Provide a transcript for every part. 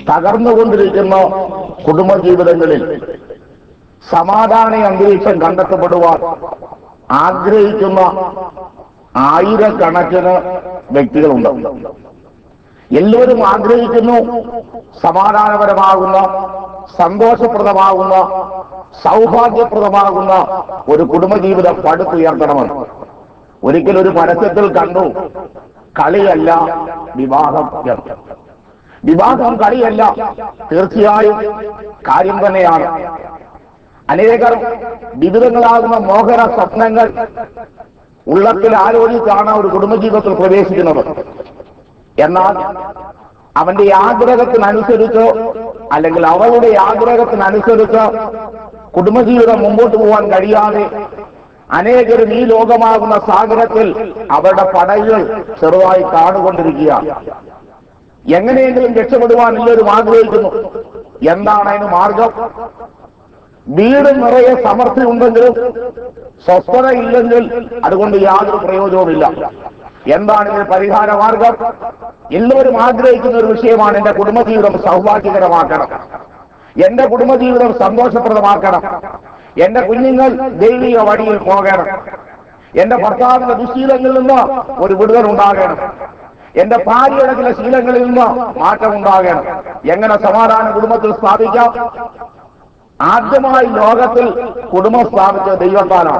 തകർന്നുകൊണ്ടിരിക്കുന്ന കുടുംബജീവിതങ്ങളിൽ സമാധാന അന്തരീക്ഷം കണ്ടെത്തപ്പെടുവാൻ ആഗ്രഹിക്കുന്ന ആയിരക്കണക്കിന് വ്യക്തികളുണ്ട് എല്ലാവരും ആഗ്രഹിക്കുന്നു സമാധാനപരമാകുന്ന സന്തോഷപ്രദമാകുന്ന സൗഭാഗ്യപ്രദമാകുന്ന ഒരു കുടുംബജീവിതം പടുത്തുയർത്തണമെന്ന് ഒരിക്കലൊരു പരസ്യത്തിൽ കണ്ടു കളിയല്ല വിവാഹം എന്ന്. വിവാഹം കളിയല്ല തീർച്ചയായും കാര്യം തന്നെയാണ് അനേകർ വിവിധങ്ങളാകുന്ന മോഹന സ്വപ്നങ്ങൾ ഉള്ളത്തിൽ ആലോചിച്ചാണ് ഒരു കുടുംബജീവിതത്തിൽ പ്രവേശിക്കുന്നത് എന്നാൽ അവന്റെ ആഗ്രഹത്തിനനുസരിച്ച് അല്ലെങ്കിൽ അവളുടെ ആഗ്രഹത്തിനനുസരിച്ച് കുടുംബജീവിതം മുമ്പോട്ട് പോകാൻ കഴിയാതെ അനേകരും ഈ ലോകമാകുന്ന സാഗരത്തിൽ അവരുടെ പടകൾ ചെറുതായി കാണുകൊണ്ടിരിക്കുകയാണ് എങ്ങനെയെങ്കിലും രക്ഷപ്പെടുവാൻ എല്ലാവരും ആഗ്രഹിക്കുന്നു എന്താണ് അതിന് മാർഗം വീട് നിറയെ സമൃദ്ധി ഉണ്ടെങ്കിലും സ്വസ്ഥത ഇല്ലെങ്കിൽ അതുകൊണ്ട് യാതൊരു പ്രയോജനവുമില്ല എന്താണ് ഇതിന് പരിഹാര മാർഗം എല്ലാവരും ആഗ്രഹിക്കുന്ന ഒരു വിഷയമാണ് എന്റെ കുടുംബജീവിതം സൗഭാഗ്യകരമാക്കണം എന്റെ കുടുംബജീവിതം സന്തോഷപ്രദമാക്കണം എന്റെ കുഞ്ഞുങ്ങൾ ദൈവിക വഴിയിൽ പോകണം എന്റെ ഭർത്താവിന്റെ ദുശീലങ്ങളിൽ നിന്ന് ഒരു വിടുതൽ ഉണ്ടാകണം എന്റെ ഭാര്യയുടെ ചില ശീലങ്ങളിൽ നിന്ന് മാറ്റം ഉണ്ടാകണം എങ്ങനെ സമാധാന കുടുംബത്തിൽ സ്ഥാപിക്കാം ആദ്യമായി ലോകത്തിൽ കുടുംബം സ്ഥാപിച്ച ദൈവത്താലാണ്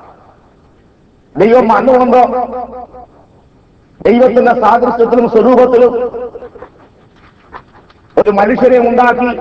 ദൈവം മണ്ണുകൊണ്ട് ദൈവത്തിന്റെ സാദൃശ്യത്തിലും സ്വരൂപത്തിലും ഒരു മനുഷ്യനെ ഉണ്ടാക്കി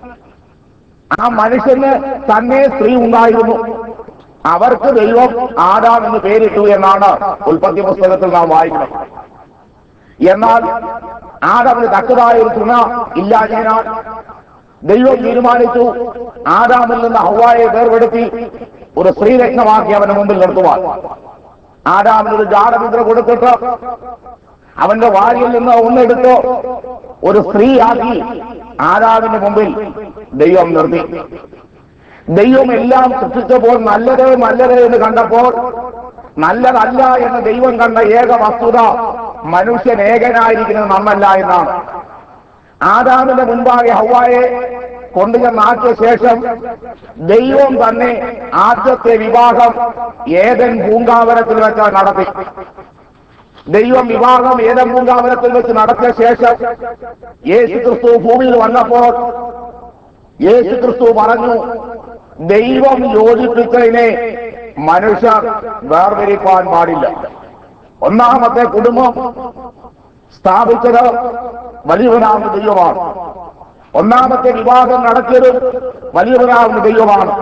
ആ മനുഷ്യന് തന്നെ സ്ത്രീ ഉണ്ടായിരുന്നു അവർക്ക് ദൈവം ആദാം എന്ന് പേരിട്ടു എന്നാണ് ഉൽപ്പത്തി പുസ്തകത്തിൽ നാം വായിക്കുന്നത് എന്നാൽ ആദാമിന് തക്കതായ ഒരു തുണ ഇല്ലാഞ്ഞതിനാൽ ദൈവം തീരുമാനിച്ചു ആദാമിൽ നിന്ന് ഹവായെ വേർപെടുത്തി ഒരു സ്ത്രീരത്നമാക്കി അവന്റെ മുമ്പിൽ നിർത്തുവാൻ ആദാമിന് ഒരു ജാടമുദ്ര കൊടുത്തിട്ട് അവന്റെ വാരിയിൽ നിന്ന് ഒന്നെടുത്ത് ഒരു സ്ത്രീയാക്കി ആദാമിന്റെ മുമ്പിൽ ദൈവം നിർത്തി ദൈവം എല്ലാം സൃഷ്ടിച്ചപ്പോൾ നല്ലത് നല്ലത് എന്ന് കണ്ടപ്പോൾ നല്ലതല്ല എന്ന് ദൈവം കണ്ട ഏക വസ്തുത മനുഷ്യൻ ഏകനായിരിക്കുന്നത് നന്നല്ല എന്നാണ് ആദാമിന്റെ മുൻപാകെ ഹവായെ കൊണ്ടുചെന്നാക്കിയ ശേഷം ദൈവം തന്നെ ആദ്യത്തെ വിവാഹം ഏതൻ പൂങ്കാവനത്തിൽ വെച്ച് നടത്തി ദൈവം വിവാഹം ഏതൻ പൂങ്കാവനത്തിൽ വെച്ച് നടത്തിയ ശേഷം യേശു ക്രിസ്തു ഭൂമിയിൽ വന്നപ്പോൾ യേശു ക്രിസ്തു പറഞ്ഞു ദൈവം യോജിപ്പിച്ചതിനെ മനുഷ്യർ വേർതിരിപ്പാൻ പാടില്ല ഒന്നാമത്തെ കുടുംബം സ്ഥാപിച്ചത് വലിയവനാകുന്ന ദൈവമാണ് ഒന്നാമത്തെ വിവാഹം നടത്തിയതും വലിയവനാകുന്ന ദൈവമാണ്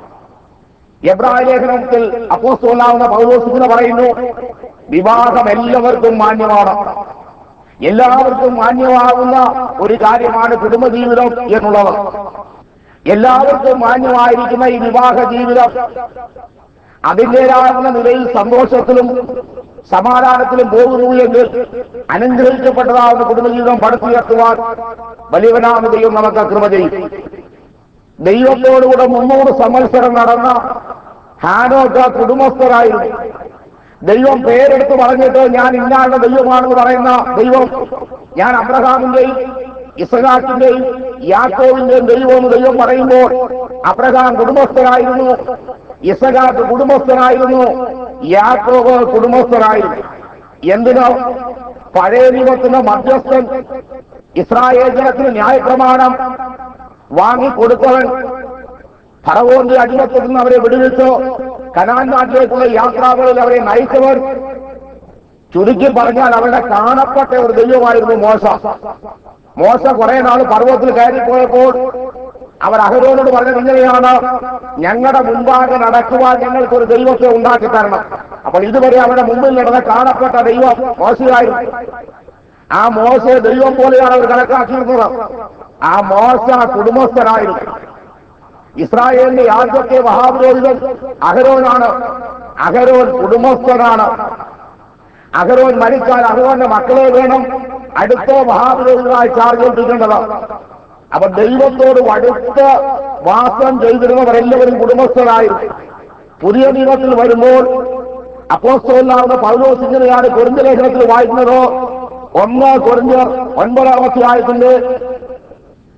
എബ്രായ ലേഖനത്തിൽ അപ്പോസ്തോലാവുന്ന പൗലോസിന് പറയുന്നു വിവാഹം എല്ലാവർക്കും മാന്യമാണ് എല്ലാവർക്കും മാന്യമാകുന്ന ഒരു കാര്യമാണ് കുടുംബജീവിതം എന്നുള്ളത് എല്ലാവർക്കും മാന്യമായിരിക്കുന്ന ഈ വിവാഹ ജീവിതം അതിൻ്റെതാകുന്ന നിലയിൽ സന്തോഷത്തിലും സമാധാനത്തിലും പോകുന്നു എങ്കിൽ അനുഗ്രഹിക്കപ്പെട്ടതാകുന്ന കുടുംബജീവിതം പടുത്തുയർത്തുവാൻ വലിയവനാകുന്ന ദൈവം നമുക്ക് കൃപ ചെയ്യും ദൈവത്തോടുകൂടെ മുന്നൂറ് സംവത്സരം നടന്ന ഹാനോക്ക് കുടുംബസ്ഥരായിരുന്നു ദൈവം പേരെടുത്ത് പറഞ്ഞിട്ട് ഞാൻ ഇന്നാളുടെ ദൈവമാണെന്ന് പറയുന്ന ദൈവം ഞാൻ അബ്രഹാമിന്റെയും ഇസഹാക്കിന്റെയും യാക്കോവിന്റെയും ദൈവമെന്ന് ദൈവം പറയുമ്പോൾ അബ്രഹാം കുടുംബസ്ഥനായിരുന്നു ഇസഹാക്ക് കുടുംബസ്ഥനായിരുന്നു യാക്കോവ് കുടുംബസ്ഥനായിരുന്നു എന്തിനോ പഴയ നിയമത്തിന്റെ മധ്യസ്ഥൻ ഇസ്രായേൽ ജനത്തിന് ന്യായപ്രമാണം വാങ്ങിക്കൊടുത്തവൻ ഫറവോന്റെ അടിമത്തിൽ നിന്ന് അവരെ വിടുവിച്ചു കനാൻ നാട്ടിലേക്കുള്ള യാത്രാകളിൽ അവരെ നയിച്ചവർ ചുരുക്കി പറഞ്ഞാൽ അവരുടെ കാണപ്പെട്ട ഒരു ദൈവമായിരുന്നു മോശ മോശ കുറെ നാൾ പർവ്വത്തിൽ കയറിപ്പോയപ്പോൾ അവർ അഹരോനോട് പറഞ്ഞത് ഇങ്ങനെയാണ് ഞങ്ങളുടെ മുൻപാകെ നടക്കുവാൻ ഞങ്ങൾക്ക് ഒരു ദൈവത്തെ ഉണ്ടാക്കി തരണം അപ്പോൾ ഇതുവരെ അവരുടെ മുമ്പിൽ നടന്ന കാണപ്പെട്ട ദൈവം മോശയായിരുന്നു ആ മോശ ദൈവം പോലെയാണ് അവർ കണക്കാക്കിയിരുന്നത് ആ മോശ കുടുംബസ്ഥനായിരുന്നു ഇസ്രായേലിന്റെ ആദ്യത്തെ മഹാപുരോഹിതൻ അഹരോനാണ് അഹരോൻ കുടുംബസ്ഥനാണ് അഹരോൻ മരിച്ചാൽ അഹരോന്റെ മക്കളെ വേണം അടുത്ത മഹാപുരോഹിതനായി ചാർജ് ഏൽപ്പിക്കേണ്ടത് അപ്പൊ ദൈവത്തോട് അടുത്ത് വാസം ചെയ്തിരുന്നവരെല്ലാവരും കുടുംബസ്ഥരായിരുന്നു പുതിയ നിയമത്തിൽ വരുമ്പോൾ അപ്പോസ്തോലാവുന്ന പൗലോസിങ്ങനെയാണ് കുറിഞ്ഞ ലേഖനത്തിൽ വായിക്കുന്നത് ഒന്ന് കുറിഞ്ഞർ ഒൻപതാം അധ്യായത്തിന്റെ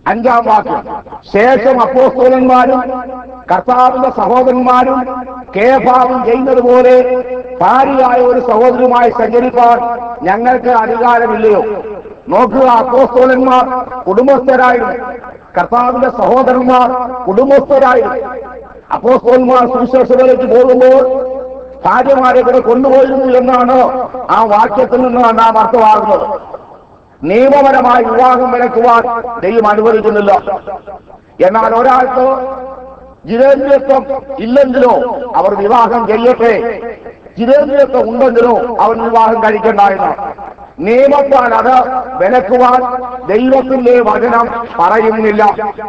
അഞ്ചാം വാക്യം ശേഷം അപ്പോസ്തോലന്മാരും കർത്താവിന്റെ സഹോദരന്മാരും കേഭാവും ചെയ്യുന്നത് പോലെ ഭാര്യയായ ഒരു സഹോദരനുമായി സഞ്ചരിപ്പാൻ ഞങ്ങൾക്ക് അധികാരമില്ലയോ നോക്കുക അപ്പോസ്തോലന്മാർ കുടുംബസ്ഥരായിരുന്നു കർത്താവിന്റെ സഹോദരന്മാർ കുടുംബസ്ഥരായിരുന്നു അപ്പോസ്തോലന്മാർ സുവിശേഷത്തിലേക്ക് പോകുമ്പോൾ ഭാര്യമാരെ കൂടെ കൊണ്ടുപോയിരുന്നു എന്നാണ് ആ വാക്യത്തിൽ നിന്ന് നാം അർത്ഥമാകുന്നത് നിയമപരമായി വിവാഹം വിലക്കുവാൻ ദൈവം അനുവദിക്കുന്നില്ല എന്നാൽ ഒരാൾക്ക് ജിതേന്ദ്രിയത്വം ഇല്ലെങ്കിലോ അവർ വിവാഹം ചെയ്യട്ടെ ജിതേന്ദ്രിയത്വം ഉണ്ടെങ്കിലോ അവൻ വിവാഹം കഴിക്കണ്ടായെന്ന് നിയമത്താൽ അത് വിലക്കുവാൻ ദൈവത്തിന്റെ വചനം പറയുന്നില്ല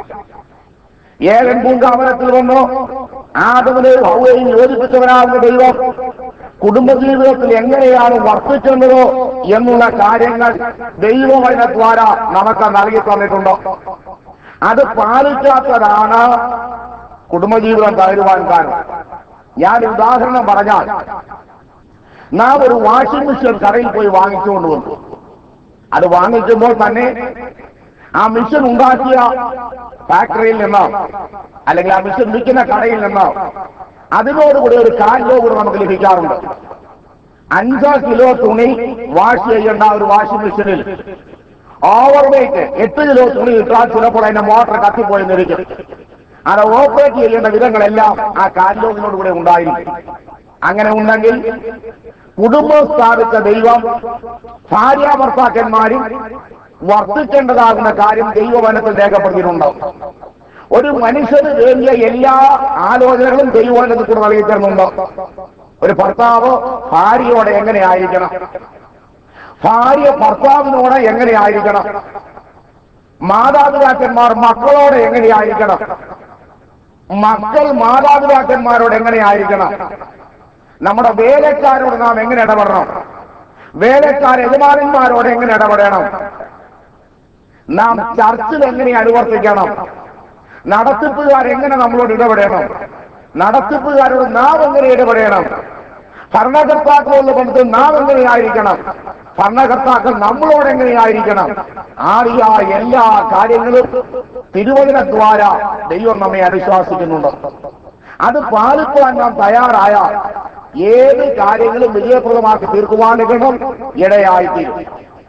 ഏഴൻ പൂങ്കാവനത്തിൽ വന്നു ആദവനെയും ഹൗവയും യോജിപ്പിച്ചവനാകുന്ന ദൈവം കുടുംബജീവിതത്തിൽ എങ്ങനെയാണ് വർത്തിക്കേണ്ടതോ എന്നുള്ള കാര്യങ്ങൾ ദൈവവചനദ്വാര നമുക്ക് നൽകി തന്നിട്ടുണ്ട് അത് പാലിക്കാത്തതാണ് കുടുംബജീവിതം തകരുവാൻ കാരണം ഞാൻ ഉദാഹരണം പറഞ്ഞാൽ നാം ഒരു വാഷിംഗ് മെഷീൻ കടയിൽ പോയി വാങ്ങിച്ചുകൊണ്ട് വന്നു അത് വാങ്ങിക്കുമ്പോൾ തന്നെ ആ മിഷൻ ഉണ്ടാക്കിയ ഫാക്ടറിയിൽ നിന്ന് അല്ലെങ്കിൽ ആ മിഷൻ വിൽക്കുന്ന കടയിൽ നിന്ന് അതിനോടുകൂടി ഒരു കാലിലോ കൂടെ നമുക്ക് ലഭിക്കാറുണ്ട് അഞ്ച് കിലോ തുണി വാഷ് ചെയ്യേണ്ട ഒരു വാഷിംഗ് മെഷീനിൽ ഓവർ വെയിറ്റ് എട്ട് കിലോ തുണി ഇട്ടാൽ ചിലപ്പോൾ അതിന്റെ മോട്ടർ കത്തിപ്പോയെന്നിരിക്കും അത് ഓപ്പറേറ്റ് ചെയ്യേണ്ട വിധങ്ങളെല്ലാം ആ കാലിലോകിനോട് കൂടെ ഉണ്ടായിരിക്കും അങ്ങനെ ഉണ്ടെങ്കിൽ കുടുംബം സ്ഥാപിച്ച ദൈവം ഭാര്യ ഭർത്താക്കന്മാരും വർദ്ധിക്കേണ്ടതാകുന്ന കാര്യം ദൈവവനത്തിൽ രേഖപ്പെടുത്തിയിട്ടുണ്ട് ഒരു മനുഷ്യന് വേണ്ടിയ എല്ലാ ആലോചനകളും ദൈവവനത്തിൽ കൂടെ നൽകി തരുന്നുണ്ട് ഒരു ഭർത്താവ് ഭാര്യയോടെ എങ്ങനെയായിരിക്കണം ഭാര്യ ഭർത്താവിനോട് എങ്ങനെയായിരിക്കണം മാതാപിതാക്കന്മാർ മക്കളോട് എങ്ങനെയായിരിക്കണം മക്കൾ മാതാപിതാക്കന്മാരോട് എങ്ങനെയായിരിക്കണം നമ്മുടെ വേലക്കാരോട് നാം എങ്ങനെ ഇടപെടണം വേലക്കാർ യജമാനന്മാരോട് എങ്ങനെ ഇടപെടണം നാം ചർച്ചിൽ എങ്ങനെ അനുവർത്തിക്കണം നടത്തിപ്പുകാർ എങ്ങനെ നമ്മളോട് ഇടപെടണം നടത്തിപ്പുകാരോട് നാം എങ്ങനെ ഇടപെടണം ഭരണകർത്താക്കളുള്ള ബന്ധത്തിൽ നാം എങ്ങനെയായിരിക്കണം ഭരണകർത്താക്കൾ നമ്മളോട് എങ്ങനെയായിരിക്കണം ആറിയ എല്ലാ കാര്യങ്ങളും തിരുവചനദ്വാര ദൈവം നമ്മെ അനുശാസിക്കുന്നുണ്ട് അത് പാലിക്കുവാൻ നാം തയ്യാറായാൽ ഏത് കാര്യങ്ങളും വിജയപ്രദമാക്കി തീർക്കുവാനും ഇടയായിത്തീരും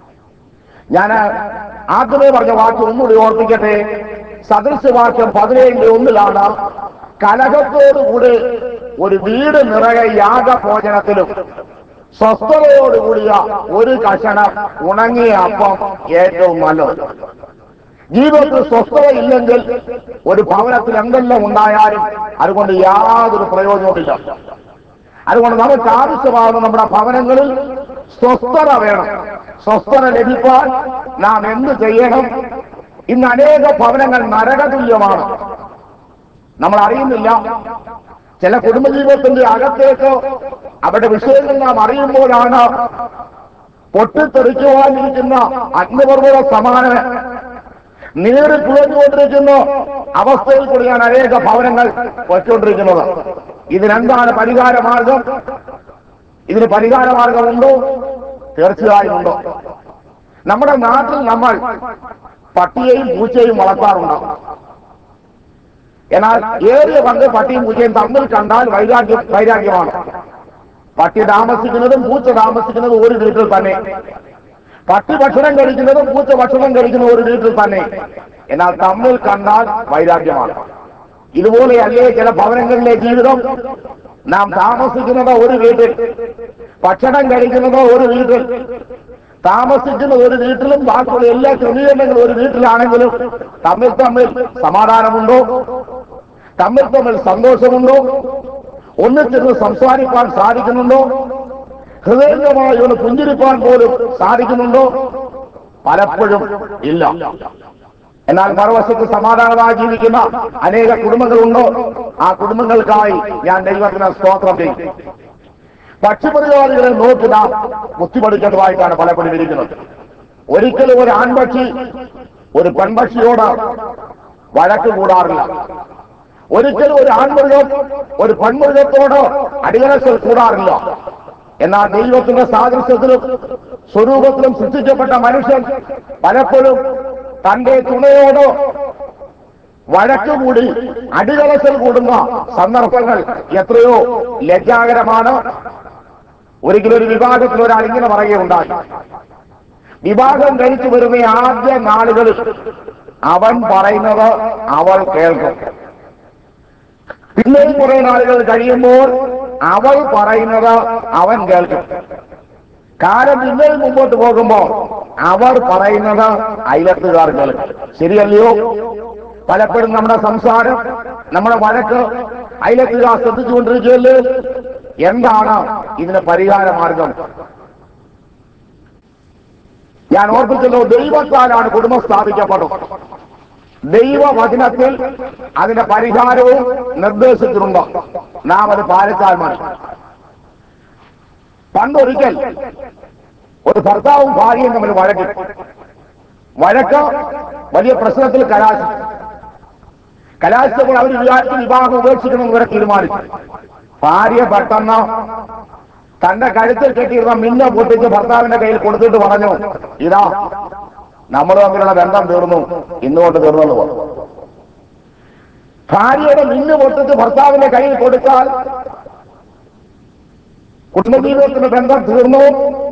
ഞാൻ ആദ്യമേ പറഞ്ഞ വാക്യം ഒന്നുകൂടി ഓർപ്പിക്കട്ടെ സദൃശവാക്യം പതിനേഴിന്റെ ഒന്നിലാണ് കലഹത്തോടുകൂടി ഒരു വീട് നിറയെ യാഗഭോജനത്തിലും സ്വസ്ഥതയോടുകൂടിയ ഒരു കഷണം ഉണങ്ങിയ അപ്പം ഏറ്റവും നല്ലത് ജീവിതത്തിൽ സ്വസ്ഥതയില്ലെങ്കിൽ ഒരു ഭവനത്തിൽ എന്തെല്ലാം ഉണ്ടായാലും അതുകൊണ്ട് യാതൊരു പ്രയോജനവുമില്ല അതുകൊണ്ട് നമുക്ക് ആവശ്യമാകുന്ന നമ്മുടെ ഭവനങ്ങളിൽ സ്വസ്ഥത വേണം സ്വസ്ഥത ലഭിക്കാൻ നാം എന്ത് ചെയ്യണം ഇന്ന് അനേക ഭവനങ്ങൾ നരകതുല്യമാണ് നമ്മൾ അറിയുന്നില്ല ചില കുടുംബജീവിതത്തിന്റെ അകത്തേക്ക് അവരുടെ വിഷയങ്ങൾ നാം അറിയുമ്പോഴാണ് പൊട്ടിത്തെറിക്കുവാനിരിക്കുന്ന അഗ്നിപർവ്വത സമാന നീറി പുഴഞ്ഞുകൊണ്ടിരിക്കുന്ന അവസ്ഥയിൽ കൂടിയാണ് അനേക ഭവനങ്ങൾ വച്ചുകൊണ്ടിരിക്കുന്നത് ഇതിനെന്താണ് പരിഹാര മാർഗം ഇതിന് പരിഹാര മാർഗമുണ്ടോ തീർച്ചയായും ഉണ്ടോ നമ്മുടെ നാട്ടിൽ നമ്മൾ പട്ടിയെയും പൂച്ചയും വളർത്താറുണ്ട് എന്നാൽ ഏറിയ പങ്ക് പട്ടിയും പൂച്ചയും തമ്മിൽ കണ്ടാൽ വൈരാഗ്യം വൈരാഗ്യമാണ് പട്ടി താമസിക്കുന്നതും പൂച്ച താമസിക്കുന്നതും ഒരു വീട്ടിൽ തന്നെ പട്ടി ഭക്ഷണം കഴിക്കുന്നതും പൂച്ച ഭക്ഷണം കഴിക്കുന്ന ഒരു വീട്ടിൽ തന്നെ എന്നാൽ തമ്മിൽ കണ്ടാൽ വൈരാഗ്യമാണ് ഇതുപോലെയല്ലേ ചില ഭവനങ്ങളിലെ ജീവിതം നാം താമസിക്കുന്നത് ഒരു വീട്ടിൽ ഭക്ഷണം കഴിക്കുന്നത് ഒരു വീട്ടിൽ താമസിക്കുന്ന ഒരു വീട്ടിലും ബാക്കിയുള്ള എല്ലാ ക്രമീകരണങ്ങളും ഒരു വീട്ടിലാണെങ്കിലും തമ്മിൽ തമ്മിൽ സമാധാനമുണ്ടോ തമ്മിൽ തമ്മിൽ സന്തോഷമുണ്ടോ ഒന്നിച്ചിരുന്ന് സംസാരിക്കാൻ സാധിക്കുന്നുണ്ടോ ഹൃദയംഗമായി ഒന്ന് പുഞ്ചിരിപ്പാൻ പോലും സാധിക്കുന്നുണ്ടോ പലപ്പോഴും ഇല്ല എന്നാൽ മറുവശത്ത് സമാധാനമായി ജീവിക്കുന്ന അനേക കുടുംബങ്ങളുണ്ടോ ആ കുടുംബങ്ങൾക്കായി ഞാൻ ദൈവത്തിന് സ്തോത്രം ചെയ്യും പക്ഷിപരിപാടികളെ നോക്കി നാം ബുദ്ധിപടിക്കേണ്ടതായിട്ടാണ് പലപ്പോഴും ഇരിക്കുന്നത് ഒരിക്കലും ഒരു ആൺപക്ഷി ഒരു പെൺപക്ഷിയോട് വഴക്ക് കൂടാറില്ല ഒരിക്കലും ഒരു ആൺമൃഗം ഒരു പെൺമൃഗത്തോട് അടികലശൽ കൂടാറില്ല എന്നാൽ ദൈവത്തിന്റെ സാദൃശ്യത്തിലും സ്വരൂപത്തിലും സൃഷ്ടിക്കപ്പെട്ട മനുഷ്യൻ പലപ്പോഴും തന്റെ തുണയോടോ വഴക്കുകൂടി അടികളസൽ കൂടുന്ന സന്ദർഭങ്ങൾ എത്രയോ ലജ്ജാകരമാണ് ഒരിക്കലും ഒരു വിവാഹത്തിൽ ഒരാൾ ഇങ്ങനെ പറയുകയുണ്ടായി വിവാഹം കഴിച്ചു വരുന്ന ആദ്യ നാളുകളിൽ അവൻ പറയുന്നത് അവൾ കേൾക്കും പിന്നെയും കുറെ നാളുകൾ കഴിയുമ്പോൾ അവൾ പറയുന്നത് അവൻ കേൾക്കും കാലം പിന്നെയും മുമ്പോട്ട് പോകുമ്പോൾ അവർ പറയുന്നത് അയലത്തുകാർ കേൾക്കും ശരിയല്ലയോ പലപ്പോഴും നമ്മുടെ സംസാരം നമ്മുടെ വഴക്ക് അയലത്തുകാർ ശ്രദ്ധിച്ചുകൊണ്ടിരിക്കുകയല്ലേ എന്താണ് ഇതിന് പരിഹാര മാർഗം ഞാൻ ഓർപ്പിച്ചല്ലോ ദൈവത്താലാണ് കുടുംബം സ്ഥാപിക്കപ്പെട്ടത് ദൈവവചനത്തിൽ അതിന്റെ പരിഹാരവും നിർദ്ദേശിച്ചിട്ടുണ്ട് നാം അത് പാലിച്ചാൽ മതി പണ്ടൊരിക്കൽ ഒരു ഭർത്താവും ഭാര്യയും തമ്മിൽ വഴക്കി വഴക്ക് വലിയ പ്രശ്നത്തിൽ കലാശിച്ചു കലാശിച്ചപ്പോൾ അവർ വിചാരിച്ച് വിവാഹം ഉപേക്ഷിക്കണമെന്ന് ഇവരെ തീരുമാനിച്ചു ഭാര്യ പെട്ടെന്ന് തന്റെ കഴുത്തിൽ കെട്ടിയിരുന്ന മിന്ന പൊട്ടിച്ച് ഭർത്താവിന്റെ കയ്യിൽ കൊടുത്തിട്ട് പറഞ്ഞു ഇതാ നമ്മൾ തമ്മിലുള്ള ബന്ധം തീർന്നു ഇന്നുകൊണ്ട് തീർന്നെന്ന് പറഞ്ഞു ഭാര്യയുടെ മിന്നു പൊട്ടിച്ച് ഭർത്താവിന്റെ കയ്യിൽ കൊടുത്താൽ കുടുംബജീവിതത്തിന്റെ ബന്ധം തീർന്നു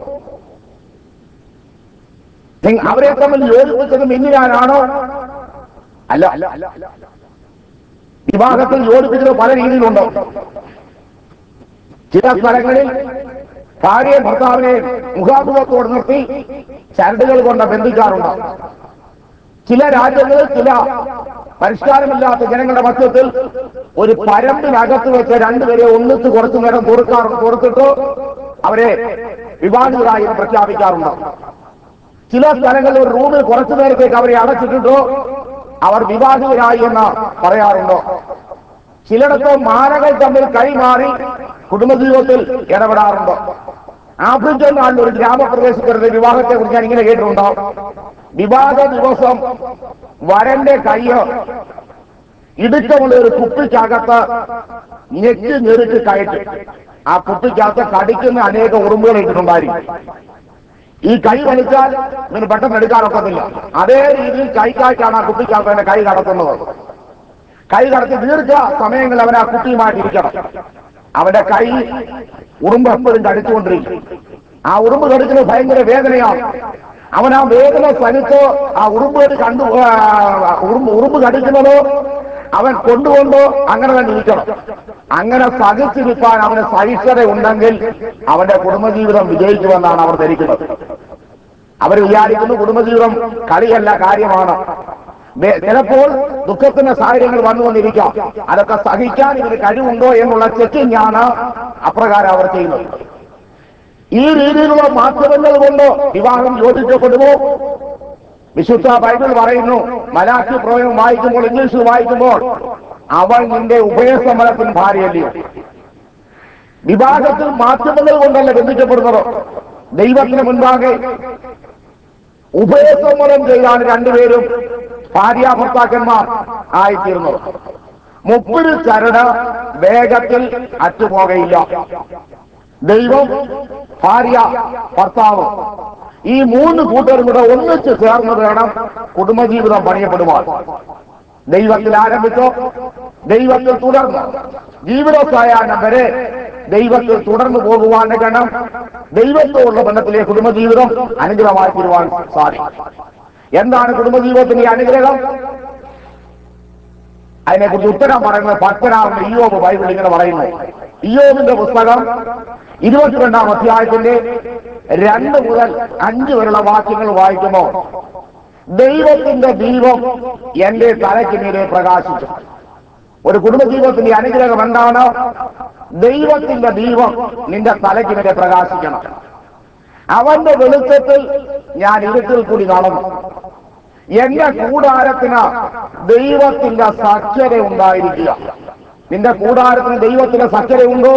നിങ്ങ- അവരെ തമ്മിൽ യോജിപ്പിച്ചത് മിന്നിനാണോ അല്ല വിവാഹത്തിൽ യോജിപ്പിച്ചത് പല രീതിയിലുണ്ട് ചില സ്ഥലങ്ങളിൽ ഭാര്യയും ഭർത്താവിനെയും മുഖാമുഖത്തോട് നിർത്തി ചരടുകൾ കൊണ്ട് ബന്ധിക്കാറുണ്ട് ചില രാജ്യങ്ങളിൽ ചില പരിഷ്കാരമില്ലാത്ത ജനങ്ങളുടെ മധ്യത്തിൽ ഒരു പരമ്പിനകത്ത് വെച്ച് രണ്ടുപേരെ ഒന്നിച്ച് കുറച്ചു നേരം തുറക്കാറ് തുറത്തിട്ട് അവരെ വിവാഹിതരായി എന്ന് പ്രഖ്യാപിക്കാറുണ്ട് ചില സ്ഥലങ്ങളിൽ ഒരു റൂമിൽ കുറച്ചു നേരത്തേക്ക് അവരെ അടച്ചിട്ടിട്ടോ അവർ വിവാഹിതരായി എന്ന് പറയാറുണ്ട് ചിലയിടത്ത് മാനകൾ തമ്മിൽ കൈമാറി കുടുംബജീവിതത്തിൽ ഇടപെടാറുണ്ട് ആഫ്രിക്കൻ നാട്ടിൽ ഒരു ഗ്രാമപ്രദേശത്തിന്റെ വിവാഹത്തെ കുറിച്ച് ഞാൻ ഇങ്ങനെ കേട്ടിട്ടുണ്ടോ വിവാഹ ദിവസം വരന്റെ കയ്യ് ഇടുക്കമുള്ള ഒരു കുപ്പിക്കകത്ത് ഞെക്കി ഞെരുക്കി കയറ്റി ആ കുപ്പിക്കകത്ത് കടിക്കുന്ന അനേക ഉറുമ്പുകൾ ഇട്ടിട്ടുണ്ടായിരിക്കും ഈ കൈ വലിച്ചാൽ ഇതിന് പെട്ടെന്ന് എടുക്കാനൊക്കത്തില്ല അതേ രീതിയിൽ കൈക്കാറ്റാണ് ആ കുപ്പിക്കകത്ത് തന്നെ കൈ കടത്തുന്നത് കൈ കടത്തി ദീർഘ സമയങ്ങളിൽ അവൻ ആ കുട്ടിയുമായിട്ടിരിക്കണം അവന്റെ കൈ ഉറുമ്പ് എപ്പോഴും കടിച്ചുകൊണ്ടിരിക്കും ആ ഉറുമ്പ് കടിക്കുന്നത് ഭയങ്കര വേദനയാണ് അവൻ ആ വേദന സഹിച്ച് ആ ഉറുമ്പ് കടി കണ്ടു ആ, ഉറുമ്പ് ഉറുമ്പ് കടിക്കുന്നത് അവൻ കൊണ്ടുകൊണ്ട് അങ്ങനെ തന്നെ ഇരിക്കണം അങ്ങനെ സഹിച്ചിരിക്കാൻ അവന് സഹിഷ്ണത ഉണ്ടെങ്കിൽ അവന്റെ കുടുംബജീവിതം വിജയിക്കുമെന്നാണ് അവർ ധരിക്കുന്നത് അവർ വിചാരിക്കുന്നു കുടുംബജീവിതം കളിയല്ല കാര്യമാണ് വേ- ചിലപ്പോൾ ദുഃഖത്തിന്റെ സാഹചര്യങ്ങൾ വന്നുകൊണ്ടിരിക്കാം അതൊക്കെ സഹിക്കാൻ ഇതിന് കഴിവുണ്ടോ എന്നുള്ള ചെക്കിംഗ് ആണ് അപ്രകാരം അവർ ചെയ്യുന്നത് ഈ രീതിയിലുള്ള മാറ്റങ്ങൾ കൊണ്ട് വിവാഹം യോജിക്കപ്പെടുമോ വിശുദ്ധ ബൈബിൾ പറയുന്നു മലാഖി പ്രയോഗം വായിക്കുമ്പോൾ ഇംഗ്ലീഷിൽ വായിക്കുമ്പോൾ അവൾ നിന്റെ ഉഭയസമരത്തിന് ഭാര്യയല്ലയോ വിവാഹത്തിൽ മാറ്റങ്ങൾ കൊണ്ടല്ല ബന്ധിക്കപ്പെടുന്നത് ദൈവത്തിന് മുൻപാകെ ഉഭയസമ്മതം ചെയ്താണ് രണ്ടുപേരും ഭാര്യ ഭർത്താക്കന്മാർ ആയിത്തീർന്നത് മുപ്പത് ചരട് വേഗത്തിൽ അറ്റുപോകയില്ല ദൈവം ഭാര്യ ഭർത്താവ് ഈ മൂന്ന് കൂട്ടരും കൂടെ ഒന്നിച്ച് ചേർന്ന് വേണം കുടുംബജീവിതം പണിയപ്പെടുവാൻ ദൈവത്തിൽ ആരംഭിച്ചോ ദൈവത്തിൽ തുടർന്ന് ജീവിതസായാഹ്നം വരെ ദൈവത്തിൽ തുടർന്നു പോകുവാൻ ഗണം ദൈവത്തോടുള്ള ബന്ധത്തിലെ കുടുംബജീവിതം അനുഗ്രഹമായി തീരുവാൻ സാധിക്കും എന്താണ് കുടുംബജീവിതത്തിന്റെ ഈ അനുഗ്രഹം അതിനെക്കുറിച്ച് ഉത്തരം പറയുന്നത് ഭക്തനാവുന്ന ഇയോബ് ബൈബിൾ ഇങ്ങനെ പറയുന്നു ഇയോബിന്റെ പുസ്തകം ഇരുപത്തിരണ്ടാം അധ്യായത്തിന്റെ രണ്ട് മുതൽ അഞ്ച് വരെയുള്ള വാക്യങ്ങൾ വായിക്കുമ്പോൾ ദൈവത്തിന്റെ ദീപം എന്റെ തലയ്ക്ക് മീതെ പ്രകാശിച്ചു ഒരു കുടുംബജീവിതത്തിന്റെ അനുഗ്രഹം എന്താണ് ദൈവത്തിന്റെ ദീപം നിന്റെ തലയ്ക്ക് മീതെ പ്രകാശിക്കണം അവന്റെ വെളിച്ചത്തിൽ ഞാൻ ഇരുട്ടിൽ കൂടി നടന്നു എന്റെ കൂടാരത്തിന് ദൈവത്തിന്റെ സഖ്യത ഉണ്ടായിരിക്കുക നിന്റെ കൂടാരത്തിന് ദൈവത്തിന്റെ സഖ്യതയുണ്ടോ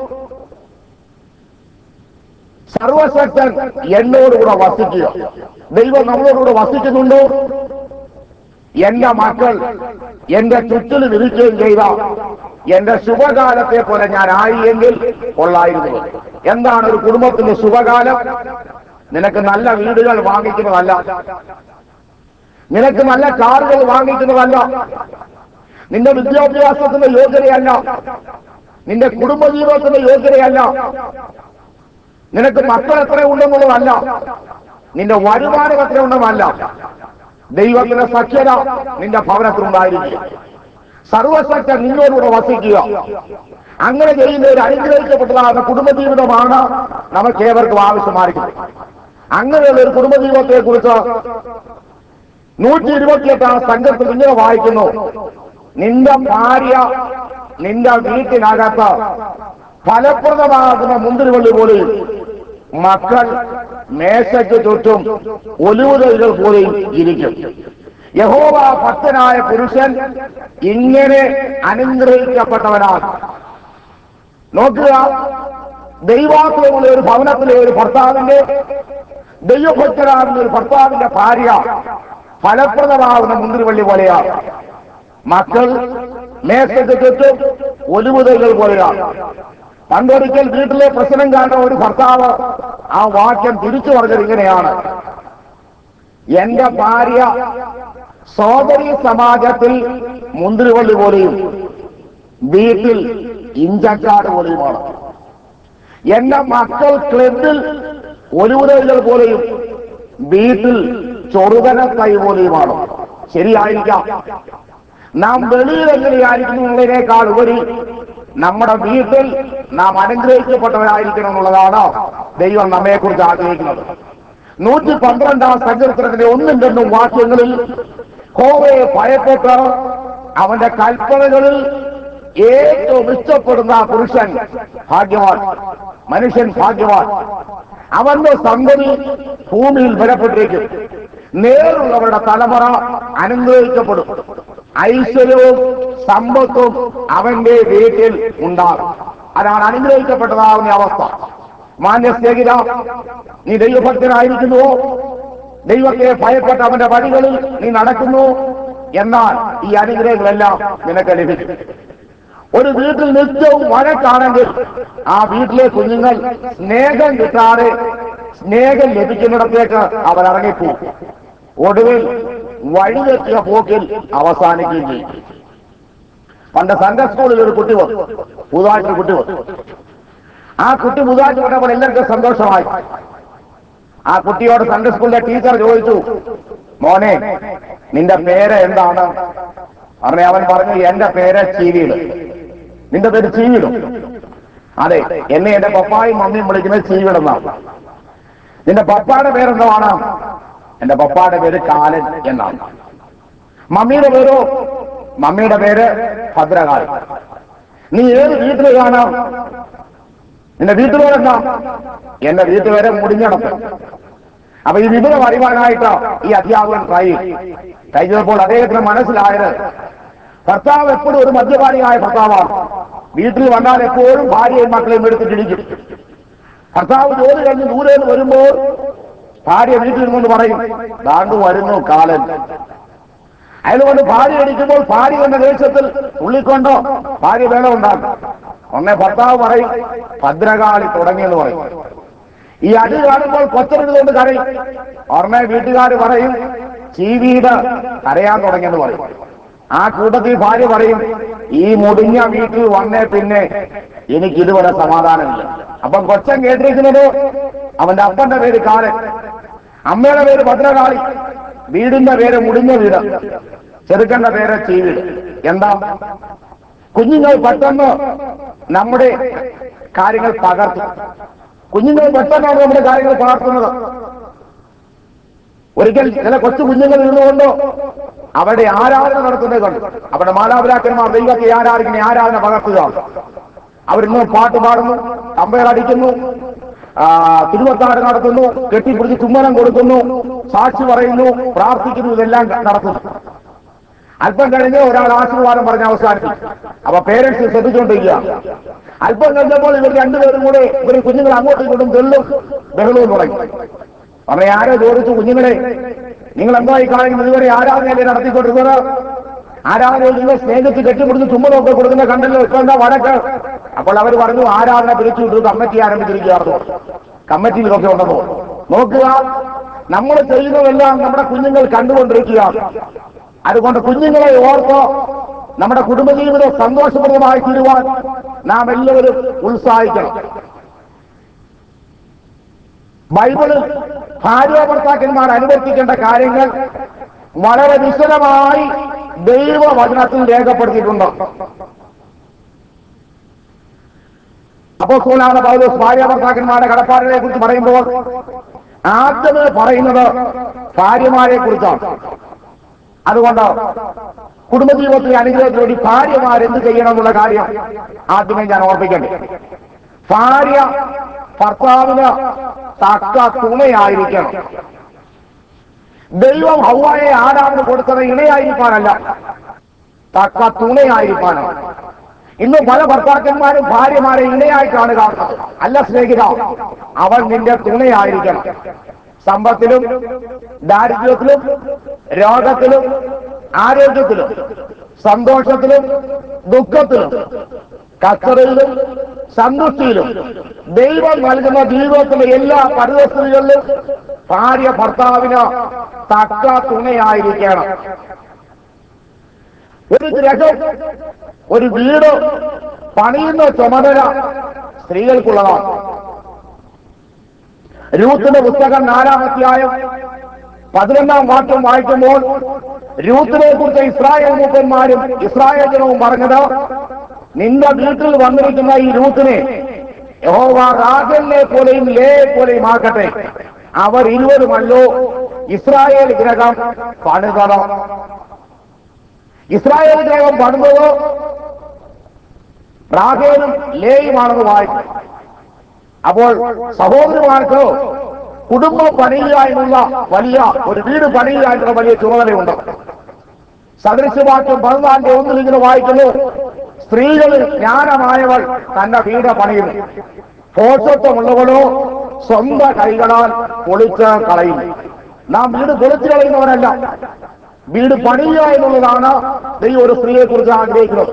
സർവശക്തൻ എന്നോടുകൂടെ വസിക്കുക ദൈവം നമ്മളോടുകൂടെ വസിക്കുന്നുണ്ടോ എന്റെ മക്കൾ എന്റെ ചുറ്റിലും ഇരിക്കുകയും ചെയ്ത എന്റെ ശുഭകാലത്തെ പോലെ ഞാൻ ആയി എങ്കിൽ കൊള്ളായിരുന്നു എന്താണ് ഒരു കുടുംബത്തിന്റെ ശുഭകാലം നിനക്ക് നല്ല വീടുകൾ വാങ്ങിക്കുന്നതല്ല നിനക്ക് നല്ല കാറുകൾ വാങ്ങിക്കുന്നതല്ല നിന്റെ വിദ്യാഭ്യാസത്തിന്റെ യോഗ്യതയല്ല നിന്റെ കുടുംബജീവിതത്തിന്റെ യോഗ്യതയല്ല നിനക്ക് മക്കൾ എത്ര ഉണ്ടെന്നുള്ളതല്ല നിന്റെ വരുമാനം എത്ര ഉണ്ടെന്നല്ല ദൈവത്തിന്റെ സഖ്യത നിന്റെ ഭവനത്തിലുണ്ടായിരിക്കുക സർവശക്തൻ നിന്നോടുകൂടെ വസിക്കുക അങ്ങനെ ചെയ്യുന്ന ഒരു അനുഗ്രഹിക്കപ്പെട്ടതാകുന്ന കുടുംബജീവിതമാണ് നമുക്ക് ഏവർക്കും ആവശ്യമായിരിക്കുന്നത് അങ്ങനെയുള്ള ഒരു കുടുംബജീവിതത്തെ കുറിച്ച് നൂറ്റി ഇരുപത്തിയെട്ടാം സംഘത്തിൽ ഇങ്ങനെ വായിക്കുന്നു നിന്റെ ഭാര്യ നിന്റെ വീട്ടിനകത്ത് ഫലപ്രദമാകുന്ന മുന്തിരിവള്ളി പോലെയും മക്കൾ മേശയ്ക്ക് ചുറ്റും ഒലിവുതൈകൾ പോലെയും ഇരിക്കും യഹോവ ഭക്തനായ പുരുഷൻ ഇങ്ങനെ അനുഗ്രഹിക്കപ്പെട്ടവനാണ് നോക്കുക ദൈവാത്മയുള്ള ഒരു ഭവനത്തിലെ ഒരു ഭർത്താവിന്റെ ദൈവഭക്തനാകുന്ന ഒരു ഭർത്താവിന്റെ ഭാര്യ ഫലപ്രദമാകുന്ന മുന്തിരിവള്ളി പോലെയാണ് മക്കൾ മേശയ്ക്ക് ചുറ്റും ഒലിവുതൈകൾ പോലെയാണ് പണ്ടൊരിക്കൽ വീട്ടിലെ പ്രശ്നം കാണുന്ന ഒരു ഭർത്താവ് ആ വാക്യം തിരിച്ചു പറഞ്ഞത് ഇങ്ങനെയാണ് എന്റെ ഭാര്യ സോദരി സമാജത്തിൽ മുന്തിരിവള്ളി പോലെയും വീട്ടിൽ ഇഞ്ചക്കാട് പോലെയുമാണ് എന്റെ മക്കൾ ക്ലബിൽ ഒലിവുതൈകൾ പോലെയും വീട്ടിൽ ചൊറുകന തൈ പോലെയുമാണ് ശരിയായിരിക്കാം നാം വെളിയിൽ എങ്ങനെയായിരിക്കുന്നു എന്നുള്ളതിനേക്കാൾ ഉപരി നമ്മുടെ വീട്ടിൽ നാം അനുഗ്രഹിക്കപ്പെട്ടവരായിരിക്കണം എന്നുള്ളതാണ് ദൈവം നമ്മെക്കുറിച്ച് ആഗ്രഹിക്കുന്നത് നൂറ്റി പന്ത്രണ്ടാം സങ്കീർത്തനത്തിലെ ഒന്നും രണ്ടും വാക്യങ്ങളിൽ ഹോവയെ ഭയപ്പെട്ട് അവന്റെ കൽപ്പനകളിൽ ഏറ്റവും ഇഷ്ടപ്പെടുന്ന പുരുഷൻ ഭാഗ്യവാൻ മനുഷ്യൻ ഭാഗ്യവാൻ അവന്റെ സന്തതി ഭൂമിയിൽ ബലപ്പെട്ടിരിക്കും നേരുള്ളവരുടെ തലമുറ അനുഗ്രഹിക്കപ്പെടും ഐശ്വര്യവും സമ്പത്തും അവന്റെ വീട്ടിൽ ഉണ്ടാകും അതാണ് അനുഗ്രഹിക്കപ്പെട്ടതാവുന്ന അവസ്ഥ മാന്യ സ്നേഹിത നീ ദൈവഭക്തനായിരിക്കുന്നുവോ ദൈവത്തെ ഭയപ്പെട്ട അവന്റെ വഴികളിൽ നീ നടക്കുന്നു എന്നാൽ ഈ അനുഗ്രഹങ്ങളെല്ലാം നിനക്ക് ലഭിക്കും ഒരു വീട്ടിൽ നിത്യവും വഴക്കാണെങ്കിൽ ആ വീട്ടിലെ കുഞ്ഞുങ്ങൾ സ്നേഹം കിട്ടാതെ സ്നേഹം ലഭിക്കുന്നിടത്തേക്ക് അവർ ഇറങ്ങിപ്പോവും ഒടുവിൽ വഴിതെറ്റിയ പോക്കിൽ അവസാനിക്കുകയും ചെയ്യും പണ്ട് സൺഡേ സ്കൂളിൽ ഒരു കുട്ടി വന്നു പുതുതായിട്ടൊരു കുട്ടി വന്നു ആ കുട്ടി പുതുതായിട്ട് വന്നപ്പോൾ എല്ലാവർക്കും സന്തോഷമായി ആ കുട്ടിയോട് സൺഡേ സ്കൂളിലെ ടീച്ചർ ചോദിച്ചു മോനെ നിന്റെ പേര് എന്താണ് പറഞ്ഞ അവൻ പറഞ്ഞു എന്റെ പേര് ചീവീട് നിന്റെ പേര് ചീവീടും അതെ എന്നെ എന്റെ പപ്പായും മമ്മിയും വിളിക്കുന്നത് ചീവീടെന്നാണ് നിന്റെ പപ്പായുടെ പേരെന്താണ് എന്റെ പപ്പായുടെ പേര് കാലൻ എന്നാണ് മമ്മിയുടെ പേരോ മമ്മിയുടെ പേര് ഭദ്രകാളി നീ ഏത് വീട്ടിൽ കാണാം നിന്റെ വീട്ടുപേരെന്താ എന്റെ വീട്ടുപേരെ മുടിഞ്ഞടപ്പ് അപ്പൊ ഈ വിവരം അറിവാനായിട്ട് ഈ അധ്യാപകൻ ട്രൈ ട്രൈ ചെയ്തപ്പോൾ അദ്ദേഹത്തിന് മനസ്സിലായത് ഭർത്താവ് എപ്പോഴും ഒരു മദ്യപാനിയായ ഭർത്താവാണ് വീട്ടിൽ വന്നാൽ എപ്പോഴും ഭാര്യയും മക്കളെയും എടുത്തിട്ടിരിക്കും ഭർത്താവ് ജോലി കഴിഞ്ഞ് ദൂരെ നിന്ന് വരുമ്പോൾ ഭാര്യ വീട്ടിൽ നിന്നുകൊണ്ട് പറയും ദാണ്ടു വരുന്നു കാലൻ അയാളുകൊണ്ട് ഭാര്യ അടിക്കുമ്പോൾ ഭാര്യ എന്ന ദേശത്തിൽ ഉള്ളിക്കൊണ്ടോ ഭാര്യ വേല ഉണ്ടാക്കും ഒന്നെ ഭർത്താവ് പറയും ഭദ്രകാളി തുടങ്ങിയെന്ന് പറയും ഈ അടി കാണുമ്പോൾ കൊച്ചെടുത്തുകൊണ്ട് കരയും ഓർമ്മ വീട്ടുകാർ പറയും ചീവീട് കരയാൻ തുടങ്ങിയെന്ന് പറയും ആ കൂട്ടത്തിൽ ഭാര്യ പറയും ഈ മുടിഞ്ഞ വീട്ടിൽ വന്നേ പിന്നെ എനിക്ക് ഇതുവരെ സമാധാനമില്ല അപ്പം കൊച്ചൻ കേട്ടിരിക്കുന്നത് അവന്റെ അപ്പന്റെ പേര് കാലൻ അമ്മയുടെ പേര് ഭദ്രകാളി വീടിന്റെ പേര് മുടിഞ്ഞ വീട് ചെറുക്കന്റെ പേര് ചീവീട് എന്താ കുഞ്ഞുങ്ങൾ പെട്ടെന്ന് നമ്മുടെ കാര്യങ്ങൾ പകർത്തും കുഞ്ഞുങ്ങൾ പെട്ടെന്നാണ് നമ്മുടെ കാര്യങ്ങൾ പകർത്തുന്നത് ഒരിക്കൽ ചില കൊച്ചു കുഞ്ഞുങ്ങൾ ഇരുന്നുകൊണ്ട് അവിടെ ആരാധന നടത്തുന്നത് കണ്ടു അവിടെ മാതാപിതാക്കന്മാർ ദൈവത്തെ ആരാധിക്കുന്ന ആരാധന പകർത്തുക അവരിന്ന് പാട്ട് പാടുന്നു തമ്പയർ അടിക്കുന്നു ആ, തിരുവത്താട് നടത്തുന്നു കെട്ടിപ്പിടിച്ച് ചുമ്മനം കൊടുക്കുന്നു സാക്ഷി പറയുന്നു പ്രാർത്ഥിക്കുന്നു ഇതെല്ലാം നടത്തുന്നു അല്പം കഴിഞ്ഞ് ഒരാൾ ആശീർവാദം പറഞ്ഞ് അവസാനിപ്പിച്ചു അപ്പൊ പേരൻസ് ശ്രദ്ധിച്ചുകൊണ്ടിരിക്കുക അല്പം കഴിഞ്ഞപ്പോൾ ഇവർ രണ്ടുപേരും കൂടെ ഇവർ കുഞ്ഞുങ്ങൾ അങ്ങോട്ടും ഇങ്ങോട്ടും തെള്ളും ബഹളവും തുടങ്ങി പറഞ്ഞ ആരോ ചോദിച്ചു കുഞ്ഞുങ്ങളെ നിങ്ങൾ എന്താ ഈ കാണിക്കുന്നത് ഇതുവരെ ആരാധനയല്ലേ നടത്തിക്കൊണ്ടിരുന്നത് ആരാധനയിൽ നിങ്ങൾ സ്നേഹിച്ച് കെട്ടിപ്പിടിച്ച് ചുമ്മനൊക്കെ കൊടുക്കുന്ന കണ്ടല്ലോ ഇപ്പൊ എന്താ വഴക്ക് അപ്പോൾ അവർ പറഞ്ഞു ആരാധന പിരിച്ചു വിട്ടു കമ്മിറ്റി ആരംഭിച്ചിരിക്കുകയായിരുന്നു കമ്മിറ്റിയിലൊക്കെ ഉണ്ടെന്നോ നോക്കുക നമ്മൾ ചെയ്യുന്നതെല്ലാം നമ്മുടെ കുഞ്ഞുങ്ങൾ കണ്ടുകൊണ്ടിരിക്കുകയാണ് അതുകൊണ്ട് കുഞ്ഞുങ്ങളെ ഓർത്ത് നമ്മുടെ കുടുംബജീവിതം സന്തോഷപ്രദമായി തീരുവാൻ നാം എല്ലാവരും ഉത്സാഹിക്കണം ബൈബിളിൽ ഭാര്യ ഭർത്താക്കന്മാർ അനുവർത്തിക്കേണ്ട കാര്യങ്ങൾ വളരെ വിശദമായി ദൈവവചനത്തിൽ രേഖപ്പെടുത്തിയിട്ടുണ്ട് അപ്പോ സോനാഥ പൗലോസ് ഭാര്യ ഭർത്താക്കന്മാരുടെ കടപ്പാടുകളെ കുറിച്ച് പറയുമ്പോൾ ആദ്യമേ പറയുന്നത് ഭാര്യമാരെ കുറിച്ചാണ് അതുകൊണ്ട് കുടുംബജീവിതത്തിലെ അനുഗ്രഹത്തിന് വേണ്ടി ഭാര്യമാർ എന്ത് ചെയ്യണം എന്നുള്ള കാര്യം ആദ്യമേ ഞാൻ ഓർപ്പിക്കട്ടെ ഭാര്യ ഭർത്താവിന് തക്ക തുണയായിരിക്കണം ദൈവം ഹൗവായെ ആരാമിന് കൊടുത്തത് ഇണയായിരിക്കാനല്ല തക്ക തുണയായിരിക്കാനാണ് ഇന്ന് പല ഭർത്താക്കന്മാരും ഭാര്യമാരെ ഇണയായിട്ടാണ് കാണുന്നത് അല്ല സ്നേഹിത അവൾ നിന്റെ തുണയായിരിക്കണം സമ്പത്തിലും ദാരിദ്ര്യത്തിലും രോഗത്തിലും ആരോഗ്യത്തിലും സന്തോഷത്തിലും ദുഃഖത്തിലും കച്ചറയിലും സന്തുഷ്ടിയിലും ദൈവം നൽകുന്ന ജീവിതത്തിലെ എല്ലാ പരിതസ്ഥിതികളിലും ഭാര്യ ഭർത്താവിന് തക്ക തുണയായിരിക്കണം ഒരു ഗ്രഹം ഒരു വീട് പണിയുന്ന ചുമതല സ്ത്രീകൾക്കുള്ളതാണ് രൂത്തിന്റെ പുസ്തകം നാലാം അധ്യായം പതിനൊന്നാം വാക്യം വായിക്കുമ്പോൾ രൂത്തിനെ കുറിച്ച് ഇസ്രായേൽ മൂപ്പന്മാരും ഇസ്രായേൽ ജനവും പറഞ്ഞത് നിന്റെ വീട്ടിൽ വന്നിരിക്കുന്ന ഈ രൂത്തിനെ യഹോവ റാഗലിനെ പോലെയും ലേയെ പോലെയും ആക്കട്ടെ അവർ ഇരുവരുമല്ലോ ഇസ്രായേൽ ഗ്രഹം പണിതണം ഇസ്രായേൽ ഗ്രഹം പണിതത് റാഹേലും ലേയുമാണെന്ന് വായിക്കും അപ്പോൾ സഹോദരിമാർക്ക് കുടുംബം പണിയുക എന്നുള്ള വലിയ ഒരു വീട് പണിയുക എന്നുള്ള വലിയ ചുമതലയുണ്ട് സദൃശവാക്യം പതിനാലിന്റെ ഒന്നിൽ ഇങ്ങനെ വായിക്കുന്നു സ്ത്രീകളിൽ ജ്ഞാനമായവൾ തന്റെ വീട് പണിയുന്നു പോഷത്വമുള്ളവളോ സ്വന്തം കൈകളാൽ പൊളിച്ച് കളയുന്നു നാം വീട് പൊളിച്ചു കളയുന്നവരല്ല വീട് പണിയുക എന്നുള്ളതാണ് ദൈവം ഒരു സ്ത്രീയെ കുറിച്ച് ആഗ്രഹിക്കുന്നത്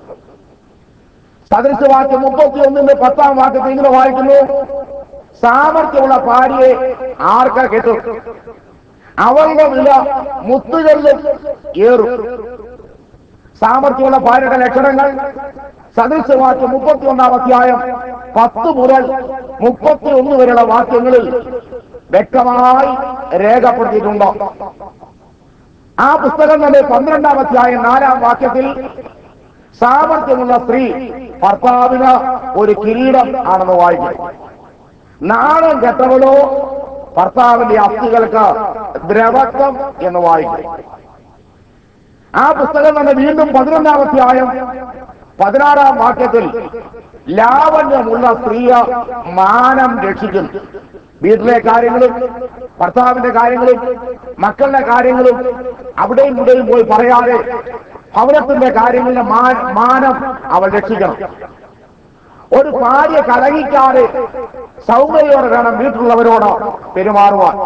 സദൃശവാക്യം മുപ്പത്തി ഒന്നിന്റെ പത്താം വാക്യത്തിൽ ഇങ്ങനെ വായിക്കുന്നു സാമർഥ്യമുള്ള ഭാര്യയെ ആർക്ക കിട്ടും അവളുടെ വില മുത്തുകളിലും ഏറും സാമർഥ്യമുള്ള ഭാര്യയുടെ ലക്ഷണങ്ങൾ സദൃശവാക്യം മുപ്പത്തി ഒന്നാം അധ്യായം പത്ത് മുതൽ മുപ്പത്തി ഒന്ന് വരെയുള്ള വാക്യങ്ങളിൽ വ്യക്തമായി രേഖപ്പെടുത്തിയിട്ടുണ്ട് ആ പുസ്തകം തന്നെ പന്ത്രണ്ടാം അധ്യായം നാലാം വാക്യത്തിൽ സാമർഥ്യമുള്ള സ്ത്രീ ഭർത്താവിന് ഒരു കിരീടം ആണെന്ന് വായിക്കും നാണം കെട്ടവളോ ഭർത്താവിന്റെ അസ്ഥികൾക്ക് ദ്രവത്വം എന്ന് വായിക്കും ആ പുസ്തകം തന്നെ വീണ്ടും പതിനൊന്നാം അധ്യായം പതിനാറാം വാക്യത്തിൽ ലാവണ്യമുള്ള സ്ത്രീയെ മാനം രക്ഷിക്കുന്നു വീട്ടിലെ കാര്യങ്ങളും ഭർത്താവിന്റെ കാര്യങ്ങളും മക്കളുടെ കാര്യങ്ങളും അവിടെയും ഇവിടെയും പോയി പറയാതെ ഭവനത്തിന്റെ കാര്യങ്ങളിലെ മാ- മാനം അവൾ രക്ഷിക്കണം ഒരു ഭാര്യ കലഹിക്കാതെ സൗന്ദര്യോടെ വേണം വീട്ടിലുള്ളവരോട് പെരുമാറുവാൻ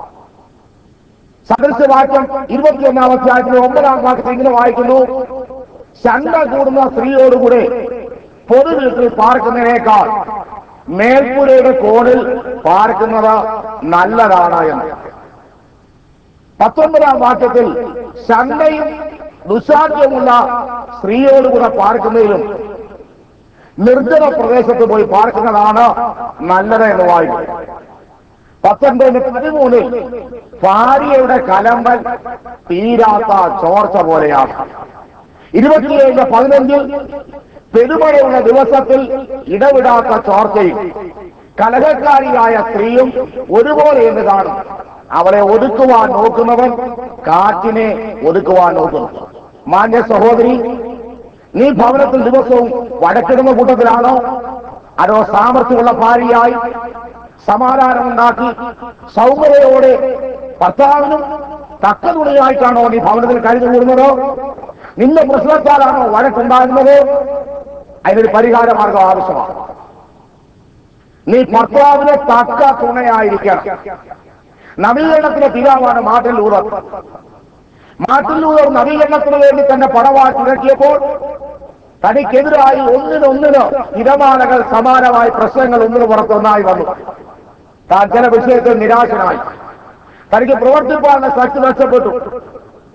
സദൃശവാക്യം ഇരുപത്തിയൊന്നാം അധ്യായത്തിൽ ഒമ്പതാം വാക്യത്തിൽ ഇങ്ങനെ വായിക്കുന്നു ശണ്ട കൂടുന്ന സ്ത്രീയോടുകൂടെ പൊതു വീട്ടിൽ പാർക്കുന്നതിനേക്കാൾ മേൽപ്പുരയുടെ കോണിൽ പാർക്കുന്നത് നല്ലതാണ് എന്ന് പത്തൊമ്പതാം വാക്യത്തിൽ ശണ്ടയും ദുശാഠ്യമുള്ള സ്ത്രീയോടുകൂടെ പാർക്കുന്നതിലും നിർജ്ജന പ്രദേശത്ത് പോയി പാർക്കുന്നതാണ് നല്ലത് എന്ന് വായിക്കും പത്തൊൻപതിന് പതിമൂന്നിൽ ഭാര്യയുടെ കലമ്പൽ തീരാത്ത ചോർച്ച പോലെയാണ് ഇരുപത്തിയേഴിന് പതിനഞ്ചിൽ പെരുമഴയുള്ള ദിവസത്തിൽ ഇടവിടാത്ത ചോർച്ചയും കലഹക്കാരിയായ സ്ത്രീയും ഒരുപോലെ എന്ന് കാണും അവളെ ഒതുക്കുവാൻ നോക്കുന്നവൻ കാറ്റിനെ ഒതുക്കുവാൻ നോക്കുന്നു മാന്യ സഹോദരി നീ ഭവനത്തിൽ ദിവസവും വഴക്കിടുന്ന കൂട്ടത്തിലാണോ അതോ സാമർഥ്യമുള്ള ഭാര്യയായി സമാധാനമുണ്ടാക്കി സൗകര്യയോടെ ഭർത്താവിനും തക്ക തുണിയായിട്ടാണോ നീ ഭവനത്തിൽ കഴിഞ്ഞു കൂടുന്നത് നിന്റെ പ്രശ്നത്താലാണോ വഴക്കുണ്ടാകുന്നത് അതിനൊരു പരിഹാര മാർഗം ആവശ്യമാണ് നീ ഭർത്താവിന് തക്ക തുണയായിരിക്കണം നവീകരണത്തിന്റെ പിതാവാണ് മാർട്ടിൻ ലൂതർ മാർട്ടിൻ ലൂതർ നവീകരണത്തിന് വേണ്ടി തന്നെ പണവാക്കി ഇറക്കിയപ്പോൾ തനിക്കെതിരായി ഒന്നിനൊന്നിന് ഇടമാലകൾ സമാനമായ പ്രശ്നങ്ങൾ ഒന്നിനു പുറത്തൊന്നായി വന്നു താൻ ചില വിഷയത്തിൽ നിരാശനായി തനിക്ക് പ്രവർത്തിപ്പാനുള്ള ശക്തി നഷ്ടപ്പെട്ടു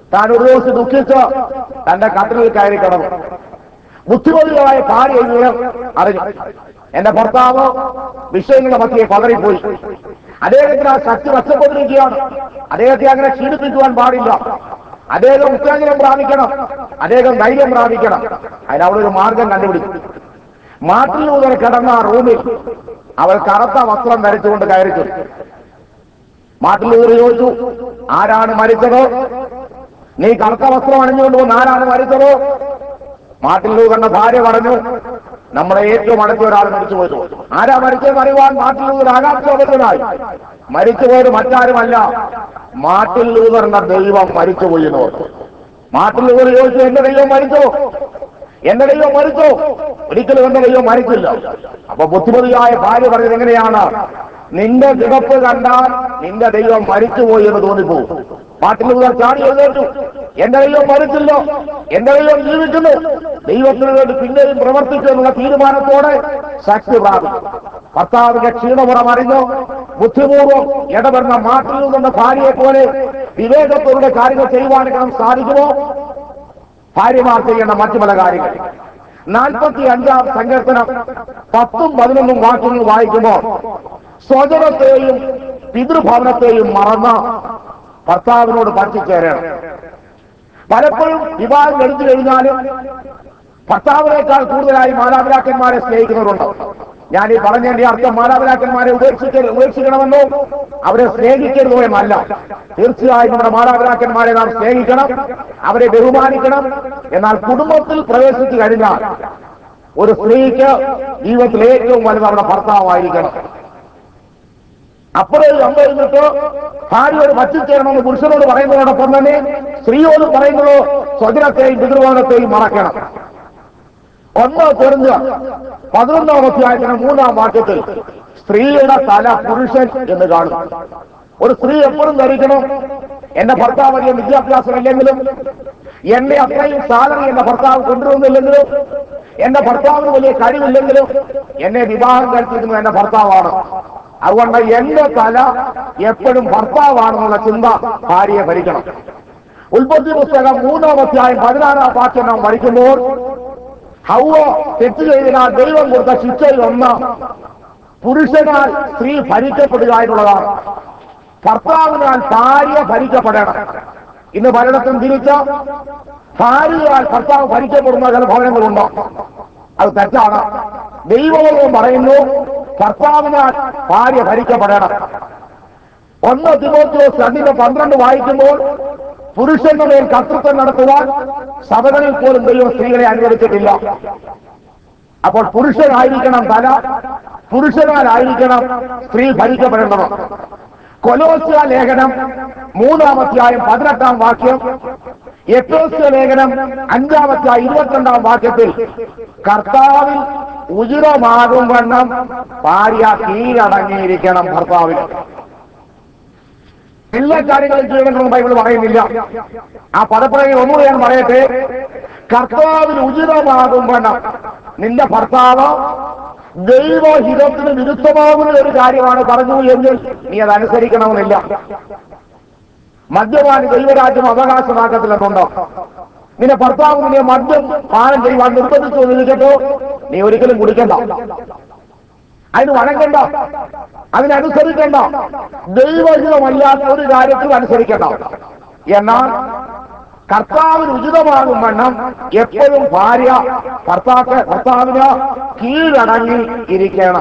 താൻ ഒരു ദിവസം ദുഃഖിച്ച് തന്റെ കട്ടിലിൽ കയറി കിടന്നു ബുദ്ധിമതികളായ ഭാര്യ ഈ വിവരം അറിഞ്ഞു എന്റെ ഭർത്താവ് വിഷയങ്ങളുടെ മധ്യയെ പതറിപ്പോയി അദ്ദേഹത്തിന് ആ ശക്തി നഷ്ടപ്പെട്ടിരിക്കുകയാണ് അദ്ദേഹത്തെ അങ്ങനെ ക്ഷീണിപ്പിക്കുവാൻ പാടില്ല അദ്ദേഹം ഉത്തേജനം പ്രാപിക്കണം അദ്ദേഹം ധൈര്യം പ്രാപിക്കണം അതിന് അവളൊരു മാർഗം കണ്ടുപിടിച്ചു മാട്ടിൽ മുതൽ കിടന്ന ആ റൂമിൽ അവൾ കറുത്ത വസ്ത്രം ധരിച്ചുകൊണ്ട് കയറി ചെന്നു മാട്ടിൽ കയറി ചോദിച്ചു ആരാണ് മരിച്ചത് നീ കറുത്ത വസ്ത്രം അണിഞ്ഞുകൊണ്ട് വന്ന് ആരാണ് മരിച്ചത് മാട്ടിൽ കണ്ട ഭാര്യ പറഞ്ഞു നമ്മുടെ ഏറ്റവും അടുത്ത ഒരാൾ മരിച്ചുപോയത് ആരാ മരിച്ചതെന്ന് അറിയുവാൻ മാട്ടിൽ ലൂതർ ആകാശോപത്തിനായി മരിച്ചുപോയത് മറ്റാരുമല്ല മാട്ടിൽ ലൂതറിന്റെ ദൈവം മരിച്ചുപോയി എന്ന് പറഞ്ഞു മാട്ടിൽ ലൂതർ ചോദിച്ചു എന്റെ ദൈവം മരിച്ചോ എന്റെ ദൈവം മരിച്ചോ ഒരിക്കലും എന്റെ ദൈവം മരിച്ചില്ല അപ്പൊ ബുദ്ധിമതിയായ ഭാര്യ പറഞ്ഞത് എങ്ങനെയാണ് നിന്റെ കിടപ്പ് കണ്ടാൽ നിന്റെ ദൈവം മരിച്ചുപോയി എന്ന് തോന്നിപ്പോകും പാട്ടിൽ മുതൽ ചാടി എഴുന്നേറ്റു എന്റെ ദൈവം മരിച്ചില്ല എന്റെ ദൈവം ജീവിക്കുന്നു ദൈവത്തിന് വേണ്ടി പിന്നെയും പ്രവർത്തിച്ചു എന്നുള്ള തീരുമാനത്തോടെ ശക്തി പ്രാപിച്ചു ഭർത്താവിന്റെ ക്ഷീണമുറം അറിഞ്ഞു ബുദ്ധിപൂർവ്വം ഇടപെടുന്ന മാട്ടിൽ നിന്ന ഭാര്യയെ പോലെ വിവേകത്തോടെ കാര്യങ്ങൾ ചെയ്യുവാനെങ്കിലും സാധിക്കുമോ ഭാര്യമാർ ചെയ്യേണ്ട മറ്റു പല കാര്യങ്ങൾ നാൽപ്പത്തി അഞ്ചാം സങ്കീർത്തനം പത്തും പതിനൊന്നും വാക്യങ്ങൾ വായിക്കുമ്പോൾ സ്വജനത്തെയും പിതൃഭവനത്തെയും മറന്ന് ഭർത്താവിനോട് പറ്റിച്ചേരണം പലപ്പോഴും വിവാഹം എടുത്തു കഴിഞ്ഞാലും ഭർത്താവിനേക്കാൾ കൂടുതലായി മാതാപിതാക്കന്മാരെ സ്നേഹിക്കുന്നവരുണ്ട് ഞാൻ ഈ പറഞ്ഞതിന്റെ അർത്ഥം മാതാപിതാക്കന്മാരെ ഉപേക്ഷിക്ക ഉപേക്ഷിക്കണമെന്നോ അവരെ സ്നേഹിക്കരുതോ എന്നല്ല തീർച്ചയായും നമ്മുടെ മാതാപിതാക്കന്മാരെ നാം സ്നേഹിക്കണം അവരെ ബഹുമാനിക്കണം എന്നാൽ കുടുംബത്തിൽ പ്രവേശിച്ചു കഴിഞ്ഞാൽ ഒരു സ്ത്രീക്ക് ജീവിതത്തിൽ ഏറ്റവും വലുത് അവരുടെ ഭർത്താവായിരിക്കണം അപ്പോഴേ അമ്പയിരുന്നിട്ട് ഭാര്യയോട് വച്ചിച്ചേരണമെന്ന് പുരുഷനോട് പറയുന്നതോടൊപ്പം തന്നെ സ്ത്രീയോട് പറയുന്നത് സ്വജനത്തെയും പിതൃഭവനത്തെയും മറക്കണം ഒന്ന് തെറിഞ്ഞ് പതിനൊന്നാം അധ്യായത്തിന് മൂന്നാം വാക്യത്തിൽ സ്ത്രീയുടെ തല പുരുഷൻ എന്ന് കാണും ഒരു സ്ത്രീ എപ്പോഴും ധരിക്കണം എന്റെ ഭർത്താവ് വലിയ വിദ്യാഭ്യാസമില്ലെങ്കിലും എന്നെ അത്രയും സാലറി എന്റെ ഭർത്താവ് കൊണ്ടുവരുന്നില്ലെങ്കിലും എന്റെ ഭർത്താവിന് വലിയ കഴിവില്ലെങ്കിലും എന്നെ വിവാഹം കഴിച്ചിരുന്നത് എന്റെ ഭർത്താവാണ് അതുകൊണ്ട് എന്റെ തല എപ്പോഴും ഭർത്താവാണെന്നുള്ള ചിന്ത ഭാര്യയെ ഭരിക്കണം ഉൽപ്പത്തി പുസ്തകം മൂന്നാം അധ്യായം പതിനാറാം വാക്യം നാം പഠിക്കുമ്പോൾ ഹൗവ തെറ്റ് ചെയ്തതിനാൽ ദൈവം കൊടുത്ത ശിക്ഷയിൽ ഒന്ന് പുരുഷനാൽ സ്ത്രീ ഭരിക്കപ്പെടുക എന്നുള്ളതാണ് ഭർത്താവിനാൽ ഭാര്യ ഭരിക്കപ്പെടണം ഇന്ന് പലയിടത്തും തിരിച്ച ഭാര്യയാൽ ഭർത്താവ് ഭരിക്കപ്പെടുന്ന ചില ഭവനങ്ങളുണ്ടോ അത് തെറ്റാണ് ദൈവവും പറയുന്നു ഭർത്താവിനാൽ ഭാര്യ ഭരിക്കപ്പെടണം ഒന്ന് തിമോത്തിയോസ് രണ്ടിന്റെ പന്ത്രണ്ട് വായിക്കുമ്പോൾ പുരുഷന്റെ മേൽ കർത്തൃത്വം നടത്തുവാൻ സഭകളിൽ പോലും ദൈവം സ്ത്രീകളെ അനുവദിച്ചിട്ടില്ല അപ്പോൾ പുരുഷനായിരിക്കണം തല പുരുഷനാലായിരിക്കണം സ്ത്രീ ഭരിക്കപ്പെടേണ്ടത് കൊലോസ്യ ലേഖനം മൂന്നാം അധ്യായം പതിനെട്ടാം വാക്യം എട്ടോസ്യ ലേഖനം അഞ്ചാം അധ്യായം ഇരുപത്തിരണ്ടാം വാക്യത്തിൽ കർത്താവിൽ ഉചിതമാകും വണ്ണം ഭാര്യ കീഴടങ്ങിയിരിക്കണം ഭർത്താവിന് എല്ലാ കാര്യങ്ങളും ചെയ്യണമെന്ന് ബൈബിൾ പറയുന്നില്ല ആ പദപ്രയോഗം ഒന്നുകൂടി ഞാൻ പറയട്ടെ കർത്താവിന് ഉചിതമാകും വണ്ണം നിന്റെ ഭർത്താവ് ദൈവഹിതത്തിന് വിരുദ്ധമാകുന്ന ഒരു കാര്യമാണ് പറഞ്ഞു എങ്കിൽ നീ അത് അനുസരിക്കണമെന്നില്ല മദ്യപാനി ദൈവരാജ്യം അവകാശമാക്കത്തില്ലെന്നുണ്ടോ നിന്റെ ഭർത്താവ് നിന്നെ മദ്യം പാനം ചെയ്യുവാൻ നിർബന്ധിച്ചു എന്നിരിക്കട്ടോ നീ ഒരിക്കലും കുടിക്കണ്ട അതിന് വഴങ്ങണ്ട അതിനനുസരിക്കണ്ട ദൈവഹിതമല്ലാത്ത ഒരു കാര്യത്തിൽ അനുസരിക്കണ്ട എന്നാൽ കർത്താവിന് ഉചിതമാകും വണ്ണം എപ്പോഴും ഭാര്യ ഭർത്താക്ക് ഭർത്താവിന് കീഴടങ്ങി ഇരിക്കണം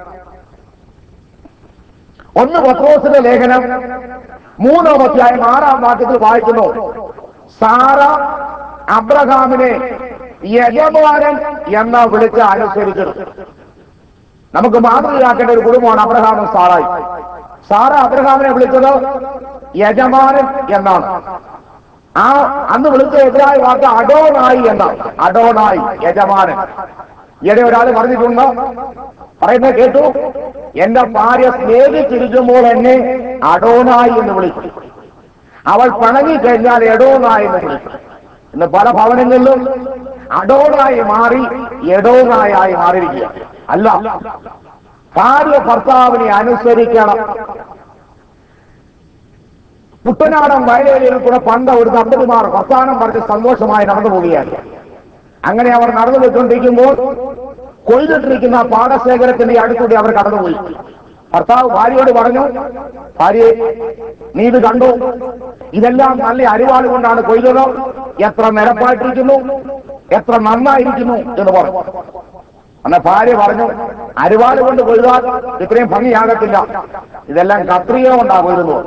ഒന്ന് പത്രോസിന്റെ ലേഖനം മൂന്നാം അധ്യായം ആറാം വാക്യത്തിൽ വായിക്കുന്നു സാറ അബ്രഹാമിനെ യജമാനൻ എന്ന് വിളിച്ച് അനുസരിച്ചത് നമുക്ക് മാതൃകയാക്കേണ്ട ഒരു കുടുംബമാണ് അബ്രഹാമും സാറായി സാറ അബ്രഹാമിനെ വിളിച്ചത് യജമാനൻ എന്നാണ് ആ അന്ന് വിളിച്ച എതിരായ വാക്ക് അഡോനായി എന്നാണ് അഡോനായി യജമാനൻ ഈയിടെ ഒരാൾ പറഞ്ഞിട്ടുണ്ട് പറയുന്നത് കേട്ടു എന്റെ ഭാര്യ സ്നേഹിച്ചിരിക്കുമ്പോൾ എന്നെ അഡോനായി എന്ന് വിളിച്ചു അവൾ പിണങ്ങി കഴിഞ്ഞാൽ എഡോനായി എന്ന് വിളിച്ചു ഇന്ന് പല ഭവനങ്ങളിലും അഡോനായി മാറി എഡോനായി മാറിയിരിക്കുക അല്ല ഭാര്യ ഭർത്താവിനെ അനുസരിക്കണം കുട്ടനാടൻ വയലേരിയിൽ കൂടെ പണ്ട് ഒരു ദമ്പതിമാർ വർത്താനം പറഞ്ഞ് സന്തോഷമായി നടന്നു പോവുകയാണ് അങ്ങനെ അവർ നടന്നു പോയിക്കൊണ്ടിരിക്കുമ്പോൾ കൊയ്തിട്ടിരിക്കുന്ന പാടശേഖരത്തിന്റെ അടുത്തൂടെ അവർ കടന്നുപോയി ഭർത്താവ് ഭാര്യയോട് പറഞ്ഞു ഭാര്യയെ നീ ഇത് കണ്ടു ഇതെല്ലാം നല്ല അരിവാൾ കൊണ്ടാണ് കൊയ്തത് എത്ര നിരപ്പായിട്ടിരിക്കുന്നു എത്ര നന്നായിരിക്കുന്നു എന്ന് പറഞ്ഞു അന്ന് ഭാര്യ പറഞ്ഞു അരിവാൾ കൊണ്ട് കൊയ്താൽ ഇത്രയും ഭംഗിയാകത്തില്ല ഇതെല്ലാം കത്രിക കൊണ്ടാ കൊയ്തുന്നത്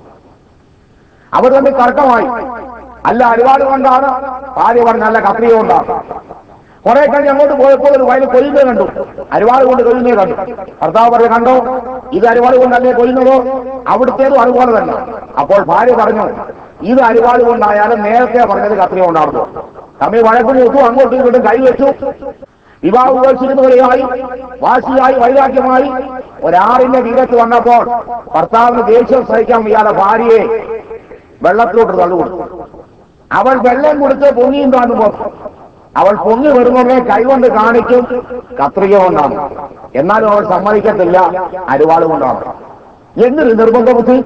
അവർ തമ്മിൽ തർക്കമായി അല്ല അരിവാൾ കൊണ്ടാണ് ഭാര്യ പറഞ്ഞ നല്ല കത്രിക കൊണ്ടാണ് കുറെ കഴിഞ്ഞ് അങ്ങോട്ട് പോയപ്പോൾ ഒരു വയൽ കൊയ്യുന്നേ കണ്ടു അരിവാൾ കൊണ്ട് കൊയ്യുന്നേ കണ്ടു ഭർത്താവ് പറഞ്ഞു കണ്ടോ ഇത് അരിവാൾ കൊണ്ടല്ലേ കൊയ്യുന്നതോ അവിടുത്തേതും അതുപോലെ തന്നെ അപ്പോൾ ഭാര്യ പറഞ്ഞു ഇത് അരിവാൾ കൊണ്ടായാലും നേരത്തെ പറഞ്ഞത് കത്രിക കൊണ്ടാണെന്ന് തമ്മിൽ വഴക്ക് മൂത്തു അങ്ങോട്ടും ഇങ്ങോട്ടും കൈവച്ചു വിവാഹ ഉപേക്ഷിക്കുന്നവരെയായി വാശിയായി വൈരാഗ്യമായി ഒരാറിന്റെ തീരത്ത് വന്നപ്പോൾ ഭർത്താവിന് ദേഷ്യം സഹിക്കാൻ വയ്യാതെ ഭാര്യയെ വെള്ളത്തിലോട്ട് തള്ളുകൊടുത്തു അവൾ വെള്ളം കൊടുത്ത് പൊങ്ങിയും കാണുമ്പോൾ അവൾ പൊങ്ങി വരുന്നവരെ കൈകൊണ്ട് കാണിക്കും കത്രിക കൊണ്ടാണ് എന്നാലും അവൾ സമ്മതിക്കത്തില്ല അരുവാള് കൊണ്ടാണ് എന്തൊരു നിർബന്ധ ബുദ്ധി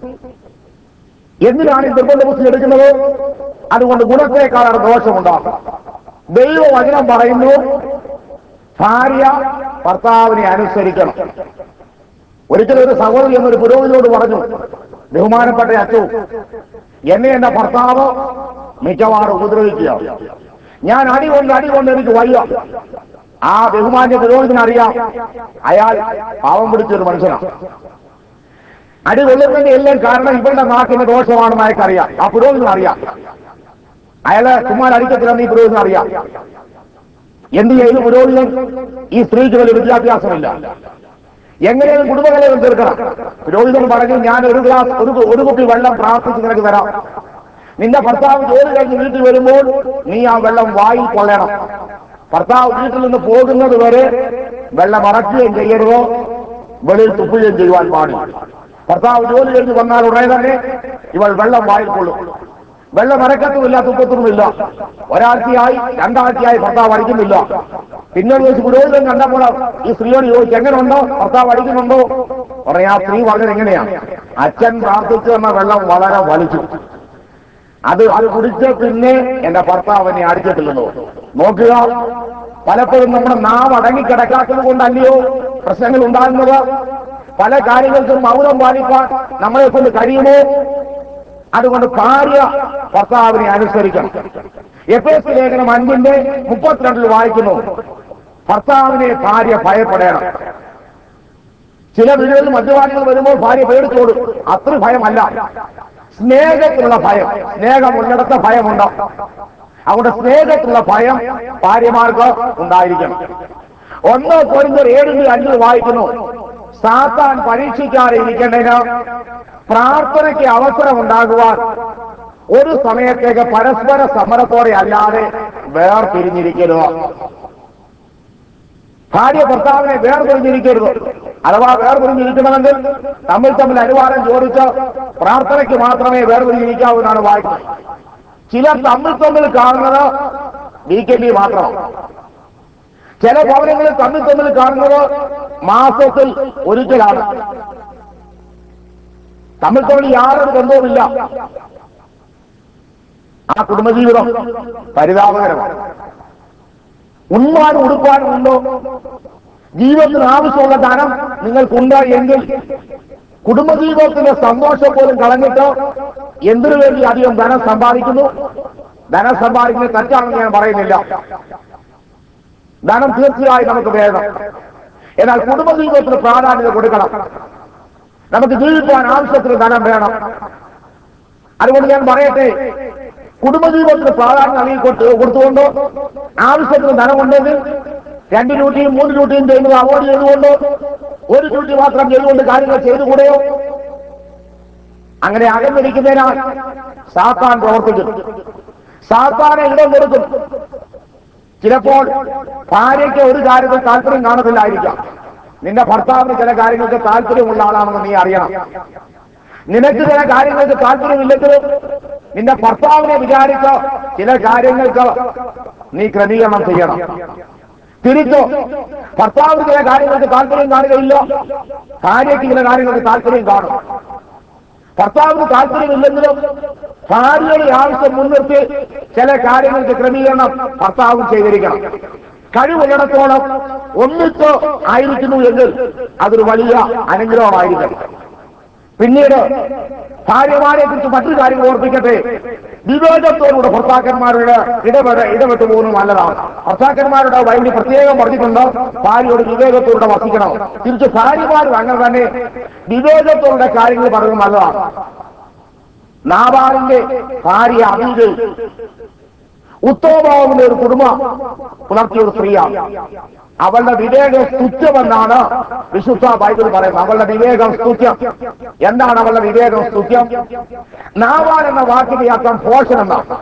എന്തിനാണ് ഈ നിർബന്ധ ബുദ്ധി എടുക്കുന്നത് അതുകൊണ്ട് ഗുണത്തേക്കാളാണ് ദോഷമുണ്ടാകും ദൈവവചനം പറയുന്നു ഭാര്യ ഭർത്താവിനെ അനുസരിക്കണം ഒരിക്കലും ഒരു സഹോദരി എന്നൊരു പുരോഹിതനോട് പറഞ്ഞു ബഹുമാനപ്പെട്ട അച്ചു എന്നെ എന്റെ ഭർത്താവ് മിക്കവാറും ഉപദ്രവിക്കുക ഞാൻ അടി കൊണ്ട് അടി കൊണ്ട് എനിക്ക് വയ്യ ആ ബഹുമാന്യ പുരോഹിതനറിയാം അയാൾ പാവം പിടിച്ചൊരു മനുഷ്യനാണ് അടി കൊള്ളുന്നതിന്റെ എല്ലാം കാരണം ഇവരുടെ നാക്കിന്റെ ദോഷമാണെന്ന് അയാൾക്കറിയാം ആ പുരോഹിതൻ അറിയാം അയാളെ കുമാർ അടിക്കത്തില്ലെന്ന് ഈ പുരോഹിതൻ അറിയാം എന്ത് ചെയ്തു പുരോഹിതൻ ഈ സ്ത്രീക്ക് വലിയ വിദ്യാഭ്യാസമില്ല എങ്ങനെയും കുടുംബകലകം തീർക്കണം പുരോഹിതൻ പറഞ്ഞു ഞാൻ ഒരു ഗ്ലാസ് ഒരു ഒരു കുപ്പി വെള്ളം പ്രാർത്ഥിച്ച് നിനക്ക് തരാം നിന്റെ ഭർത്താവ് ജോലി കഴിഞ്ഞ് വീട്ടിൽ വരുമ്പോൾ നീ ആ വെള്ളം വായിൽ കൊള്ളണം ഭർത്താവ് വീട്ടിൽ നിന്ന് പോകുന്നത് വരെ വെള്ളം അറക്കുകയും ചെയ്യരുതോ വെളിയിൽ തുപ്പുകയും ചെയ്യുവാൻ പാടില്ല ഭർത്താവ് ജോലി കഴിഞ്ഞ് വന്നാൽ ഉടനെ തന്നെ ഇവൾ വെള്ളം വായിൽ കൊള്ളും വെള്ളം അരക്കത്തുമില്ല തുപ്പത്തുമില്ല ഒരാഴ്ചയായി രണ്ടാഴ്ചയായി ഭർത്താവ് അടിക്കുന്നില്ല പിന്നെ ഒരു ദിവസം പുരോഹിതൻ കണ്ടപ്പോൾ ഈ സ്ത്രീയോട് ചോദിച്ചു എങ്ങനെയുണ്ടോ ഭർത്താവ് അടിക്കുന്നുണ്ടോ പറയാ സ്ത്രീ പറഞ്ഞത് എങ്ങനെയാണ് അച്ഛൻ പ്രാർത്ഥിച്ചു തന്ന വെള്ളം വളരെ വലിച്ചു അത് അത് കുടിച്ച് പിന്നെ എന്റെ ഭർത്താവ് എന്നെ അടിച്ചിട്ടില്ലെന്നോ നോക്കുക പലപ്പോഴും നമ്മുടെ നാവ് അടങ്ങിക്കിടക്കാത്തത് കൊണ്ടല്ലയോ പ്രശ്നങ്ങൾ ഉണ്ടാകുന്നത് പല കാര്യങ്ങൾക്കും മൗനം പാലിക്കാൻ നമ്മളെ കൊണ്ട് കഴിയുമോ അതുകൊണ്ട് ഭാര്യ ഭർത്താവിനെ അനുസരിക്കണം എഫ് എസ് ലേഖനം അഞ്ചിന്റെ മുപ്പത്തിരണ്ടിൽ വായിക്കുന്നു ഭർത്താവിനെ ഭാര്യ ഭയപ്പെടണം ചില വീടുകളിൽ മദ്യപാനികൾ വരുമ്പോൾ ഭാര്യ പേടിച്ചോടും അത്ര ഭയമല്ല സ്നേഹത്തിലുള്ള ഭയം സ്നേഹമുള്ളിടത്ത് ഭയമുണ്ടോ അവിടെ സ്നേഹത്തിലുള്ള ഭയം ഭാര്യമാർക്ക് ഉണ്ടായിരിക്കണം ഒന്ന് പോയിന്റ് ഏഴിന്റെ അഞ്ചിൽ വായിക്കുന്നു സാത്താൻ പരീക്ഷിക്കാതെ ഇരിക്കേണ്ടതിന് പ്രാർത്ഥനയ്ക്ക് അവസരം ഉണ്ടാകുവാൻ ഒരു സമയത്തേക്ക് പരസ്പര സമരത്തോടെ അല്ലാതെ വേർപിരിഞ്ഞിരിക്കരുത് ഭാര്യ ഭർത്താവിനെ വേർപിരിഞ്ഞിരിക്കരുത് അഥവാ വേർപിരിഞ്ഞിരിക്കണമെങ്കിൽ തമ്മിൽ തമ്മിൽ അനുവാദം ചോദിച്ച് പ്രാർത്ഥനയ്ക്ക് മാത്രമേ വേർപിരിഞ്ഞിരിക്കാവൂ എന്നാണ് വായിക്കുന്നത് ചിലർ തമ്മിൽ തമ്മിൽ കാണുന്നത് വീക്കെൻഡിൽ മാത്രമാണ് ചില ഭവനങ്ങളിൽ തമ്മിൽ തമ്മിൽ കാണുന്നത് മാസത്തിൽ ഒരിക്കലാണ് തമ്മിൽ തമ്മിൽ യാതൊരു ബന്ധവുമില്ല ആ കുടുംബജീവിതം പരിതാപകരമാണ് ഉണ്മാനും ഉടുപ്പാനും ഉണ്ടോ ജീവിതത്തിന് ആവശ്യമുള്ള ധനം നിങ്ങൾക്കുണ്ട് എങ്കിൽ കുടുംബജീവിതത്തിന്റെ സന്തോഷം പോലും കളഞ്ഞിട്ട് എന്തിനു വേണ്ടി അധികം ധനം സമ്പാദിക്കുന്നു ധനം സമ്പാദിക്കുന്നത് തെറ്റാണെന്ന് ഞാൻ പറയുന്നില്ല ധനം തീർച്ചയായും നമുക്ക് വേണം എന്നാൽ കുടുംബജീവിതത്തിന് പ്രാധാന്യത കൊടുക്കണം നമുക്ക് ജീവിക്കാൻ ആവശ്യത്തിന് ധനം വേണം അതുകൊണ്ട് ഞാൻ പറയട്ടെ കുടുംബജീവിതത്തിന് പ്രാധാന്യം നൽകി കൊടുത്ത് കൊടുത്തുകൊണ്ട് ആവശ്യത്തിന് ധനമുണ്ടെങ്കിൽ രണ്ട് ഡ്യൂട്ടിയും മൂന്ന് ഡ്യൂട്ടിയും ചെയ്യുന്നത് അവോയ്ഡ് ചെയ്തുകൊണ്ട് ഒരു ഡ്യൂട്ടി മാത്രം ചെയ്തുകൊണ്ട് കാര്യങ്ങൾ ചെയ്തുകൂടെയോ അങ്ങനെ അകന്നിരിക്കുന്നതിനാൽ സാത്താൻ പ്രവർത്തിക്കും സാത്താനെ ഇടം കൊടുക്കും ചിലപ്പോൾ ഭാര്യയ്ക്ക് ഒരു കാര്യത്തിൽ താല്പര്യം കാണത്തില്ലായിരിക്കാം നിന്റെ ഭർത്താവിന് ചില കാര്യങ്ങൾക്ക് താല്പര്യമുള്ള ആളാണെന്ന് നീ അറിയണം നിനക്ക് ചില കാര്യങ്ങൾക്ക് താല്പര്യമില്ലെങ്കിലും നിന്റെ ഭർത്താവിനെ വിചാരിച്ച് ചില കാര്യങ്ങൾക്ക് നീ ക്രമീകരണം ചെയ്യണം തിരിച്ചോ ഭർത്താവിന് ചില കാര്യങ്ങൾക്ക് താല്പര്യം കാണുകയില്ല ഭാര്യയ്ക്ക് ചില കാര്യങ്ങൾക്ക് താല്പര്യം കാണും ഭർത്താവിന് താല്പര്യമില്ലെങ്കിലും ഭാര്യയുടെ ആവശ്യം മുൻനിർത്തി ചില കാര്യങ്ങൾക്ക് ക്രമീകരണം ഭർത്താവും ചെയ്തിരിക്കണം കഴിവുള്ളിടത്തോളം ഒന്നിച്ച് ആയിരിക്കുന്നു എങ്കിൽ അതൊരു വലിയ അനുഗ്രഹമായിരിക്കണം പിന്നീട് ഭാര്യമാരെ കുറിച്ച് മറ്റൊരു കാര്യം ഓർപ്പിക്കട്ടെ വിവേചത്തോടുകൂടെ ഭർത്താക്കന്മാരുടെ ഇടപെട ഇടപെട്ടു പോകുന്നത് നല്ലതാണ് ഭർത്താക്കന്മാരുടെ ബൈബിൾ പ്രത്യേകം പറഞ്ഞിട്ടുണ്ട് ഭാര്യയോട് വിവേകത്തോടെ വസിക്കണം തിരിച്ച് ഭാര്യമാരും അങ്ങനെ തന്നെ വിവേകത്തോടെ കാര്യങ്ങൾ പറയുന്നത് നല്ലതാണ് നാബാലിന്റെ ഭാര്യ അബീജ് ഉത്തമഭാവമുള്ള ഒരു കുടുംബം പുലർത്തിയ ഒരു സ്ത്രീയാണ് അവളുടെ വിവേകം സ്തുത്യമെന്നാണ് വിശുദ്ധ ബൈബിൾ പറയുന്നത് അവളുടെ വിവേകം സ്തുത്യം എന്താണ് അവളുടെ വിവേകം സ്തുത്യം നാവാൻ എന്ന വാക്കിന്റെ അർത്ഥം പോഷൻ എന്നാണ്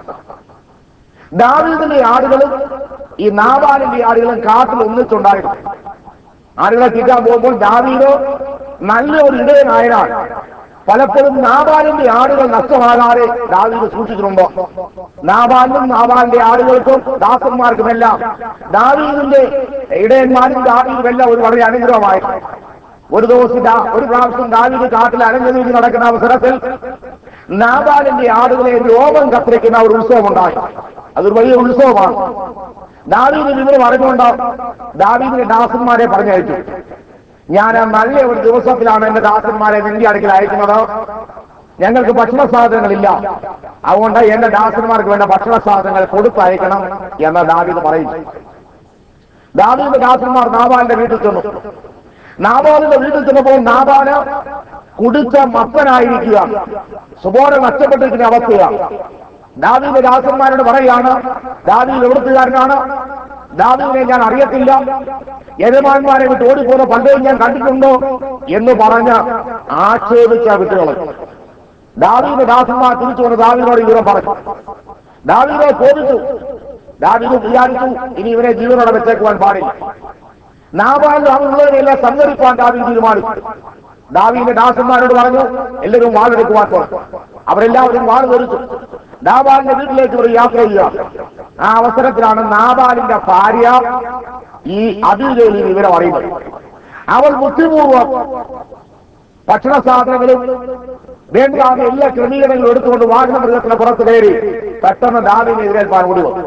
ദാവീദിന്റെ ആടുകളും ഈ നാവാലിന്റെ ആടുകളും കാട്ടിൽ ഒന്നിച്ചുണ്ടായിരുന്നു ആടുകളെ തീറ്റാൻ പോകുമ്പോൾ ദാവീദ് നല്ല ഒരു ഇടയനായനാൽ പലപ്പോഴും നാബാലിന്റെ ആടുകൾ നഷ്ടമാകാതെ ദാവീദ് സൂക്ഷിച്ചിട്ടുണ്ടോ നാബാലിനും നാബാലിന്റെ ആടുകൾക്കും ദാസന്മാർക്കുമെല്ലാം ദാവീദിന്റെ ഇടയന്മാരും ദാവീദുമെല്ലാം ഒരു വളരെ അനുഗ്രഹമായി ഒരു ദിവസം ദാ- ഒരു പ്രാവശ്യം ദാവീദ് കാട്ടിൽ അലഞ്ഞതിരിഞ്ഞ് നടക്കുന്ന അവസരത്തിൽ നാബാലിന്റെ ആടുകളെ രോമം കത്തിരിക്കുന്ന ഒരു ഉത്സവം ഉണ്ടായി അതൊരു വലിയ ഉത്സവമാണ് ദാവീദ് വിവരം അറിഞ്ഞുകൊണ്ട് ദാവീദിന്റെ ദാസന്മാരെ പറഞ്ഞയച്ചു ഞാൻ നല്ല ഒരു ദിവസത്തിലാണ് എന്റെ ദാസന്മാരെ നിന്റെ അടുക്കൽ അയക്കുന്നത് ഞങ്ങൾക്ക് ഭക്ഷണ സാധനങ്ങളില്ല അതുകൊണ്ട് എന്റെ ദാസന്മാർക്ക് വേണ്ട ഭക്ഷണ സാധനങ്ങൾ കൊടുത്തയക്കണം എന്ന് ദാവീദ് പറയുന്നു ദാവീദിന്റെ ദാസന്മാർ നാബാലിന്റെ വീട്ടിൽ ചെന്നു നാബാലിന്റെ വീട്ടിൽ ചെന്നപ്പോൾ നാബാല് കുടിച്ച മത്തനായിരിക്കുകയാണ് സുബോധം നഷ്ടപ്പെട്ടിരിക്കുന്ന അവസ്ഥയാണ് ദാവീദ് ദാസന്മാരോട് പറയാണ് ദാവീദ് എവിടുത്തുകാരനാണ് ദാവീദിനെ ഞാൻ അറിയത്തില്ല യജമാന്മാരെ വിട്ട് ഓടിപ്പോകുന്ന പലരെയും ഞാൻ കണ്ടിട്ടുണ്ടോ എന്ന് പറഞ്ഞ് ആക്ഷേപിച്ച വിട്ടുകളഞ്ഞു ദാവീദ് ദാസന്മാർ തിരിച്ചു വന്ന് ദാവീദിനോട് വിവരം പറഞ്ഞു ദാവീദെ ചോദിച്ചു ദാവീദ് വിചാരിച്ചു ഇനി ഇവരെ ജീവനോടെ വെച്ചേക്കുവാൻ പാടില്ല നാബാലിൽ അവനുള്ളതിനെല്ലാം സംഘടിപ്പാൻ ദാവീദ് തീരുമാനിച്ചു ദാവീദിന്റെ ദാസന്മാരോട് പറഞ്ഞു എല്ലാവരും വാളെടുക്കുവാൻ പറഞ്ഞു അവരെല്ലാവരും വാൾ ധരിച്ചു നാബാലിന്റെ വീട്ടിലേക്ക് ഒരു യാത്ര ചെയ്യുക ആ അവസരത്തിലാണ് നാബാലിന്റെ ഭാര്യ ഈ അതിഥിയിൽ ഈ വിവരം അറിയുന്നത് അവൾ ബുദ്ധിപൂർവം ഭക്ഷണ സാധനങ്ങളും വേണ്ടാതെ എല്ലാ ക്രമീകരണങ്ങളും എടുത്തുകൊണ്ട് വാഹന മൃഗത്തിന് പുറത്ത് കയറി പെട്ടെന്ന് ദാവിനെ എതിരേൽപ്പാൻ ഓടി വന്നു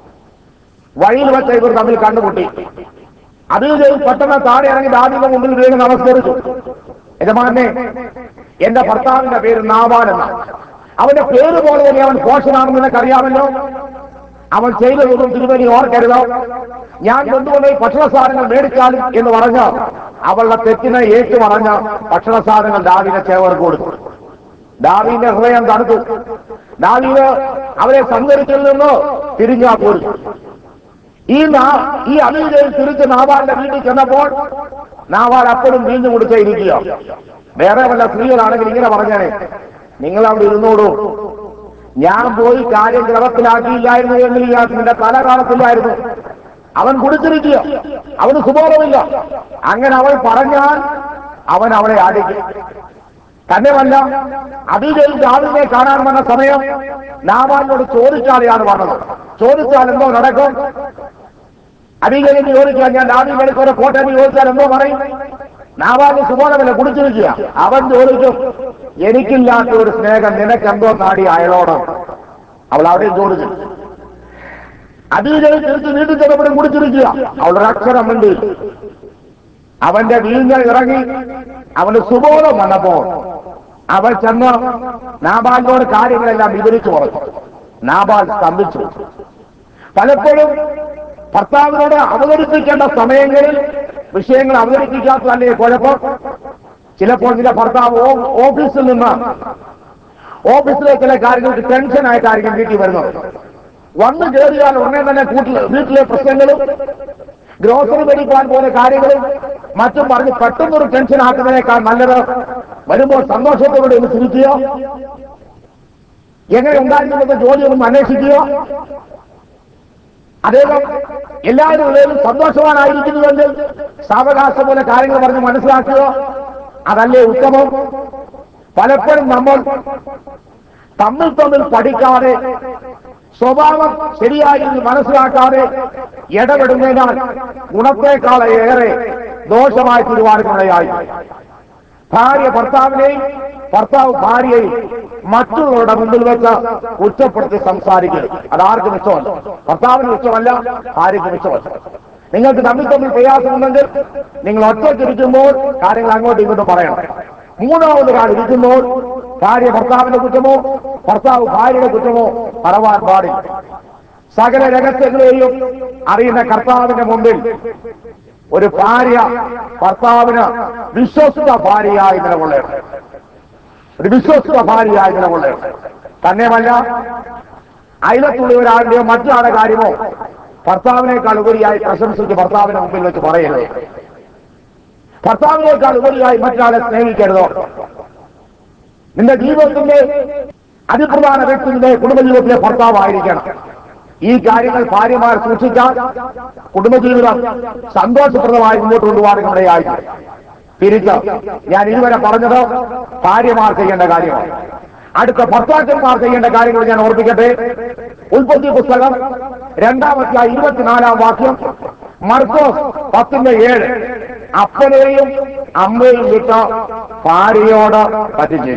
വഴിയിൽ വെച്ച ഇവർ തമ്മിൽ കണ്ടുമുട്ടി അതിൽ പെട്ടെന്ന് താഴെ ഇറങ്ങി ദാവിന്റെ മുമ്പിൽ വീണ് നമസ്കരിച്ചു യജമാനെ എന്റെ ഭർത്താവിന്റെ പേര് നാവാൻ എന്നാണ് അവന്റെ പേര് പോലെ തന്നെ അവൻ പോഷനാണെന്ന് നിനക്കറിയാമല്ലോ അവൻ ചെയ്തതൊന്നും തിരുവനി ഓർക്കരുത് ഞാൻ കൊണ്ടുപോയി ഭക്ഷണ സാധനങ്ങൾ മേടിച്ചാലും എന്ന് പറഞ്ഞ് അവളുടെ തെറ്റിനെ ഏറ്റു പറഞ്ഞ് ഭക്ഷണ സാധനങ്ങൾ ദാവിനെ ചേവർക്ക് കൊടുത്തു ദാവീന്റെ ഹൃദയം തണുത്തു ദാവീന് അവരെ സംഘരിച്ചിൽ നിന്ന് തിരിഞ്ഞാ പോരും ഈ നാ- ഈ അമീരയിൽ തിരിച്ച് നാവാലിന്റെ വീട്ടിൽ ചെന്നപ്പോൾ നാവാൽ അപ്പോഴും വീണ്ടും കൊടുത്തേ ഇരിക്കുക വേറെ വല്ല സ്ത്രീകളാണെങ്കിൽ ഇങ്ങനെ പറഞ്ഞേനെ നിങ്ങൾ അവിടെ ഇരുന്നോളൂ ഞാൻ പോയി കാര്യം ക്രമത്തിലാക്കിയില്ലായിരുന്നു എങ്കിൽ ഈ നിന്റെ തല കാണത്തില്ലായിരുന്നു അവൻ കുടിച്ചിരിക്കുക അവന് സുബോധമില്ല അങ്ങനെ അവൾ പറഞ്ഞാൽ അവൻ അവളെ അടിക്കും തന്നെയല്ല അബീജയിൽ ദാവിദിനെ കാണാൻ വന്ന സമയം നാവാലിനോട് ചോദിച്ചാലെയാണ് വന്നത് ചോദിച്ചാൽ എന്തോ നടക്കും അബീജലിന് ചോദിക്കാൻ ഞാൻ ദാവിദിന്റെ അടുത്ത് ഒരു കോട്ടയിൽ ചോദിച്ചാൽ എന്തോ പറയും നാവാലിന് സുബോധമല്ല കുടിച്ചിരിക്കുക അവൻ ചോദിക്കും എനിക്കില്ലാത്ത ഒരു സ്നേഹം നിനക്കെന്തോ നാടി അയലോട് അവൾ അവിടെയും ചോദിച്ചു അബീജലിൽ തിരിച്ച് വീട്ടിൽ ചെന്നപ്പോഴും കുടിച്ചിരിക്കുക അവളുടെ അക്ഷരം മിണ്ടി അവന്റെ വീഞ്ഞ ഇറങ്ങി അവന് സുബോധം വന്നപ്പോൾ അവൻ ചെന്ന് നാബാലിനോട് കാര്യങ്ങളെല്ലാം വിവരിച്ചു പറഞ്ഞു നാബാൽ സ്തംഭിച്ചു പലപ്പോഴും ഭർത്താവിനോട് അവതരിപ്പിക്കേണ്ട സമയങ്ങളിൽ വിഷയങ്ങൾ അവതരിപ്പിക്കാത്തതല്ലേ കുഴപ്പം ചിലപ്പോൾ ചില ഭർത്താവ് ഓ- ഓഫീസിൽ നിന്ന് ഓഫീസിലെ ചില കാര്യങ്ങൾക്ക് ടെൻഷനായിട്ടായിരിക്കും വീട്ടിൽ വരുന്നത് വന്നു കയറിയാൽ ഉടനെ തന്നെ കൂട്ടിൽ വീട്ടിലെ പ്രശ്നങ്ങളും ഗ്രോസറി മേടിക്കാൻ പോകുന്ന കാര്യങ്ങളും മറ്റും പറഞ്ഞ് പെട്ടെന്നൊരു ടെൻഷൻ ആക്കുന്നതിനേക്കാൾ നല്ലത് വരുമ്പോൾ സന്തോഷത്തോടെ ഒന്ന് ചിരിക്കുക എങ്ങനെ ഉണ്ടായിരുന്നത് ജോലി ഒന്ന് അന്വേഷിക്കുക അദ്ദേഹം എല്ലാവരും ഉള്ളതിലും സന്തോഷവാനായിരിക്കുന്നുവെങ്കിൽ സാവകാശം പോലെ കാര്യങ്ങൾ പറഞ്ഞ് മനസ്സിലാക്കുക അതല്ലേ ഉത്തമം പലപ്പോഴും നമ്മൾ തമ്മിൽ തമ്മിൽ പഠിക്കാതെ സ്വഭാവം ശരിയായി എന്ന് മനസ്സിലാക്കാതെ ഇടപെടുന്നതിനാൽ ഗുണത്തെക്കാളേറെ ദോഷമായി തീരുമാനത്തിനിടയായി ഭാര്യ ഭർത്താവിനെയും ഭർത്താവ് ഭാര്യയെയും മറ്റുള്ളവരുടെ മുമ്പിൽ വെച്ച് കുറ്റപ്പെടുത്തി സംസാരിക്കരുത് അതാർക്കും ഇഷ്ടമല്ല ഭർത്താവിന് ഇഷ്ടമല്ല ഭാര്യയ്ക്കും ഇഷ്ടമല്ല നിങ്ങൾക്ക് തമ്മിൽ തമ്മിൽ പ്രയാസമുണ്ടെങ്കിൽ നിങ്ങൾ ഒറ്റയ്ക്കിരിക്കുമ്പോൾ കാര്യങ്ങൾ അങ്ങോട്ടും ഇങ്ങോട്ടും പറയണം മൂന്നാമത് ഒരാൾ ഇരിക്കുമ്പോൾ ഭാര്യ ഭർത്താവിന്റെ കുറ്റമോ ഭർത്താവ് ഭാര്യയുടെ കുറ്റമോ പറവാൻ പാടില്ല സകല രഹസ്യങ്ങളെയും അറിയുന്ന കർത്താവിന്റെ മുമ്പിൽ ഒരു ഭാര്യ ഭർത്താവിന് വിശ്വസ്ത ഭാര്യയായി നിലകൊള്ളണം ഒരു വിശ്വസ്ത ഭാര്യയായി നിലകൊള്ളണം തന്നെയുമല്ല അയലത്തുള്ള ഒരാളുടെയോ മറ്റൊരാളുടെ കാര്യമോ ഭർത്താവിനേക്കാൾ ഉപരിയായി പ്രശംസിച്ച് ഭർത്താവിന്റെ മുമ്പിൽ വെച്ച് പറയരുത് ഭർത്താവിനേക്കാൾ ഉപരിയായി മറ്റൊരാളെ സ്നേഹിക്കരുതോ നിന്റെ ജീവിതത്തിന്റെ അതിപ്രധാന വ്യക്തി നിന്റെ കുടുംബജീവിതത്തിലെ ഭർത്താവായിരിക്കണം ഈ കാര്യങ്ങൾ ഭാര്യമാർ സൂക്ഷിച്ചാൽ കുടുംബജീവിതം സന്തോഷപ്രദമായി മുമ്പോട്ട് കൊണ്ടുപോകാൻ ഇടയായിരിക്കും തിരിച്ച് ഞാൻ ഇതുവരെ പറഞ്ഞത് ഭാര്യമാർ ചെയ്യേണ്ട കാര്യമാണ് അടുത്ത ഭർത്താക്കന്മാർ ചെയ്യേണ്ട കാര്യങ്ങൾ ഞാൻ ഓർപ്പിക്കട്ടെ ഉൽപ്പത്തി പുസ്തകം രണ്ടാമത്തെ ഇരുപത്തിനാലാം വാക്യം മർക്കോസ് പത്തിന്റെ ഏഴ് അപ്പനെയും അമ്മയും വിട്ട് ഭാര്യയോട് പറ്റിച്ചു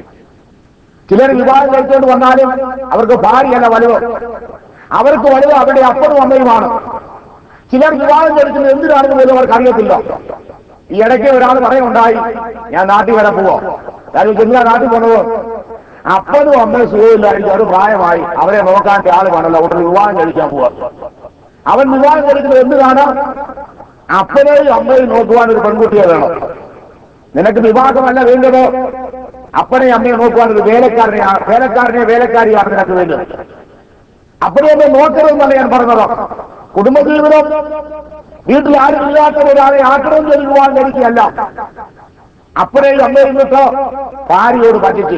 ചിലർ വിവാഹം കഴിച്ചുകൊണ്ട് വന്നാലും അവർക്ക് ഭാര്യയല്ല വലുത് അവർക്ക് വലുത് അവരുടെ അപ്പനും അമ്മയുമാണ് ചിലർ വിവാഹം കഴിക്കുന്നത് എന്തിനാണെന്ന് പോലും അവർക്ക് അറിയത്തില്ല ഈ ഇടയ്ക്ക് ഒരാൾ പറയുണ്ടായി ഞാൻ നാട്ടിൽ വരെ പോവോ ഞാൻ എന്തിനാ നാട്ടിൽ പോണത് അപ്പനും അമ്മയും സുഖമില്ലായിരിക്കും ഒരു പ്രായമായി അവരെ നോക്കാൻ ആൾ വേണമല്ലോ ഉടനെ വിവാഹം കഴിക്കാൻ പോവാ അവൻ വിവാഹം കഴിക്കുന്നത് എന്തിനാണ് അപ്പനെയും അമ്മയും നോക്കുവാൻ ഒരു പെൺകുട്ടിയെ വേണം നിനക്ക് വിവാഹമല്ല വേണ്ടത് അപ്പനെ അമ്മയെ നോക്കുവാൻ ഒരു വേലക്കാരനെ വേലക്കാരനെ വേലക്കാരിയാണ് നിനക്ക് വേണ്ടത് അപ്പനെ അമ്മയെ നോക്കരുതെന്നല്ല ഞാൻ പറഞ്ഞത് കുടുംബജീവിതം വീട്ടിൽ ആരും ഇല്ലാത്ത ഒരാളെ ആക്രമം ചെയ്യുവാൻ കഴിക്കുകയല്ല അപ്പനെയും അമ്മയും വിട്ട് ഭാര്യയോട് പറ്റിച്ച്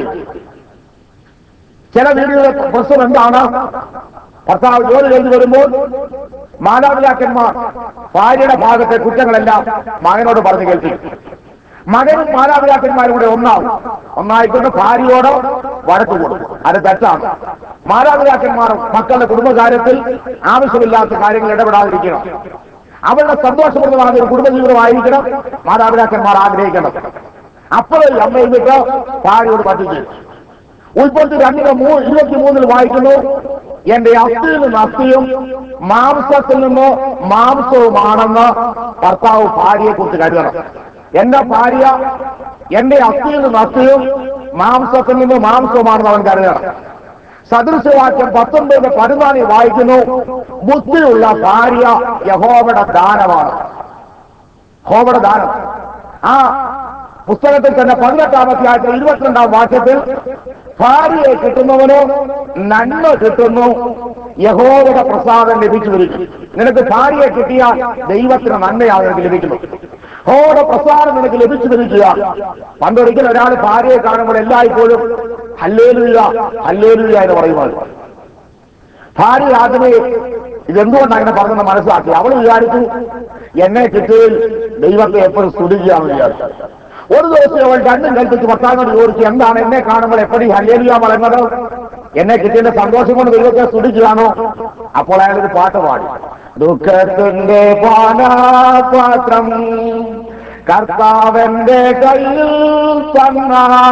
ചില വീടുകളിലെ പ്രശ്നം എന്താണ് ഭർത്താവ് ജോലി ചെയ്തു വരുമ്പോൾ മാതാപിതാക്കന്മാർ ഭാര്യയുടെ ഭാഗത്തെ കുറ്റങ്ങളെല്ലാം മകനോട് പറഞ്ഞു കേൾപ്പിക്കും മകനും മാതാപിതാക്കന്മാരും കൂടെ ഒന്നാവും ഒന്നായിക്കൊണ്ട് ഭാര്യയോട് വഴക്ക് കൊടുക്കും അത് തെറ്റാണ് മാതാപിതാക്കന്മാർ മക്കളുടെ കുടുംബകാര്യത്തിൽ ആവശ്യമില്ലാത്ത കാര്യങ്ങൾ ഇടപെടാതിരിക്കണം അവരുടെ സന്തോഷപ്രദമായ ഒരു കുടുംബജീവിതമായിരിക്കണം മാതാപിതാക്കന്മാർ ആഗ്രഹിക്കണം അപ്പോഴും അമ്മയിൽ വിട്ട് ഭാര്യയോട് പറ്റിച്ചു ഉൾപ്പെടുത്തി രണ്ടിന് മൂ ഇരുപത്തിമൂന്നിൽ വായിക്കുന്നു എന്റെ അസ്ഥിയിൽ നിന്ന് അസ്ഥിയും മാംസത്തിൽ നിന്ന് മാംസവുമാണെന്ന് ഭർത്താവ് ഭാര്യയെ കുറിച്ച് കരുതണം എന്റെ ഭാര്യ എന്റെ അസ്ഥിയിൽ നിന്ന് അസ്ഥിയും മാംസത്തിൽ നിന്ന് മാംസവുമാണെന്ന് അവൻ കരുതണം സദൃശവാക്യം പത്തൊൻപത് പതിനാലിൽ വായിക്കുന്നു ബുദ്ധിയുള്ള ഭാര്യ യഹോവയുടെ ദാനമാണ് യഹോവയുടെ ദാനം ആ പുസ്തകത്തിൽ തന്നെ പതിനെട്ടാമത്തെ ആഴ്ച ഇരുപത്തിരണ്ടാം വാക്യത്തിൽ ഭാര്യയെ കിട്ടുന്നവനോ നന്മ കിട്ടുന്നു യഹോവയുടെ പ്രസാദം ലഭിച്ചു വരും നിനക്ക് ഭാര്യയെ കിട്ടിയാൽ ദൈവത്തിന് നന്മയാണ് നിനക്ക് ലഭിക്കുന്നത് യഹോവയുടെ പ്രസാദം നിനക്ക് ലഭിച്ചു വരിക പണ്ടൊരിക്കൽ ഒരാൾ ഭാര്യയെ കാണുമ്പോൾ എല്ലായ്പ്പോഴും ഹല്ലേലുക ഹല്ലേലുക എന്ന് പറയുന്നത് ഭാര്യ ആദ്യമേ ഇതെന്തുകൊണ്ടാണ് അങ്ങനെ പറഞ്ഞെന്ന് മനസ്സിലാക്കി അവൾ വിചാരിച്ചു എന്നെ കിട്ടിയതിൽ ദൈവത്തെ എപ്പോഴും സ്തുതിക്കുകയാണെന്ന് വിചാരിച്ചു ഒരു ദിവസം അവൾ രണ്ടും കൽപ്പിച്ച് ഭർത്താവിനോട് ചോദിച്ചു എന്താണ് എന്നെ കാണുമ്പോൾ എപ്പോഴും ഹല്ലേലിയ പറയുന്നത് എന്നെ കിട്ടിയതിന്റെ സന്തോഷം കൊണ്ട് ദൈവത്തെ സ്തുതിക്കുകയാണോ അപ്പോൾ അയാൾ ഒരു പാട്ട് പാടി ദുഃഖത്തിന്റെ പാനാപാത്രം കർത്താവന്റെ കയ്യിൽ തന്ന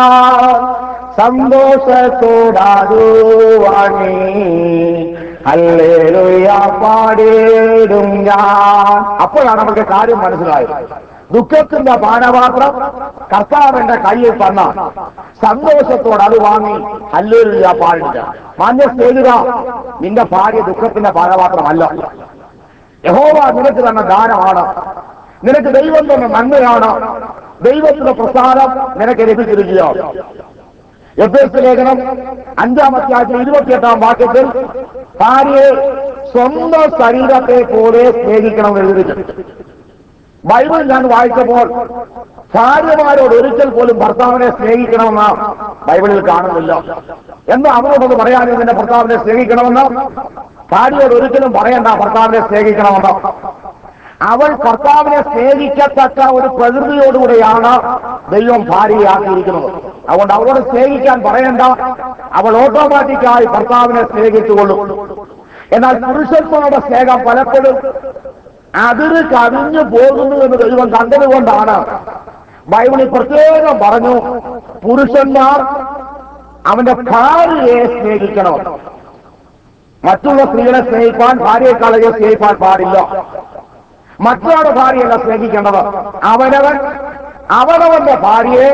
സന്തോഷത്തോടാതു വാങ്ങി അല്ലേലുയ പാടിയിടും ഞാൻ അപ്പോഴാണ് നമുക്ക് കാര്യം മനസ്സിലായത് ദുഃഖത്തിന്റെ പാനപാത്രം കർത്താവിന്റെ കയ്യിൽ തന്ന സന്തോഷത്തോടെ അത് വാങ്ങി അല്ലേലുയ പാടില്ല മാന്യ സ്നേഹിത നിന്റെ ഭാര്യ ദുഃഖത്തിന്റെ പാനപാത്രമല്ല യഹോവ നിനക്ക് തന്ന ദാനമാണ് നിനക്ക് ദൈവം തന്ന നന്മയാണ് ദൈവത്തിന്റെ പ്രസാദം നിനക്ക് ലഭിച്ചിരിക്കുകയാണ് എഫേസ് ലേഖനം അഞ്ചാമത്തെ ആഴ്ച ഇരുപത്തിയെട്ടാം വാക്യത്തിൽ ഭാര്യയെ സ്വന്തം ശരീരത്തെ പോലെ സ്നേഹിക്കണം എഴുതിയിട്ടുണ്ട് ബൈബിൾ ഞാൻ വായിച്ചപ്പോൾ ഭാര്യമാരോട് ഒരിക്കൽ പോലും ഭർത്താവിനെ സ്നേഹിക്കണമെന്ന് ബൈബിളിൽ കാണുന്നില്ല എന്ന് അവരോടൊന്ന് പറയാൻ നിന്റെ ഭർത്താവിനെ സ്നേഹിക്കണമെന്ന് ഭാര്യയോട് ഒരിക്കലും പറയണ്ട ഭർത്താവിനെ സ്നേഹിക്കണമെന്ന് അവൾ ഭർത്താവിനെ സ്നേഹിക്കത്തക്ക ഒരു പ്രകൃതിയോടുകൂടെയാണ് ദൈവം ഭാര്യയാക്കിയിരിക്കുന്നത് അതുകൊണ്ട് അവളോട് സ്നേഹിക്കാൻ പറയണ്ട അവൾ ഓട്ടോമാറ്റിക്കായി ഭർത്താവിനെ സ്നേഹിച്ചുകൊള്ളും എന്നാൽ പുരുഷന്മാരുടെ സ്നേഹം പലപ്പോഴും അതിര് കവിഞ്ഞു പോകുന്നു എന്ന് ദൈവം കണ്ടതുകൊണ്ടാണ് ബൈബിളിൽ പ്രത്യേകം പറഞ്ഞു പുരുഷന്മാർ അവന്റെ ഭാര്യയെ സ്നേഹിക്കണം മറ്റുള്ള സ്ത്രീകളെ സ്നേഹിക്കാൻ ഭാര്യയെക്കാളെ സ്നേഹിക്കാൻ പാടില്ല മറ്റൊരാളുടെ ഭാര്യയല്ല സ്നേഹിക്കേണ്ടത് അവനവൻ അവനവന്റെ ഭാര്യയെ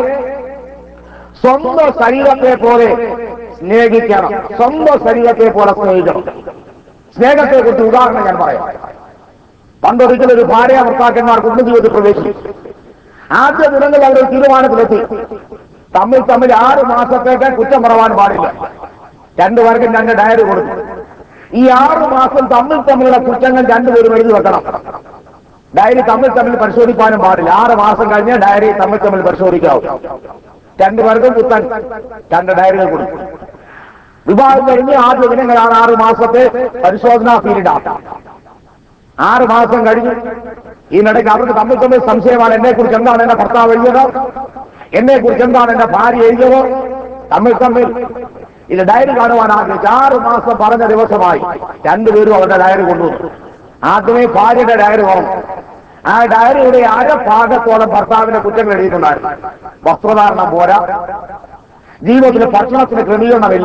സ്വന്തം ശരീരത്തെ പോലെ സ്നേഹിക്കണം സ്വന്തം ശരീരത്തെ പോലെ സ്നേഹിക്കണം സ്നേഹത്തെ കുറിച്ച് ഉദാഹരണം ഞാൻ പറയാം പണ്ടൊരിക്കലും ഒരു ഭാര്യ ഭർത്താക്കന്മാർ കുടുംബജീവിതത്തിൽ പ്രവേശിച്ചു ആദ്യ ദിനങ്ങളിൽ അവർ ഒരു തീരുമാനത്തിലെത്തി തമ്മിൽ തമ്മിൽ ആറ് മാസത്തേക്ക് കുറ്റം പറവാൻ പാടില്ല രണ്ടുപേർക്കും രണ്ട് ഡയറി കൊടുത്തു ഈ ആറ് മാസം തമ്മിൽ തമ്മിലുള്ള കുറ്റങ്ങൾ രണ്ടുപേരും എഴുതി വെക്കണം ഡയറി തമ്മിൽ തമ്മിൽ പരിശോധിക്കാനും പാടില്ല ആറ് മാസം കഴിഞ്ഞ് ഡയറി തമ്മിൽ തമ്മിൽ പരിശോധിക്കാവും രണ്ടുപേർക്കും പുത്തൻ രണ്ട് ഡയറികൾ കൊടുത്തു വിവാഹം കഴിഞ്ഞ് ആദ്യ ദിനങ്ങളാണ് ആറ് മാസത്തെ പരിശോധനാ പീരീഡ് ആറ് മാസം കഴിഞ്ഞു ഇതിനിടയ്ക്ക് അവർക്ക് തമ്മിൽ തമ്മിൽ സംശയമാണ് എന്നെ കുറിച്ച് എന്താണ് എന്റെ ഭർത്താവ് എഴുതിയത് എന്നെ കുറിച്ച് എന്താണ് എന്റെ ഭാര്യ എഴുതിയത് തമ്മിൽ തമ്മിൽ ഇത് ഡയറി കാണുവാൻ ആഗ്രഹിച്ചു ആറ് മാസം പറഞ്ഞ ദിവസമായി രണ്ടുപേരും അവരുടെ ഡയറി കൊണ്ടുവന്നു ആദ്യമേ ഭാര്യയുടെ ഡയറി വന്നു ആ ഡയറിയുടെ അര ഭാഗത്തോളം ഭർത്താവിന്റെ കുറ്റങ്ങൾ എഴുതിയിട്ടുണ്ടായിരുന്നു വസ്ത്രധാരണം പോരാ ജീവിതത്തിൽ ഭക്ഷണത്തിന് ക്രമീകരണമില്ല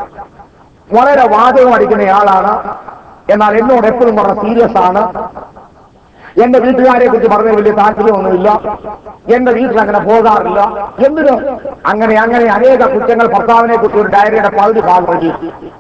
വളരെ വാചകം അടിക്കുന്നയാളാണ് എന്നാൽ എന്നോട് എപ്പോഴും പറഞ്ഞ സീരിയസ് ആണ് എന്റെ വീട്ടുകാരെ കുറിച്ച് പറഞ്ഞ വലിയ താല്പര്യമൊന്നുമില്ല എന്റെ വീട്ടിൽ അങ്ങനെ പോകാറില്ല എന്തിന് അങ്ങനെ അങ്ങനെ അനേക കുറ്റങ്ങൾ ഭർത്താവിനെ കുറിച്ച് ഒരു ഡയറിയുടെ പകുതി ഭാഗം എഴുതി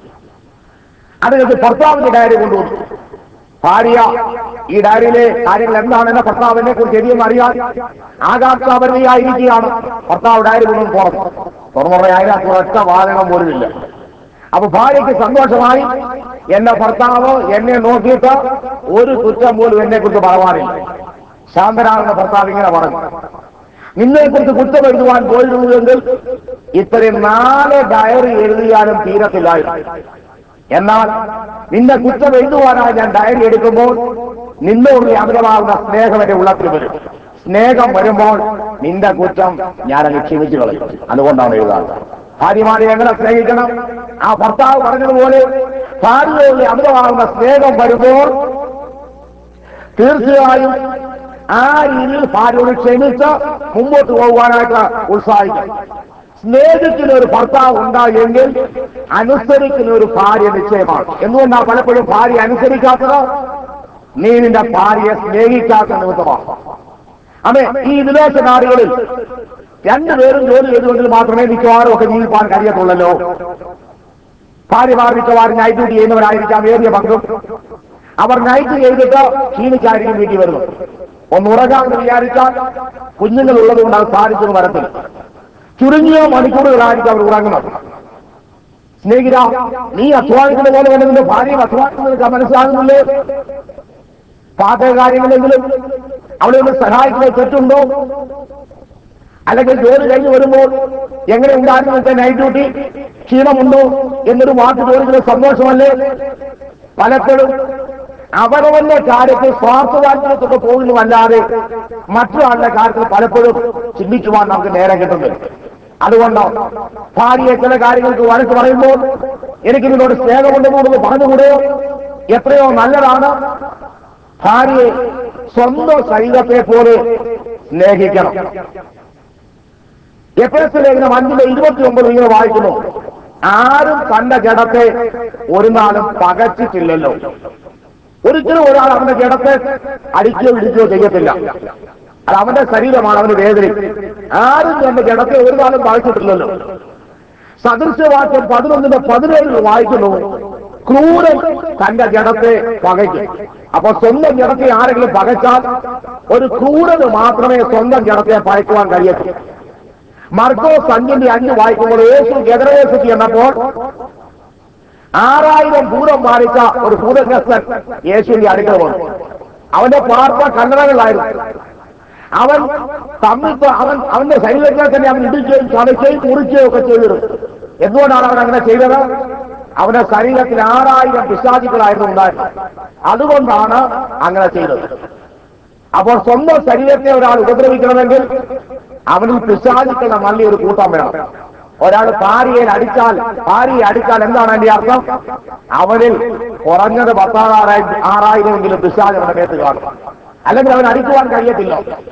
അത് കഴിഞ്ഞ് ഭർത്താവിന്റെ ഡയറി കൊണ്ടുവന്നു ഭാര്യ ഈ ഡയറിയിലെ കാര്യങ്ങൾ എന്താണെന്ന് ഭർത്താവിനെ കുറിച്ച് എഴുതിയെന്ന് അറിയാൻ ആകാംക്ഷാപരതയായിരിക്കുകയാണ് ഭർത്താവ് ഡയറി കൊണ്ടുവന്ന് തുറന്നു തുറന്നുറ അതിനകത്ത് ഒറ്റ വാചകം പോലുമില്ല അപ്പൊ ഭാര്യയ്ക്ക് സന്തോഷമായി എന്റെ ഭർത്താവ് എന്നെ നോക്കിയിട്ട് ഒരു കുറ്റം പോലും എന്നെ കുറിച്ച് പറയാനില്ല ശാന്തനാകുന്ന ഭർത്താവ് ഇങ്ങനെ പറഞ്ഞു നിന്നെ കുറിച്ച് കുറ്റം എഴുതുവാൻ പോയിരുന്നുവെങ്കിൽ ഇത്രയും നാല് ഡയറി എഴുതിയാലും തീരത്തില്ലായിരുന്നു എന്നാൽ നിന്റെ കുറ്റം എഴുതുവാനായി ഞാൻ ഡയറി എടുക്കുമ്പോൾ നിന്നോട് അമിതമാകുന്ന സ്നേഹം എന്റെ ഉള്ളത്തിൽ വരും സ്നേഹം വരുമ്പോൾ നിന്റെ കുറ്റം ഞാൻ അങ്ങ് ക്ഷമിച്ചു കളയും അതുകൊണ്ടാണ് എഴുതാറ് ഭാര്യമാരെ എങ്ങനെ സ്നേഹിക്കണം ആ ഭർത്താവ് പറഞ്ഞതുപോലെ ഭാര്യയോട് അമിതമാകുന്ന സ്നേഹം വരുമ്പോൾ തീർച്ചയായും ആ രീതിയിൽ ഭാര്യയോട് ക്ഷമിച്ച് മുമ്പോട്ട് പോകുവാനായിട്ട് ഉത്സാഹിക്കും സ്നേഹിക്കുന്ന ഒരു ഭർത്താവ് ഉണ്ടായെങ്കിൽ അനുസരിക്കുന്ന ഒരു ഭാര്യ നിശ്ചയമാണ് എന്തുകൊണ്ടാണ് പലപ്പോഴും ഭാര്യ അനുസരിക്കാത്തത് നീ നിന്റെ ഭാര്യയെ സ്നേഹിക്കാത്ത നിമിത്തമാണ് അതെ ഈ വിദേശ നാടുകളിൽ രണ്ടുപേരും ജോലി ചെയ്തുകൊണ്ടിൽ മാത്രമേ മിക്കവാറും ഒക്കെ ജീവിക്കാൻ കഴിയത്തുള്ളല്ലോ ഭാര്യമാർ മിക്കവാറും നൈറ്റ് ഡ്യൂട്ടി ചെയ്യുന്നവരായിരിക്കാം ഏറിയ പങ്കും അവർ നൈറ്റ് ചെയ്തിട്ട് ക്ഷീണിച്ചായിരിക്കും വീട്ടിൽ വരുന്നത് ഒന്ന് ഉറങ്ങാമെന്ന് വിചാരിച്ചാൽ കുഞ്ഞുങ്ങൾ ഉള്ളത് കൊണ്ട് അത് സാധിച്ചത് വരത്തില്ല ചുരുങ്ങിയ മണിക്കൂറുകളായിരിക്കും അവർ ഉറങ്ങുന്നത് സ്നേഹിത നീ അധ്വാനിക്കുന്ന പോലെ തന്നെ നിന്റെ ഭാര്യയും അധ്വാനിക്കുന്നത് മനസ്സിലാകുന്നില്ലേ പാചക കാര്യങ്ങളെങ്കിലും അവളെ ഒന്ന് സഹായിക്കുന്ന തെറ്റുണ്ടോ അല്ലെങ്കിൽ ജോലി കഴിഞ്ഞ് വരുമ്പോൾ എങ്ങനെ ഉണ്ടായിരുന്നു വെച്ചാൽ നൈറ്റ് ഡ്യൂട്ടി ക്ഷീണമുണ്ടോ എന്നൊരു വാക്ക് ചോദിക്കുന്നത് സന്തോഷമല്ലേ പലപ്പോഴും അവരവന്റെ കാര്യത്തിൽ സ്വാർത്ഥ താല്പര്യത്തൊക്കെ പോകുന്നുമല്ലാതെ മറ്റൊരാളുടെ കാര്യത്തിൽ പലപ്പോഴും ചിന്തിക്കുവാൻ നമുക്ക് നേരം കിട്ടുന്നില്ല അതുകൊണ്ട് ഭാര്യയെ ചില കാര്യങ്ങൾക്ക് വഴക്ക് പറയുമ്പോൾ എനിക്ക് നിന്നോട് സ്നേഹമുണ്ട് കൂടുതൽ പറഞ്ഞുകൂടെയോ എത്രയോ നല്ലതാണ് ഭാര്യയെ സ്വന്തം ശരീരത്തെ പോലെ സ്നേഹിക്കണം എഫേസ് ലേഖനം അഞ്ചിലെ ഇരുപത്തി ഒമ്പത് ഇങ്ങനെ വായിക്കുന്നു ആരും കണ്ട ജഡത്തെ ഒരു നാളും പകച്ചിട്ടില്ലല്ലോ ഒരിക്കലും ഒരാൾ അവന്റെ ജഡത്തെ അടിക്കുകയോ ഇടിക്കുകയോ ചെയ്യത്തില്ല അത് അവന്റെ ശരീരമാണ് അവന് വേദന ആരും തന്റെ ജഡത്തെ ഒരു നാളും പകച്ചിട്ടില്ലല്ലോ സദൃശവാക്യം പതിനൊന്നിന്റെ പതിനേഴിൽ വായിക്കുന്നു ക്രൂരൻ തന്റെ ജഡത്തെ പകയ്ക്കും അപ്പൊ സ്വന്തം ജഡത്തെ ആരെങ്കിലും പകച്ചാൽ ഒരു ക്രൂരന് മാത്രമേ സ്വന്തം ജഡത്തെ പകയ്ക്കുവാൻ കഴിയൂ മർക്കോസ് അഞ്ചിന്റെ അഞ്ച് വായിക്കുമ്പോൾ യേശു ഗദറേശുക്ക് എന്നപ്പോൾ ആറായിരം ഭൂതം പാലിച്ച ഒരു ഭൂതഗ്രസ്തൻ യേശുവിന്റെ അടുക്കൽ വന്നു അവന്റെ പാർത്ത കണ്ണടകളായിരുന്നു അവൻ തമ്മിൽ ത- അവൻ അവന്റെ ശരീരത്തിൽ തന്നെ അവൻ ഇടിക്കുകയും ചതയ്ക്കുകയും മുറിക്കുകയും ഒക്കെ ചെയ്തിരുന്നു എന്തുകൊണ്ടാണ് അവൻ അങ്ങനെ ചെയ്തത് അവന്റെ ശരീരത്തിൽ ആറായിരം പിശാചികളായിരുന്നു ഉണ്ടായിരുന്നത് അതുകൊണ്ടാണ് അങ്ങനെ ചെയ്തത് അപ്പോൾ സ്വന്തം ശരീരത്തെ ഒരാൾ ഉപദ്രവിക്കണമെങ്കിൽ അവനിൽ പിശാചുക്കളുടെ നല്ലൊരു കൂട്ടം വേണം ഒരാൾ ഭാര്യയിൽ അടിച്ചാൽ ഭാര്യയെ അടിച്ചാൽ എന്താണ് അതിന്റെ അർത്ഥം അവനിൽ കുറഞ്ഞത് പത്താറായിരം ആറായിരമെങ്കിലും പിശാച് അവന്റെ മേത്ത് കാണും അല്ലെങ്കിൽ അവൻ അടിക്കുവാൻ കഴിയത്തില്ല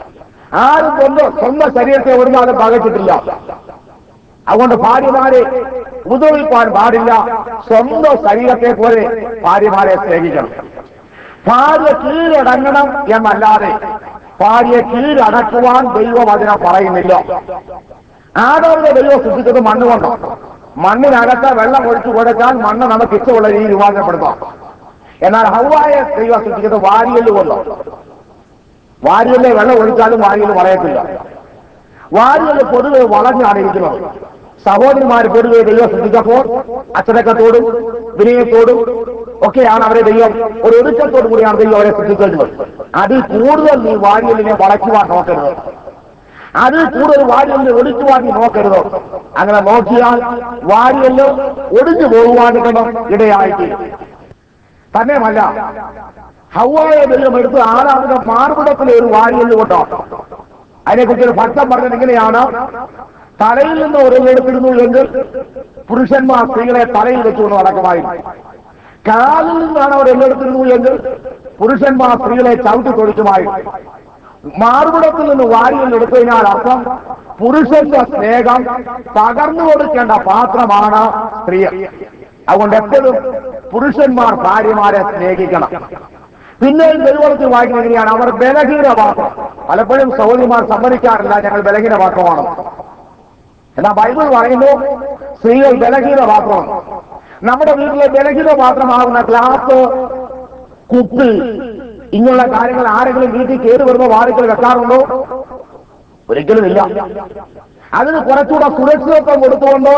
ആരും സ്വന്തം സ്വന്തം ശരീരത്തെ ഒരു നാളും പകച്ചിട്ടില്ല അതുകൊണ്ട് ഭാര്യമാരെ ഉപദ്രവിക്കാൻ പാടില്ല സ്വന്തം ശരീരത്തെ പോലെ ഭാര്യമാരെ സ്നേഹിക്കണം ഭാര്യ കീഴടങ്ങണം എന്നല്ലാതെ ഭാര്യയെ കീഴടക്കുവാൻ ദൈവവചനം പറയുന്നില്ല ആദാമിനെ ദൈവം സൃഷ്ടിച്ചത് മണ്ണ് കൊണ്ടോ മണ്ണിനകത്ത് വെള്ളം ഒഴിച്ചു കൊടുത്താൽ മണ്ണ് നമുക്ക് ഇഷ്ടമുള്ള രീതിയിൽ രൂപാന്തരപ്പെടുത്താം എന്നാൽ ഹൗവായെ ദൈവം സൃഷ്ടിച്ചത് വാരിയല് കൊണ്ടോ വാരിയല്ലേ വെള്ളം ഒഴിച്ചാലും വാരിയല് പറയത്തില്ല വാരിയല് പൊതുവെ വളഞ്ഞാണ് ഇരിക്കുന്നത് സഹോദരിമാർ പൊതുവെ ദൈവം ശ്രദ്ധിച്ചപ്പോൾ അച്ചടക്കത്തോടും വിനയത്തോടും ഒക്കെയാണ് അവരെ ദൈവം ഒരു ഒതുക്കത്തോടു കൂടിയാണ് ദൈവം അവരെ ശ്രദ്ധിക്കുന്നത് അതിൽ കൂടുതൽ നീ വാരിയലിനെ വളയ്ക്കുവാൻ നോക്കരുത് അതിൽ കൂടുതൽ വാരിയലിനെ ഒടിക്കുവാൻ നീ നോക്കരുത് അങ്ങനെ നോക്കിയാൽ വാരിയല് ഒടിഞ്ഞു പോകുവാനിടണം ഇടയായിത്തീരും തന്നെയുമല്ല ഹൗവായ ദൈവം എടുത്ത് ആറാമത് മാർപിടത്തിലെ ഒരു വാരിയല് കൊണ്ടോ അതിനെക്കുറിച്ച് ഒരു ഭക്തം പറഞ്ഞത് ഇങ്ങനെയാണ് തലയിൽ നിന്ന് ഒരു എടുത്തിരുന്നു എങ്കിൽ പുരുഷന്മാർ സ്ത്രീകളെ തലയിൽ വെച്ചുകൊണ്ട് നടക്കുമായിരുന്നു കാലിൽ നിന്നാണ് അവർ എല്ലെടുത്തിരുന്നു എങ്കിൽ പുരുഷന്മാർ സ്ത്രീകളെ ചവിട്ടി തൊഴിക്കുമായിരുന്നു മാർപിടത്തിൽ നിന്ന് വാരിയിൽ എടുത്തതിനാൽ അർത്ഥം പുരുഷന്റെ സ്നേഹം പകർന്നു കൊടുക്കേണ്ട പാത്രമാണ് സ്ത്രീ അതുകൊണ്ട് എപ്പോഴും പുരുഷന്മാർ ഭാര്യമാരെ സ്നേഹിക്കണം പിന്നെയും ദൈവത്തിൽ വായിക്കുന്നത് എങ്ങനെയാണ് അവർ ബലഹീന പാത്രം പലപ്പോഴും സഹോദരിമാർ സമ്മതിക്കാറില്ല ഞങ്ങൾ ബലഹീന പാത്രമാണ് എന്നാ ബൈബിൾ പറയുന്നു സ്ത്രീകൾ ബലഹീന പാത്രമാണ് നമ്മുടെ വീട്ടിലെ ബലഹീന പാത്രമാകുന്ന ഗ്ലാസ് കുപ്പി ഇങ്ങനെയുള്ള കാര്യങ്ങൾ ആരെങ്കിലും വീട്ടിൽ കയറി വരുമ്പോൾ വാതിക്കൽ വെക്കാറുണ്ടോ ഒരിക്കലും ഇല്ല അതിന് കുറച്ചുകൂടെ സുരക്ഷിതത്വം കൊടുത്തുകൊണ്ട്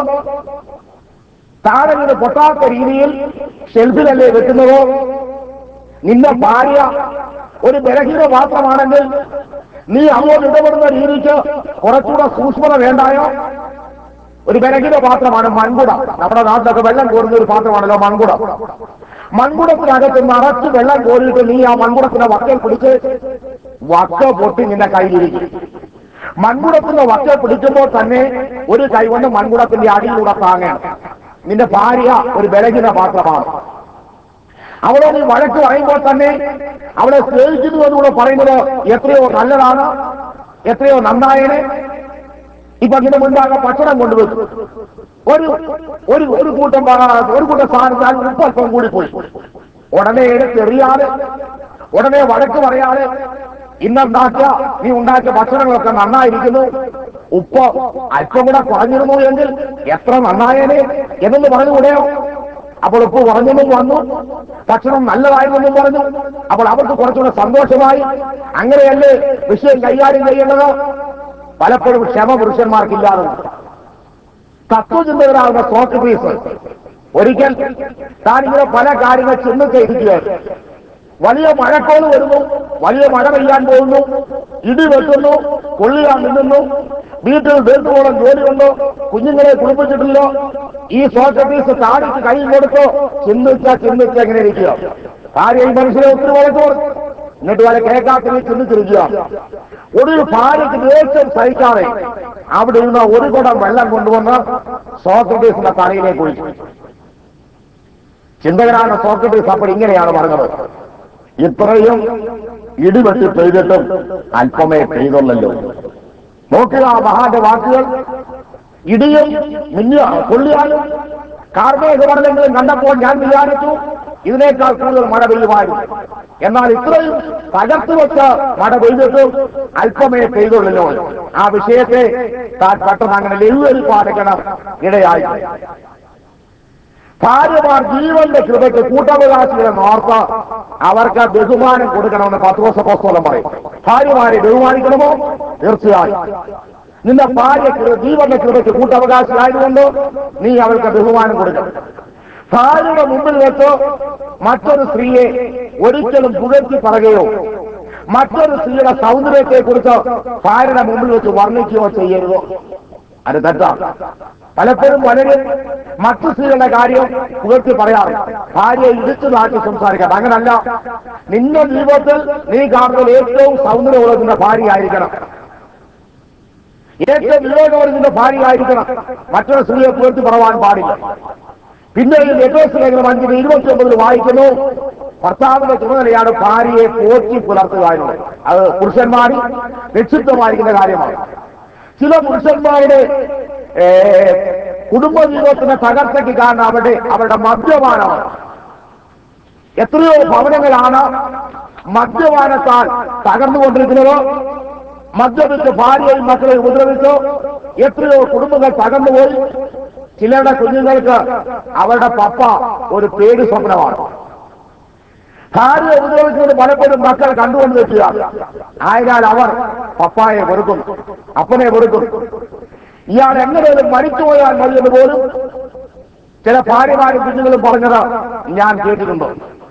താഴെ നിന്ന് പൊട്ടാത്ത രീതിയിൽ ഷെൽഫിലല്ലേ വെക്കുന്നതോ നിന്റെ ഭാര്യ ഒരു ബലഹീന പാത്രമാണെങ്കിൽ നീ അങ്ങോട്ട് ഇടപെടുന്ന രീതിക്ക് കുറച്ചുകൂടെ സൂക്ഷ്മത വേണ്ടായോ ഒരു ബലഹീന പാത്രമാണ് മൺകുട നമ്മുടെ നാട്ടിലൊക്കെ വെള്ളം കോരുന്ന ഒരു പാത്രമാണല്ലോ മൺകുട മൺകുടത്തിനകത്ത് നിറച്ച് വെള്ളം കോരിയിട്ട് നീ ആ മൺകുടത്തിന്റെ വക്കൽ പിടിച്ച് വക്ക പൊട്ടി നിന്റെ കയ്യിലിരിക്കും മൺകുടത്തിന്റെ വക്കൽ പിടിക്കുമ്പോൾ തന്നെ ഒരു കൈ കൊണ്ട് മൺകുടത്തിന്റെ അടിയിലൂടെ താങ്ങണം നിന്റെ ഭാര്യ ഒരു ബലഹീന പാത്രമാണ് അവളെ നീ വഴക്ക് പറയുമ്പോൾ തന്നെ അവളെ സ്നേഹിക്കുന്നു എന്നുകൂടെ പറയുന്നത് എത്രയോ നല്ലതാണ് എത്രയോ നന്നായനെ ഇപ്പൊ ഇതിന് മുൻപാകെ ഭക്ഷണം കൊണ്ടുവച്ചു ഒരു ഒരു ഒരു കൂട്ടം ഭാ- ഒരു കൂട്ടം സാധനത്താൽ ഉപ്പ് അല്പം കൂടി പോയി ഉടനെ എടുത്തെറിയാതെ ഉടനെ വഴക്ക് പറയാതെ ഇന്നുണ്ടാക്കിയ നീ ഉണ്ടാക്കിയ ഭക്ഷണങ്ങളൊക്കെ നന്നായിരിക്കുന്നു ഉപ്പ് അല്പം കൂടെ കുറഞ്ഞിരുന്നു എങ്കിൽ എത്ര നന്നായേനെ എന്നൊന്ന് പറഞ്ഞുകൂടെയോ അപ്പോൾ ഉപ്പ് കുറഞ്ഞെന്നും വന്നു ഭക്ഷണം നല്ലതായിരുന്നെന്നും പറഞ്ഞു അപ്പോൾ അവർക്ക് കുറച്ചുകൂടെ സന്തോഷമായി അങ്ങനെയല്ലേ വിഷയം കൈകാര്യം ചെയ്യേണ്ടത് പലപ്പോഴും ക്ഷമ പുരുഷന്മാർക്കില്ലാതെ തത്വചിന്തകരാകുന്ന സോക്രട്ടീസ് ഒരിക്കൽ താനിങ്ങനെ പല കാര്യങ്ങൾ ചിന്തിച്ചിരിക്കുകയാണ് വലിയ മഴക്കോള് വരുന്നു വലിയ മഴ പെയ്യാൻ പോകുന്നു ഇടി വെട്ടുന്നു കൊള്ളിയാൻ നിന്നുന്നു വീട്ടിൽ ദീർഘോളം ജോലിയുണ്ടോ കുഞ്ഞുങ്ങളെ കുളിപ്പിച്ചിട്ടില്ലോ ഈ സോക്രട്ടീസ് താടിക്ക് കൈ കൊടുത്തോ ചിന്തിച്ച ചിന്തിച്ച് എങ്ങനെ ഇരിക്കുക ഭാര്യ ഈ മനുഷ്യരെ ഒത്തിരി വളർത്തു എന്നിട്ട് വരെ കേൾക്കാത്ത ചിന്തിച്ചിരിക്കുക ഒരു ഭാര്യയ്ക്ക് ദേഷ്യം സഹിക്കാതെ അവിടെ ഇരുന്ന ഒരു കുടം വെള്ളം കൊണ്ടുവന്ന് സോക്രട്ടീസിന്റെ തലയിലേക്ക് ഒഴിച്ചു ചിന്തകരാണ് സോക്രട്ടീസ് അപ്പോൾ ഇങ്ങനെയാണ് പറഞ്ഞത് ഇത്രയും ഇടിവെട്ടി പെയ്തിട്ടും അല്പമേ പെയ്തുള്ളല്ലോ നോക്കുക ആ മഹാന്റെ വാക്കുകൾ ഇടിയും മിന്നിയ കൊള്ളിയാലും കാർമേഘമടലെങ്കിലും കണ്ടപ്പോൾ ഞാൻ വിചാരിച്ചു ഇതിനേക്കാൾ കൂടുതൽ മഴ പെയ്യുമായിരുന്നു എന്നാൽ ഇത്രയും തകർത്തു വെച്ച് മഴ പെയ്തിട്ടും അല്പമേ പെയ്തുള്ളല്ലോ ആ വിഷയത്തെ താൻ പെട്ടെന്ന് അങ്ങനെ ലഘുവരി പാലിക്കണം ഇടയായി ഭാര്യമാർ ജീവന്റെ കൃപയ്ക്ക് കൂട്ടവകാശികളെ നോർത്ത് അവർക്ക് ബഹുമാനം കൊടുക്കണമെന്ന് പത്രോസ പുസ്തകം പറയും ഭാര്യമാരെ ബഹുമാനിക്കണമോ തീർച്ചയായും നിന്റെ ഭാര്യ കൃ- ജീവന്റെ കൃപയ്ക്ക് കൂട്ടവകാശിയായതുകൊണ്ട് നീ അവൾക്ക് ബഹുമാനം കൊടുക്കണം ഭാര്യയുടെ മുമ്പിൽ വെച്ച് മറ്റൊരു സ്ത്രീയെ ഒരിക്കലും പുകഴ്ത്തി പറയുകയോ മറ്റൊരു സ്ത്രീയുടെ സൗന്ദര്യത്തെ കുറിച്ച് ഭാര്യയുടെ മുമ്പിൽ വെച്ച് വർണ്ണിക്കുകയോ ചെയ്യരുതോ അത് തെറ്റാണ് പലപ്പോഴും വളരെ മറ്റു സ്ത്രീകളുടെ കാര്യം പുകഴ്ത്തി പറയാറ് ഭാര്യയെ ഇടിച്ചു നാട്ടി സംസാരിക്കാം അങ്ങനല്ല നിന്റെ ജീവിതത്തിൽ നീ കാണുന്നതിൽ ഏറ്റവും സൗന്ദര്യമുള്ള നിന്റെ ഭാര്യയായിരിക്കണം ഏറ്റവും വിവേകമുള്ള നിന്റെ ഭാര്യയായിരിക്കണം മറ്റൊരു സ്ത്രീയെ പുകഴ്ത്തി പറവാൻ പാടില്ല പിന്നെ ഈ നെറ്റോസ് ലേഖനം അഞ്ചിന് ഇരുപത്തി ഒമ്പതിൽ വായിക്കുന്നു ഭർത്താവിന്റെ ചുമതലയാണ് ഭാര്യയെ പോറ്റി പുലർത്തുക എന്നുള്ളത് അത് പുരുഷന്മാരിൽ നിക്ഷിപ്തമായിരിക്കുന്ന കാര്യമാണ് ചില പുരുഷന്മാരുടെ ഏ, കുടുംബജീവിതത്തിന്റെ തകർച്ചയ്ക്ക് കാരണം അവരുടെ അവരുടെ മദ്യപാനമാണ് എത്രയോ ഭവനങ്ങളാണ് മദ്യപാനത്താൽ തകർന്നുകൊണ്ടിരിക്കുന്നത് മദ്യപിച്ച് ഭാര്യയും മക്കളെ ഉപദ്രവിച്ചു എത്രയോ കുടുംബങ്ങൾ തകർന്നുപോയി ചിലരുടെ കുഞ്ഞുങ്ങൾക്ക് അവരുടെ പപ്പ ഒരു പേടി സ്വപ്നമാണ് ഭാര്യ ഉപദ്രവിക്കുന്നത് പലപ്പോഴും മക്കൾ കണ്ടുകൊണ്ട് വെക്കുക ആയതിനാൽ അവർ പപ്പായെ വെറുക്കും അപ്പനെ വെറുക്കും ഇയാൾ എങ്ങനെയും മരിച്ചുപോയാൽ മതിയെന്ന് പോലും ചില ഭാര്യമാരും കുഞ്ഞുങ്ങളും പറഞ്ഞത് ഞാൻ കേട്ടിട്ടുണ്ട്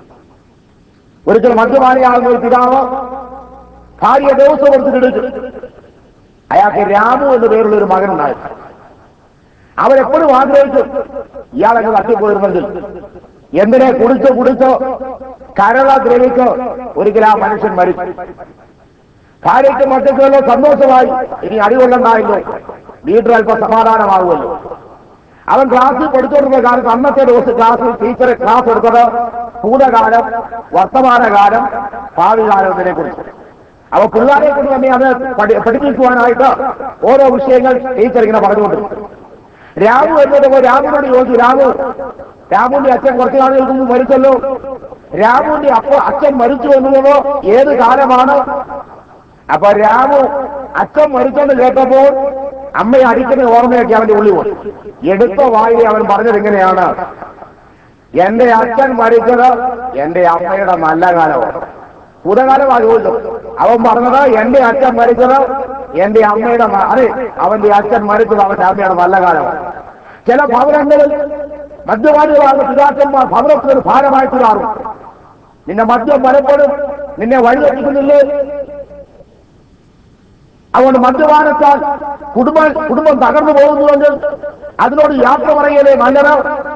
ഒരിക്കൽ മദ്യപാനിയാകുന്ന ഒരു പിതാവ് ഭാര്യ ദിവസം എടുത്തിട്ട് അയാൾക്ക് രാമു എന്ന് പേരുള്ള ഒരു മകനുണ്ടായിരുന്നു അവരെപ്പോഴും ആഗ്രഹിച്ചു ഇയാളൊക്കെ തട്ടിപ്പോയിരുന്നെങ്കിൽ എന്തിനെ കുടിച്ചോ കുടിച്ചോ കരള ദ്രവിച്ചോ ഒരിക്കൽ ആ മനുഷ്യൻ മരിച്ചു ഭാര്യയ്ക്ക് മക്കൾക്കല്ലോ സന്തോഷമായി ഇനി അടികൊള്ളണ്ടായല്ലോ വീട്ടിൽ അല്പം സമാധാനമാകുമല്ലോ അവൻ ക്ലാസ്സിൽ പഠിച്ചുകൊണ്ടിരുന്ന കാലത്ത് അന്നത്തെ ദിവസം ക്ലാസ്സിൽ ടീച്ചറെ ക്ലാസ് എടുത്തത് ഭൂതകാലം വർത്തമാനകാലം ഭാവി കാലം ഇതിനെ കുറിച്ച് അവ പിള്ളേരെ കൊണ്ട് തന്നെ അത് പഠി- പഠിപ്പിക്കുവാനായിട്ട് ഓരോ വിഷയങ്ങൾ ടീച്ചർ ഇങ്ങനെ പറഞ്ഞുകൊണ്ടിരുന്നു രാമു എന്നിട്ട് രാമുവിനോട് ചോദിച്ചു രാമു രാമുവിന്റെ അച്ഛൻ കുറച്ചു നാളുകൾക്ക് മുമ്പ് മരിച്ചല്ലോ രാമുവിന്റെ അപ്പ അച്ഛൻ മരിച്ചു എന്നുള്ളതോ ഏത് കാലമാണ് അപ്പൊ രാമു അച്ഛൻ മരിച്ചെന്ന് കേട്ടപ്പോൾ അമ്മയെ അടിക്കുന്ന ഓർമ്മയൊക്കെ അവന്റെ ഉള്ളിൽ പോയി എടുത്ത വായിൽ അവൻ പറഞ്ഞത് ഇങ്ങനെയാണ് എന്റെ അച്ഛൻ മരിച്ചത് എന്റെ അമ്മയുടെ നല്ല കാലമാണ് ഭൂതകാലമാണ് ചോദിച്ചത് അവൻ പറഞ്ഞത് എന്റെ അച്ഛൻ മരിച്ചത് എന്റെ അമ്മയുടെ ന- അതെ അവന്റെ അച്ഛൻ മരിച്ചത് അവന്റെ അമ്മയുടെ നല്ല കാലമാണ് ചില ഭവനങ്ങളിൽ മദ്യപാനികളാകുന്ന പിതാക്കന്മാർ ഭവനത്തിന് ഒരു ഭാരമായിട്ട് മാറും നിന്നെ മദ്യം പലപ്പോഴും നിന്നെ വഴിതെറ്റിക്കുന്നില്ലേ അതുകൊണ്ട് മദ്യപാനത്താൽ കുടുംബ കുടുംബം തകർന്നു പോകുന്നുവെങ്കിൽ അതിനോട് യാത്ര പറയലേ നല്ലത്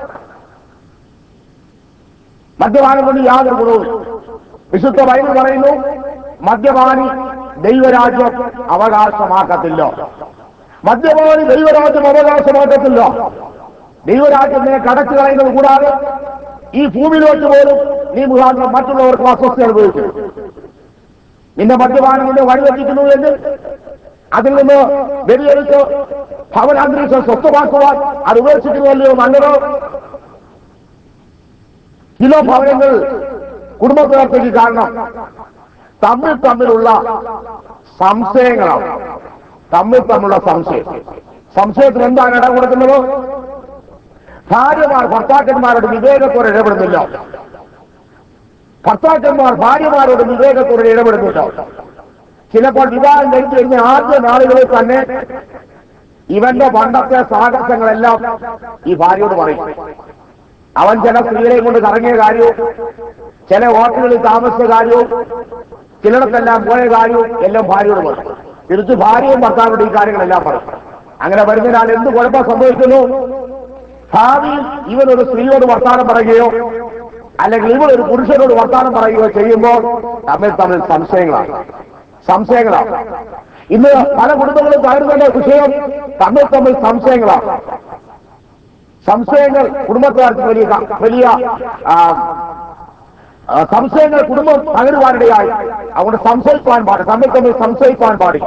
മദ്യപാനം കൊണ്ട് യാതൊരു ഗുണവും വിശുദ്ധ ബൈബിൾ പറയുന്നു മദ്യപാനി ദൈവരാജ്യം അവകാശമാക്കത്തില്ല മദ്യപാനി ദൈവരാജ്യം അവകാശമാക്കത്തില്ല ദൈവരാജ്യം നിന്നെ കടച്ചു കളയുന്നത് കൂടാതെ ഈ ഭൂമിയിൽ വെച്ച് പോലും നീ മുഖാന്തരം മറ്റുള്ളവർക്ക് അസ്വസ്ഥ അനുഭവിക്കും നിന്റെ മദ്യപാനം നിന്നെ വഴിവെച്ചിരിക്കുന്നു എങ്കിൽ അതിൽ നിന്ന് വ്യതിചലിച്ച് ഭവനാന്തരീക്ഷം സ്വസ്ഥമാക്കുവാൻ അത് ഉപേക്ഷിക്കുന്നുവല്ലയോ നല്ലത് ചില ഭവനങ്ങൾ കുടുംബത്തിനകത്തേക്ക് കാരണം തമ്മിൽ തമ്മിലുള്ള സംശയങ്ങളാണ് തമ്മിൽ തമ്മിലുള്ള സംശയം സംശയത്തിന് എന്താണ് ഇടം കൊടുക്കുന്നത് ഭാര്യമാർ ഭർത്താക്കന്മാരോട് വിവേകത്തോടെ ഇടപെടുന്നില്ല ഭർത്താക്കന്മാർ ഭാര്യമാരോട് വിവേകത്തോടെ ഇടപെടുന്നില്ല ചിലപ്പോൾ വിവാഹം കഴിച്ചു കഴിഞ്ഞ ആദ്യ നാളുകളിൽ തന്നെ ഇവന്റെ പണ്ടത്തെ സാഹസങ്ങളെല്ലാം ഈ ഭാര്യയോട് പറയും അവൻ ചില സ്ത്രീകളെ കൊണ്ട് കറങ്ങിയ കാര്യവും ചില ഹോട്ടലുകളിൽ താമസിച്ച കാര്യവും ചിലയിടത്തെല്ലാം പോയ കാര്യവും എല്ലാം ഭാര്യയോട് പറയും തിരിച്ച് ഭാര്യയും ഭർത്താവോട് ഈ കാര്യങ്ങളെല്ലാം പറയും അങ്ങനെ വരുന്നതിനാൽ എന്ത് കുഴപ്പം സംഭവിക്കുന്നു ഭാവിയിൽ ഇവൻ ഒരു സ്ത്രീയോട് വർത്താനം പറയുകയോ അല്ലെങ്കിൽ ഇവൾ ഒരു പുരുഷനോട് വർത്താനം പറയുകയോ ചെയ്യുമ്പോൾ തമ്മിൽ തമ്മിൽ സംശയങ്ങളാണ് സംശയങ്ങളാണ് ഇന്ന് പല കുടുംബങ്ങളും തകരുന്നതിന്റെ വിഷയം തമ്മിൽ തമ്മിൽ സംശയങ്ങളാണ് സംശയങ്ങൾ കുടുംബക്കാർക്ക് വലിയ വലിയ ആ, ആ, സംശയങ്ങൾ കുടുംബം തകരുവാനിടയായി അതുകൊണ്ട് സംശയിക്കാൻ പാടില്ല തമ്മിൽ തമ്മിൽ സംശയിക്കാൻ പാടില്ല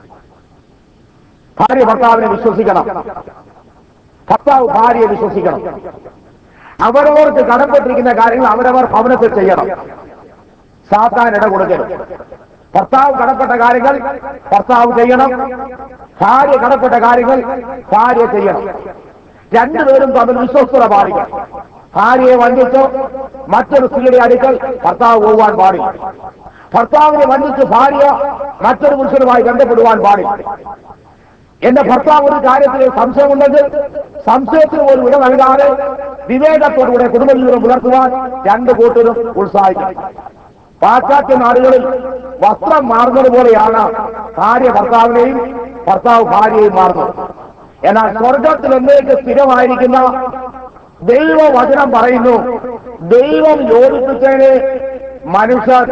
ഭാര്യ ഭർത്താവിനെ വിശ്വസിക്കണം ഭർത്താവ് ഭാര്യയെ വിശ്വസിക്കണം അവരവർക്ക് കടപ്പെട്ടിരിക്കുന്ന കാര്യങ്ങൾ അവരവർ ഭവനത്തിൽ ചെയ്യണം സാത്താൻ ഇട കൊടുക്കരുത് ഭർത്താവ് കടപ്പെട്ട കാര്യങ്ങൾ ഭർത്താവ് ചെയ്യണം ഭാര്യ കടപ്പെട്ട കാര്യങ്ങൾ ഭാര്യ ചെയ്യണം രണ്ടുപേരും തമ്മിൽ വിശ്വസ്തത പാടിക്കണം ഭാര്യയെ വഞ്ചിച്ച് മറ്റൊരു സ്ത്രീയുടെ അടുക്കൽ ഭർത്താവ് പോകാൻ പാടില്ല ഭർത്താവിനെ വഞ്ചിച്ച് ഭാര്യ മറ്റൊരു പുരുഷനുമായി ബന്ധപ്പെടുവാൻ പാടില്ല എന്റെ ഭർത്താവ് ഒരു കാര്യത്തിൽ സംശയമുണ്ടെങ്കിൽ സംശയത്തിന് പോലും ഇട നൽകാതെ വിവേകത്തോടുകൂടെ കുടുംബജീവിതം പുലർത്തുവാൻ രണ്ട് കൂട്ടരും ഉത്സാഹിക്കും പാശ്ചാത്യ നാടുകളിൽ വസ്ത്രം മാറുന്നത് പോലെയാണ് ഭാര്യ ഭർത്താവിനെയും ഭർത്താവ് ഭാര്യയെയും മാറുന്നത് എന്നാൽ സ്വർഗത്തിൽ എന്നേക്ക് സ്ഥിരമായിരിക്കുന്ന ദൈവവചനം പറയുന്നു ദൈവം യോജിപ്പിച്ചതിനെ മനുഷ്യർ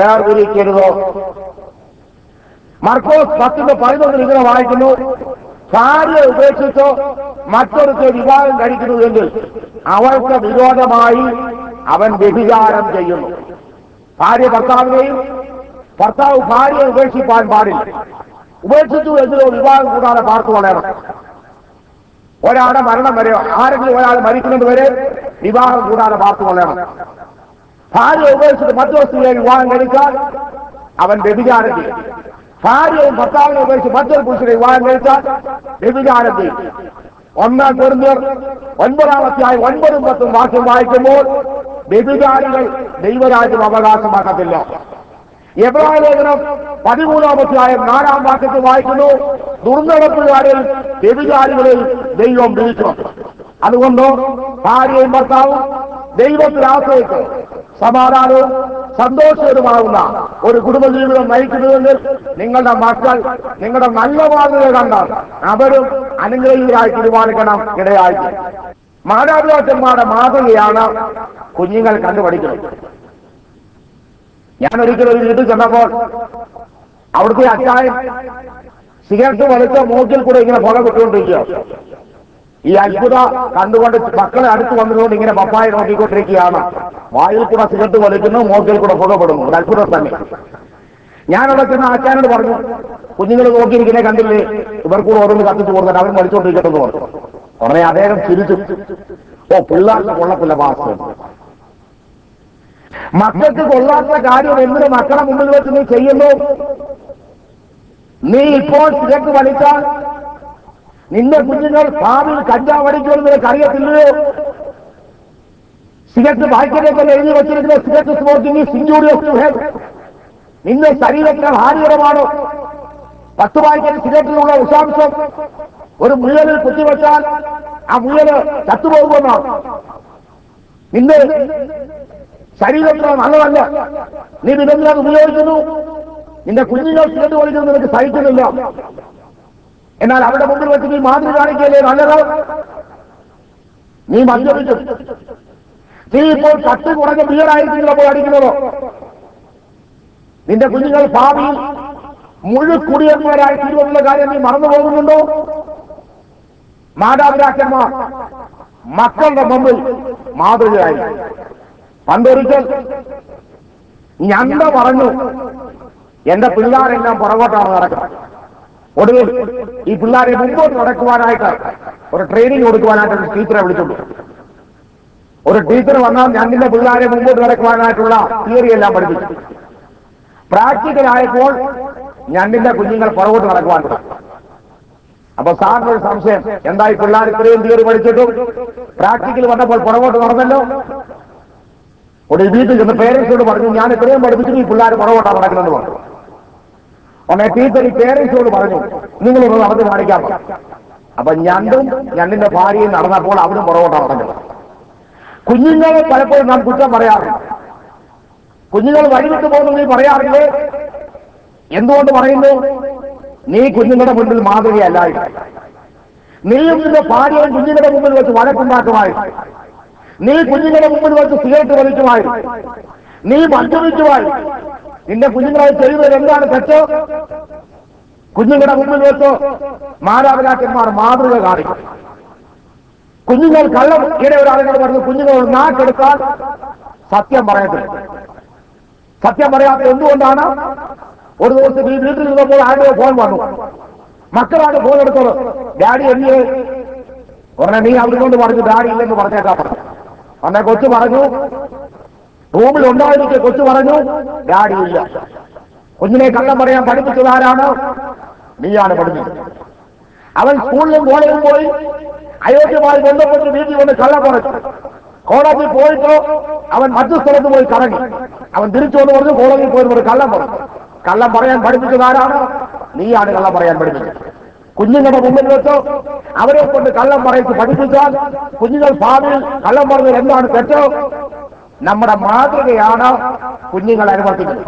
വേർതിരിക്കരുതോ മർക്കോസ് പത്തിന്റെ പതിനൊന്നിൽ ഇങ്ങനെ വായിക്കുന്നു ഭാര്യ ഉപേക്ഷിച്ചോ മറ്റൊരുത്തെ വിവാഹം കഴിക്കുന്നുവെങ്കിൽ അവൾക്ക് വിരോധമായി അവൻ വ്യഭിചാരം ചെയ്യുന്നു ഭാര്യ ഭർത്താവിനെയും ഭർത്താവ് ഭാര്യയെ ഉപേക്ഷിപ്പാൻ പാടില്ല ഉപേക്ഷിച്ചു എങ്കിലോ വിവാഹം കൂടാതെ പാർത്തു വളരണം ഒരാളുടെ മരണം വരെ ആരെങ്കിലും ഒരാൾ മരിക്കുന്നത് വരെ വിവാഹം കൂടാതെ പാർത്തു കൊള്ളണം ഭാര്യ ഉപേക്ഷിച്ച് മറ്റൊരു സ്ത്രീയെ വിവാഹം കഴിച്ചാൽ അവൻ വ്യഭിചാരം ചെയ്യും ഭാര്യയും ഭർത്താവിനെ ഉപേക്ഷിച്ച് മറ്റൊരു പുരുഷനെ വിവാഹം കഴിച്ചാൽ വ്യഭിചാരം ചെയ്യും ഒന്നാം കുറിഞ്ഞർ ഒൻപതാമത്തെയായി ഒൻപതും പത്തും വാക്യം വായിക്കുമ്പോൾ വ്യഭിചാരികൾ ദൈവരാജ്യം അവകാശമാക്കത്തില്ല എബ്രായ ലേഖനം പതിമൂന്നാമത്തെയായ നാലാം വാക്യത്തിൽ വായിക്കുന്നു ദുർനടപ്പുകാരിൽ വ്യഭിചാരികളിൽ ദൈവം വിളിക്കണം അതുകൊണ്ട് ഭാര്യയും ഭർത്താവും ദൈവത്തിൽ ആശ്രയിച്ച് സമാധാനവും സന്തോഷകരമാകുന്ന ഒരു കുടുംബജീവിതം നയിക്കുന്നുവെങ്കിൽ നിങ്ങളുടെ മക്കൾ നിങ്ങളുടെ നല്ല മാതൃക കണ്ടാൽ അവരും അനുഗ്രഹീതരായി തീരുമാനിക്കണം ഇടയായി മാതാപിതാക്കന്മാരുടെ മാതൃകയാണ് കുഞ്ഞുങ്ങൾ കണ്ടുപഠിക്കുന്നത് ഞാൻ ഒരിക്കലും ഒരു വീട്ടിൽ ചെന്നപ്പോൾ അവിടുത്തെ അച്ചായൻ സിഗരറ്റ് വലിച്ച മൂക്കിൽ കൂടെ ഇങ്ങനെ പുക വിട്ടുകൊണ്ടിരിക്കുക ഈ അത്ഭുത കണ്ടുകൊണ്ട് മക്കളെ അടുത്ത് വന്നതുകൊണ്ട് ഇങ്ങനെ പപ്പായ നോക്കിക്കൊണ്ടിരിക്കുകയാണ് വായിൽ കൂടെ സിഗരറ്റ് വലിക്കുന്നു മൂക്കിൽ കൂടെ പുകപ്പെടുന്നു ഒരു അത്ഭുതം തന്നെ ഞാനവിടെ ചെന്ന് ആച്ചാനോട് പറഞ്ഞു കുഞ്ഞുങ്ങൾ നോക്കിയിരിക്കുന്നേ കണ്ടില്ലേ ഇവർക്കൂടെ ഓരോന്ന് കത്തിച്ചു കൊടുത്തിട്ട് അവർ മരിച്ചുകൊണ്ടിരിക്കട്ടെന്ന് പറഞ്ഞു ഉടനെ അദ്ദേഹം ചിരിച്ചു ഓ പിള്ളേർക്ക് കൊള്ളത്തില്ല പാസ് മക്കൾക്ക് കൊള്ളാത്ത കാര്യം എന്തിന് മക്കളെ മുമ്പിൽ വെച്ച് നീ ചെയ്യുന്നു നീ ഇപ്പോൾ സിഗരറ്റ് വലിച്ചാൽ നിന്റെ കുഞ്ഞുങ്ങൾ ഭാവിയിൽ കഞ്ചാവ് അടിക്കുമെന്ന് നിനക്ക് അറിയത്തില്ലയോ സിഗരറ്റ് പാക്കറ്റൊക്കെ എഴുതി വെച്ചിരിക്കുന്ന cigarette smoking injurious to health നിന്റെ ശരീരത്തിന് ഹാനികരമാണ് പത്ത് പാക്കറ്റ് സിഗരറ്റിലുള്ള വിഷാംശം ഒരു മുയലിൽ കുത്തിവെച്ചാൽ ആ മുയല് ചത്തുപോകുമെന്നാണ് നിന്റെ ശരീരത്തിന് നല്ലതല്ല നീ പിന്നെന്തിനാ അത് ഉപയോഗിക്കുന്നു നിന്റെ കുഞ്ഞുങ്ങൾ സിഗരറ്റ് വലിക്കുന്നത് നിനക്ക് സഹിക്കുന്നില്ല എന്നാൽ അവിടെ മുമ്പിൽ വെച്ച് നീ മാതൃ കാണിക്കല്ലേ നല്ലത് നീ മദ്യപിക്കും നീ ഇപ്പോൾ കത്ത് കുറഞ്ഞ ബിയറായിരിക്കില്ല പോയി അടിക്കുന്നത് നിന്റെ കുഞ്ഞുങ്ങൾ ഭാവിയിൽ മുഴുക്കുടിയന്മാരായി തീരുമെന്നുള്ള കാര്യം നീ മറന്നു പോകുന്നുണ്ടോ മാതാപിതാക്കന്മാർ മക്കളുടെ മുമ്പിൽ മാതൃകയായി പണ്ടൊരിക്കൽ ഞണ്ട പറഞ്ഞു എന്റെ പിള്ളേരെല്ലാം പുറകോട്ടാണ് നടക്കുന്നത് ഒടുവിൽ ഈ പിള്ളേരെ മുമ്പോട്ട് നടക്കുവാനായിട്ട് ഒരു ട്രെയിനിങ് കൊടുക്കുവാനായിട്ട് ഒരു ടീച്ചറെ വിളിച്ചുള്ളൂ ഒരു ടീച്ചർ വന്നാൽ ഞണ്ടിന്റെ പിള്ളേരെ മുമ്പോട്ട് നടക്കുവാനായിട്ടുള്ള തിയറി എല്ലാം പഠിപ്പിച്ചു പ്രാക്ടിക്കൽ ആയപ്പോൾ ഞണ്ടിന്റെ കുഞ്ഞുങ്ങൾ പുറകോട്ട് നടക്കുവാൻ തുടങ്ങി അപ്പൊ സാറിന് ഒരു സംശയം എന്താ ഈ പിള്ളേർ ഇത്രയും തിയറി പഠിച്ചിട്ടും പ്രാക്ടിക്കൽ വന്നപ്പോൾ പുറകോട്ട് നടന്നല്ലോ ഒരു വീട്ടിൽ ചെന്ന് പേരൻസിനോട് പറഞ്ഞു ഞാൻ ഇത്രയും പഠിപ്പിച്ചിട്ട് ഈ പിള്ളേർ പുറകോട്ടാണ് നടക്കുന്നത് പറഞ്ഞു ഉടനെ ടീച്ചർ ഈ പേരൻസിനോട് പറഞ്ഞു നിങ്ങളൊന്ന് നടന്ന് കാണിക്കാൻ പറഞ്ഞു അപ്പൊ ഞണ്ടും ഞണ്ടിന്റെ ഭാര്യയും നടന്നപ്പോൾ അവരും പുറകോട്ടാണ് നടന്നത് കുഞ്ഞുങ്ങളെ പലപ്പോഴും നാം കുറ്റം പറയാറുണ്ട് കുഞ്ഞുങ്ങൾ വഴിവിട്ട് പോകുന്നു നീ പറയാറില്ലേ എന്തുകൊണ്ട് പറയുന്നു നീ കുഞ്ഞുങ്ങളുടെ മുന്നിൽ മാതൃകയല്ലായിരുന്നു നീയും നിന്റെ ഭാര്യയും കുഞ്ഞുങ്ങളുടെ മുമ്പിൽ വെച്ച് വഴക്കുണ്ടാക്കുമായിരുന്നു നീ കുഞ്ഞുങ്ങളുടെ മുമ്പിൽ വെച്ച് സിഗരറ്റ് വലിക്കുമായിരുന്നു നീ മദ്യപിക്കുമായിരുന്നു നിന്റെ കുഞ്ഞുങ്ങളെ ചെയ്യുന്നത് എന്താണ് തെറ്റ് കുഞ്ഞുങ്ങളുടെ മുമ്പിൽ വെച്ച് മാതാപിതാക്കന്മാർ മാതൃക കാണിക്കും കുഞ്ഞുങ്ങൾ കള്ളം ഈടെ ഒരാളിനോട് പറഞ്ഞു കുഞ്ഞുങ്ങൾ നാക്കെടുത്താൽ സത്യം പറയത്തില്ല സത്യം പറയാത്ത എന്തുകൊണ്ടാണ് ഒരു ദിവസം ഈ വീട്ടിൽ നിന്നപ്പോൾ ആരുടെ ഫോൺ വന്നു മക്കളാണ് ഫോൺ എടുത്തത് ഡാഡി എന്തിയെ ഉടനെ നീ അവിടെ കൊണ്ട് പറഞ്ഞു ഡാഡി ഇല്ലെന്ന് പറഞ്ഞേക്കാ പറഞ്ഞു അന്നെ കൊച്ചു പറഞ്ഞു റൂമിൽ ഉണ്ടായിരിക്കെ കൊച്ചു പറഞ്ഞു ഡാഡി ഇല്ല കുഞ്ഞിനെ കള്ളം പറയാൻ പഠിപ്പിച്ചത് ആരാണ് നീയാണ് പഠിപ്പിച്ചത് അവൻ സ്കൂളിലും കോളേജിലും പോയി അയോധ്യമായി ബന്ധപ്പെട്ട് വീട്ടിൽ വന്ന് കള്ളം പറഞ്ഞു കോളേജിൽ പോയിട്ട് അവൻ മറ്റു സ്ഥലത്ത് പോയി കറങ്ങി അവൻ തിരിച്ചു വന്ന് പറഞ്ഞു കോളേജിൽ പോയി ഒരു കള്ളം പറഞ്ഞു കള്ളം പറയാൻ പഠിപ്പിച്ചത് ആരാണ് നീയാണ് കള്ളം പറയാൻ പഠിപ്പിച്ചത് കുഞ്ഞുങ്ങളുടെ മുമ്പിൽ വെച്ച് അവരെ കൊണ്ട് കള്ളം പറയിച്ച് പഠിപ്പിച്ചാൽ കുഞ്ഞുങ്ങൾ ഭാവിയിൽ കള്ളം പറഞ്ഞത് എന്താണ് തെറ്റ് നമ്മുടെ മാതൃകയാണ് കുഞ്ഞുങ്ങൾ അനുവർത്തിക്കുന്നത്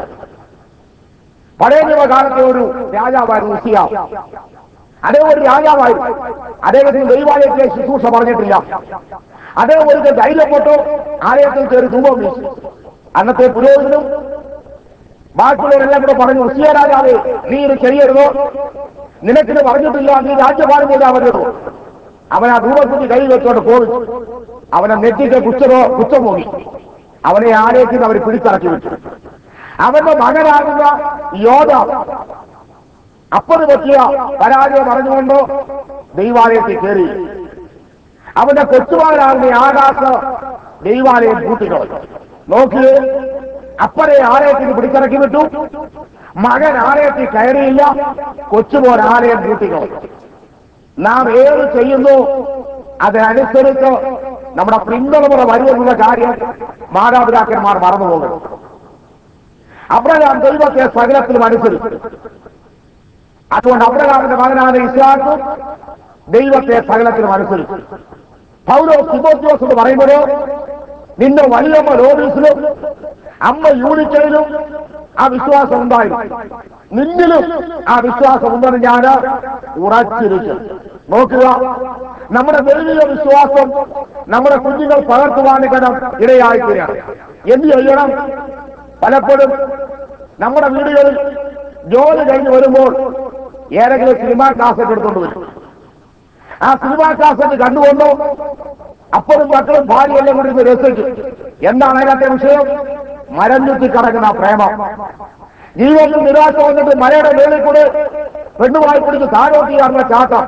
പഴയ നിയമകാലത്തെ ഒരു രാജാവായിരുന്നു ഉസിയ അദ്ദേഹം ഒരു രാജാവായിരുന്നു അദ്ദേഹത്തിന് ദൈവാലയത്തിലെ ശുശ്രൂഷ പറഞ്ഞിട്ടില്ല അദ്ദേഹം ഒരു ധൈര്യപ്പെട്ടു ആലയത്തിൽ കയറി ധൂപം വീശി അന്നത്തെ പുരോഹിതനും ബാക്കിയുള്ളവരെല്ലാം കൂടെ പറഞ്ഞു ഉസിയ രാജാവേ നീ ഇത് ചെയ്യരുതോ നിനക്കിത് പറഞ്ഞിട്ടില്ല നീ രാജ്യഭാരം ചെയ്താൽ വരുള്ളൂ അവൻ ആ ധൂപത്തിന് കൈ വെച്ചോണ്ട് പോയി അവനെ നെറ്റിക്ക് കുച്ചമോ കുച്ചമോങ്ങി അവനെ ആലേക്കുന്ന അവർ പിടിച്ചിറക്കി വിട്ടു അവന്റെ മകനാകുന്ന യോധ അപ്പത് പറ്റിയ പരാജയം അറിഞ്ഞുകൊണ്ടോ ദൈവാലയത്തിൽ കയറി അവന്റെ കൊച്ചുമകനാകുന്ന ആകാശ ദൈവാലയം പൂട്ടിക്കളഞ്ഞു നോക്കിയേ അപ്പനെ ആലയത്തിന് പിടിച്ചിറക്കി വിട്ടു മകൻ ആലയത്തിൽ കയറിയില്ല കൊച്ചുമോൻ ആലയം പൂട്ടിക്കളഞ്ഞു നാം ഏത് ചെയ്യുന്നു അതിനനുസരിച്ച് നമ്മുടെ പിന്തലമുറ വരുമെന്നുള്ള കാര്യം മാതാപിതാക്കന്മാർ മറന്നുപോകുന്നു അബ്രഹാം ദൈവത്തെ സകലത്തിലും അനുസരിച്ചു അതുകൊണ്ട് അബ്രഹാമിന്റെ മകനാണ് ഇസ്ലാക്കും ദൈവത്തെ സകലത്തിലും അനുസരിച്ചു പൗരോ തിബോത്യോസ് എന്ന് പറയുമ്പോഴോ നിന്റെ വലിയമ്മ ലോബീസിലും അമ്മ യൂണിക്കയിലും ആ വിശ്വാസം ഉണ്ടായിരുന്നു നിന്നിലും ആ വിശ്വാസം ഉണ്ടെന്ന് ഞാൻ ഉറച്ചിരിക്കും നോക്കുക നമ്മുടെ ദൈവിക വിശ്വാസം നമ്മുടെ കുഞ്ഞുങ്ങൾ പകർത്തുവാനിക്കണം ഇടയായിത്തീരണം എന്ത് ചെയ്യണം പലപ്പോഴും നമ്മുടെ വീടുകളിൽ ജോലി കഴിഞ്ഞ് വരുമ്പോൾ ഏതെങ്കിലും സിനിമാ കാസറ്റ് എടുത്തുകൊണ്ട് വരും ആ സിനിമാ കാസറ്റ് കണ്ടുകൊണ്ടോ അപ്പോഴും മക്കളും ഭാര്യയെല്ലാം കൂടി ഇരുന്ന് രസിക്കും എന്താണ് അതിനകത്തെ വിഷയം മരം ചുറ്റി കിടക്കുന്ന പ്രേമം ജീവിതത്തിൽ നിരാശ വന്നിട്ട് മലയുടെ മേളിൽ കൂടെ പെണ്ണുമായി പിടിച്ച് താഴോട്ട് ചെയ്യാറുള്ള ചാട്ടം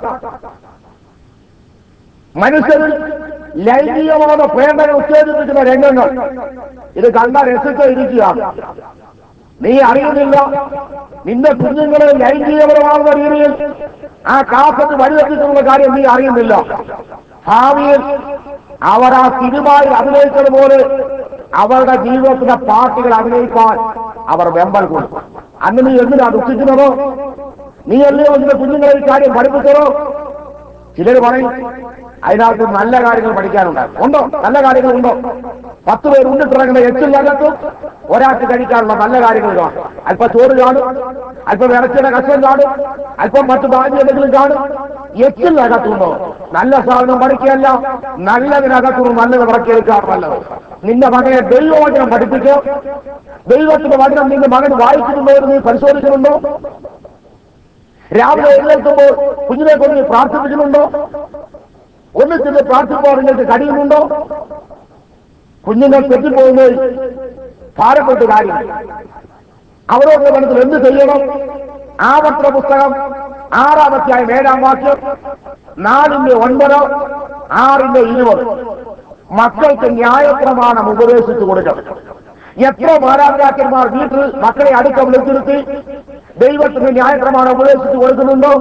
മനുഷ്യരിൽ ലൈംഗികമായ പ്രേരണകൾ ഉത്തേജിപ്പിക്കുന്ന രംഗങ്ങൾ ഇത് കണ്ടാൽ രസിച്ച് ഇരിക്കുകയാണ് നീ അറിയുന്നില്ല നിന്റെ കുഞ്ഞുങ്ങളെ ലൈംഗികപരമാകുന്ന രീതിയിൽ ആ കാസറ്റ് വഴിവെച്ചിട്ടുള്ള കാര്യം നീ അറിയുന്നില്ല ഭാവിയിൽ അവർ ആ സിനിമയിൽ അഭിനയിച്ചത് പോലെ അവരുടെ ജീവിതത്തിലെ പാർട്ടികൾ അഭിനയിക്കാൻ അവർ വെമ്പൽ കൊടുക്കും അന്ന് നീ എന്തിനാ ദുഃഖിക്കുന്നതോ നീ അല്ലയോ നിന്റെ കുഞ്ഞുങ്ങളെ ഈ കാര്യം പഠിപ്പിച്ചതോ ചിലർ പറയും അതിനകത്ത് നല്ല കാര്യങ്ങൾ പഠിക്കാനുണ്ടാകും ഉണ്ടോ നല്ല കാര്യങ്ങളുണ്ടോ പത്ത് പേർ ഉണ്ടിട്ടിറങ്ങുന്ന എച്ചിലകത്തും ഒരാൾക്ക് കഴിക്കാനുള്ള നല്ല കാര്യങ്ങൾ കാണും അല്പം ചോറ് കാണും അല്പം ഇറച്ചിയുടെ കഷ്ണം കാണും അല്പം മറ്റു ധാന്യം എന്തെങ്കിലും കാണും എച്ചിലകത്തുണ്ടോ നല്ല സാധനം പഠിക്കുകയല്ല നല്ലതിനകത്തുനിന്ന് നല്ലത് പറക്കിയെടുക്കാൻ നല്ലത് നിന്റെ മകനെ ദൈവവചനം പഠിപ്പിച്ചോ ദൈവത്തിന്റെ വചനം നിന്റെ മകൻ വായിക്കുന്നുണ്ടോ എന്ന് നീ പരിശോധിക്കുന്നുണ്ടോ രാവിലെ എഴുന്നേൽക്കുമ്പോൾ കുഞ്ഞിനെ കൊണ്ട് നീ പ്രാർത്ഥിപ്പിക്കുന്നുണ്ടോ ഒന്നിച്ചിട്ട് പ്രാർത്ഥിക്കുമ്പോൾ നിങ്ങൾക്ക് കഴിയുന്നുണ്ടോ കുഞ്ഞുങ്ങൾ തെറ്റിപ്പോകുന്നതിൽ ഭാരപ്പെട്ട് കാര്യം അവരോട് മനസ്സിൽ എന്ത് ചെയ്യണം ആവർത്തന പുസ്തകം ആറാമത്തെയായ ഏഴാം വാക്യം നാലിന്റെ ഒൻപത് ആറിന്റെ ഇരുപത് മക്കൾക്ക് ന്യായപ്രമാണം ഉപദേശിച്ചു കൊടുക്കണം എത്ര മാതാപിതാക്കന്മാർ വീട്ടിൽ മക്കളെ അടുക്ക വിളിച്ചിരുത്തി ദൈവത്തിന് ന്യായപ്രമാണം ഉപദേശിച്ചു കൊടുക്കുന്നുണ്ടോ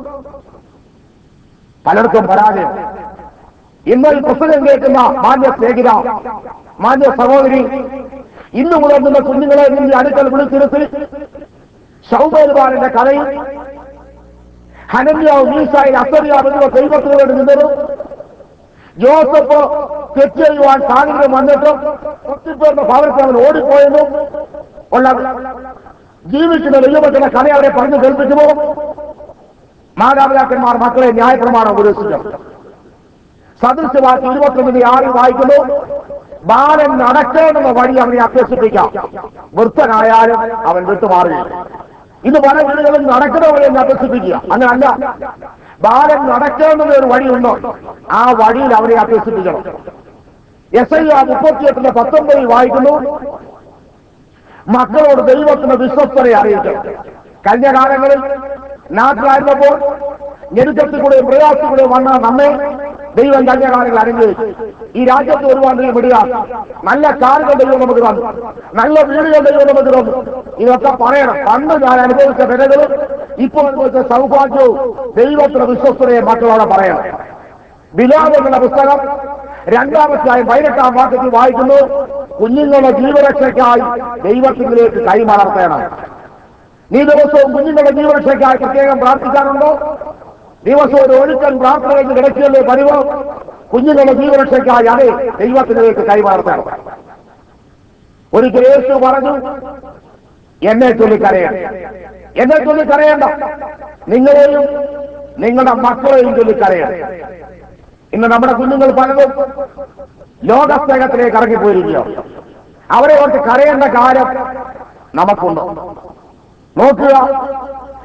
പലർക്കും പരാജയം ഇന്ന് ഈ പുസ്തകം കേൾക്കുന്ന മാന്യ സ്നേഹിത മാന്യ സഹോദരി ഇന്നു മുതൽ നിന്ന കുഞ്ഞുങ്ങളെ നിന്റെ അടുക്കൽ വിളിച്ചിരുത്തി സൗമേരുമാരന്റെ കഥയും ഹനന്യാവ് മീസായി അസറിയാവ് എന്നിവ ദൈവത്തിനോട് നിന്നതും ജോസഫ് തെറ്റ് ചെയ്യുവാൻ സാഹചര്യം വന്നിട്ടും ഒത്തിപ്പേരുടെ ഭവനത്തിൽ അവൻ ഓടിപ്പോയതും ഉള്ള ജീവിക്കുന്ന ദൈവത്തിന്റെ കഥ അവരെ പറഞ്ഞു കേൾപ്പിക്കുമോ മാതാപിതാക്കന്മാർ മക്കളെ ന്യായപ്രമാണം ഉപദേശിക്കണം സദൃശവാക്യം ഇരുപത്തൊന്നിന് ആറിൽ വായിക്കുന്നു ബാലൻ നടക്കേണ്ടുന്ന വഴി അവനെ അഭ്യസിപ്പിക്കാം വൃത്തനായാലും അവൻ വിട്ടുമാറുകയില്ല ഇത് പല വീടുകളും നടക്കുന്ന വഴി എന്ന് അഭ്യസിപ്പിക്കുക അങ്ങനല്ല ബാലൻ നടക്കേണ്ടുന്ന ഒരു വഴിയുണ്ടോ ആ വഴിയിൽ അവനെ അഭ്യസിപ്പിക്കണം എസ് ഐ ആ മുപ്പത്തിയെട്ടിന്റെ പത്തൊമ്പതിൽ വായിക്കുന്നു മക്കളോട് ദൈവത്തിന്റെ വിശ്വസ്തരെ അറിയിക്കണം കഴിഞ്ഞ കാലങ്ങളിൽ നാട്ടിലായിരുന്നപ്പോൾ ഞെരുക്കത്തിൽ കൂടെയും പ്രയാസത്തിൽ കൂടെയും വന്ന നമ്മെ ദൈവം കഴിഞ്ഞ കാലങ്ങൾ അനുഗ്രഹിച്ചു ഈ രാജ്യത്ത് ഒരുപാട് ദൈവം വിടുക നല്ല കാറുകൾ ദൈവം നമുക്ക് തന്നു നല്ല വീടുകൾ ദൈവം നമുക്ക് തന്നു ഇതൊക്കെ പറയണം പണ്ട് ഞാൻ അനുഭവിച്ച വിലകളും ഇപ്പോൾ അനുഭവിച്ച സൗഭാഗ്യവും ദൈവത്തിന്റെ വിശ്വസ്തതയെ മക്കളോടെ പറയണം ബിലാവ് എന്നുള്ള പുസ്തകം രണ്ടാമത്തെയായി പതിനെട്ടാം വാക്യത്തിൽ വായിക്കുന്നു കുഞ്ഞുങ്ങളുടെ ജീവരക്ഷയ്ക്കായി ദൈവത്തിലേക്ക് കൈമലർത്തണം നീ ദിവസവും കുഞ്ഞുങ്ങളുടെ ജീവരക്ഷയ്ക്കായി പ്രത്യേകം പ്രാർത്ഥിക്കാറുണ്ടോ ദിവസവും ഒരു ഒഴുക്കൻ പ്രാർത്ഥനയ്ക്ക് കിടക്കുകയല്ലേ പതിവ് കുഞ്ഞുങ്ങളുടെ ജീവരക്ഷയ്ക്കായി അതെ ദൈവത്തിലേക്ക് കൈമാറത്തണം ഒരിക്കൽ യേശു പറഞ്ഞു എന്നെ ചൊല്ലി കരയണം എന്നെ ചൊല്ലി കരയണ്ട നിങ്ങളെയും നിങ്ങളുടെ മക്കളെയും ചൊല്ലി കരയണം ഇന്ന് നമ്മുടെ കുഞ്ഞുങ്ങൾ പലതും ലോകസ്നേഹത്തിലേക്ക് ഇറങ്ങിപ്പോയിരിക്കുകയോ അവരെ ഓർത്ത് കരയേണ്ട കാര്യം നമുക്കുണ്ട് നോക്കുക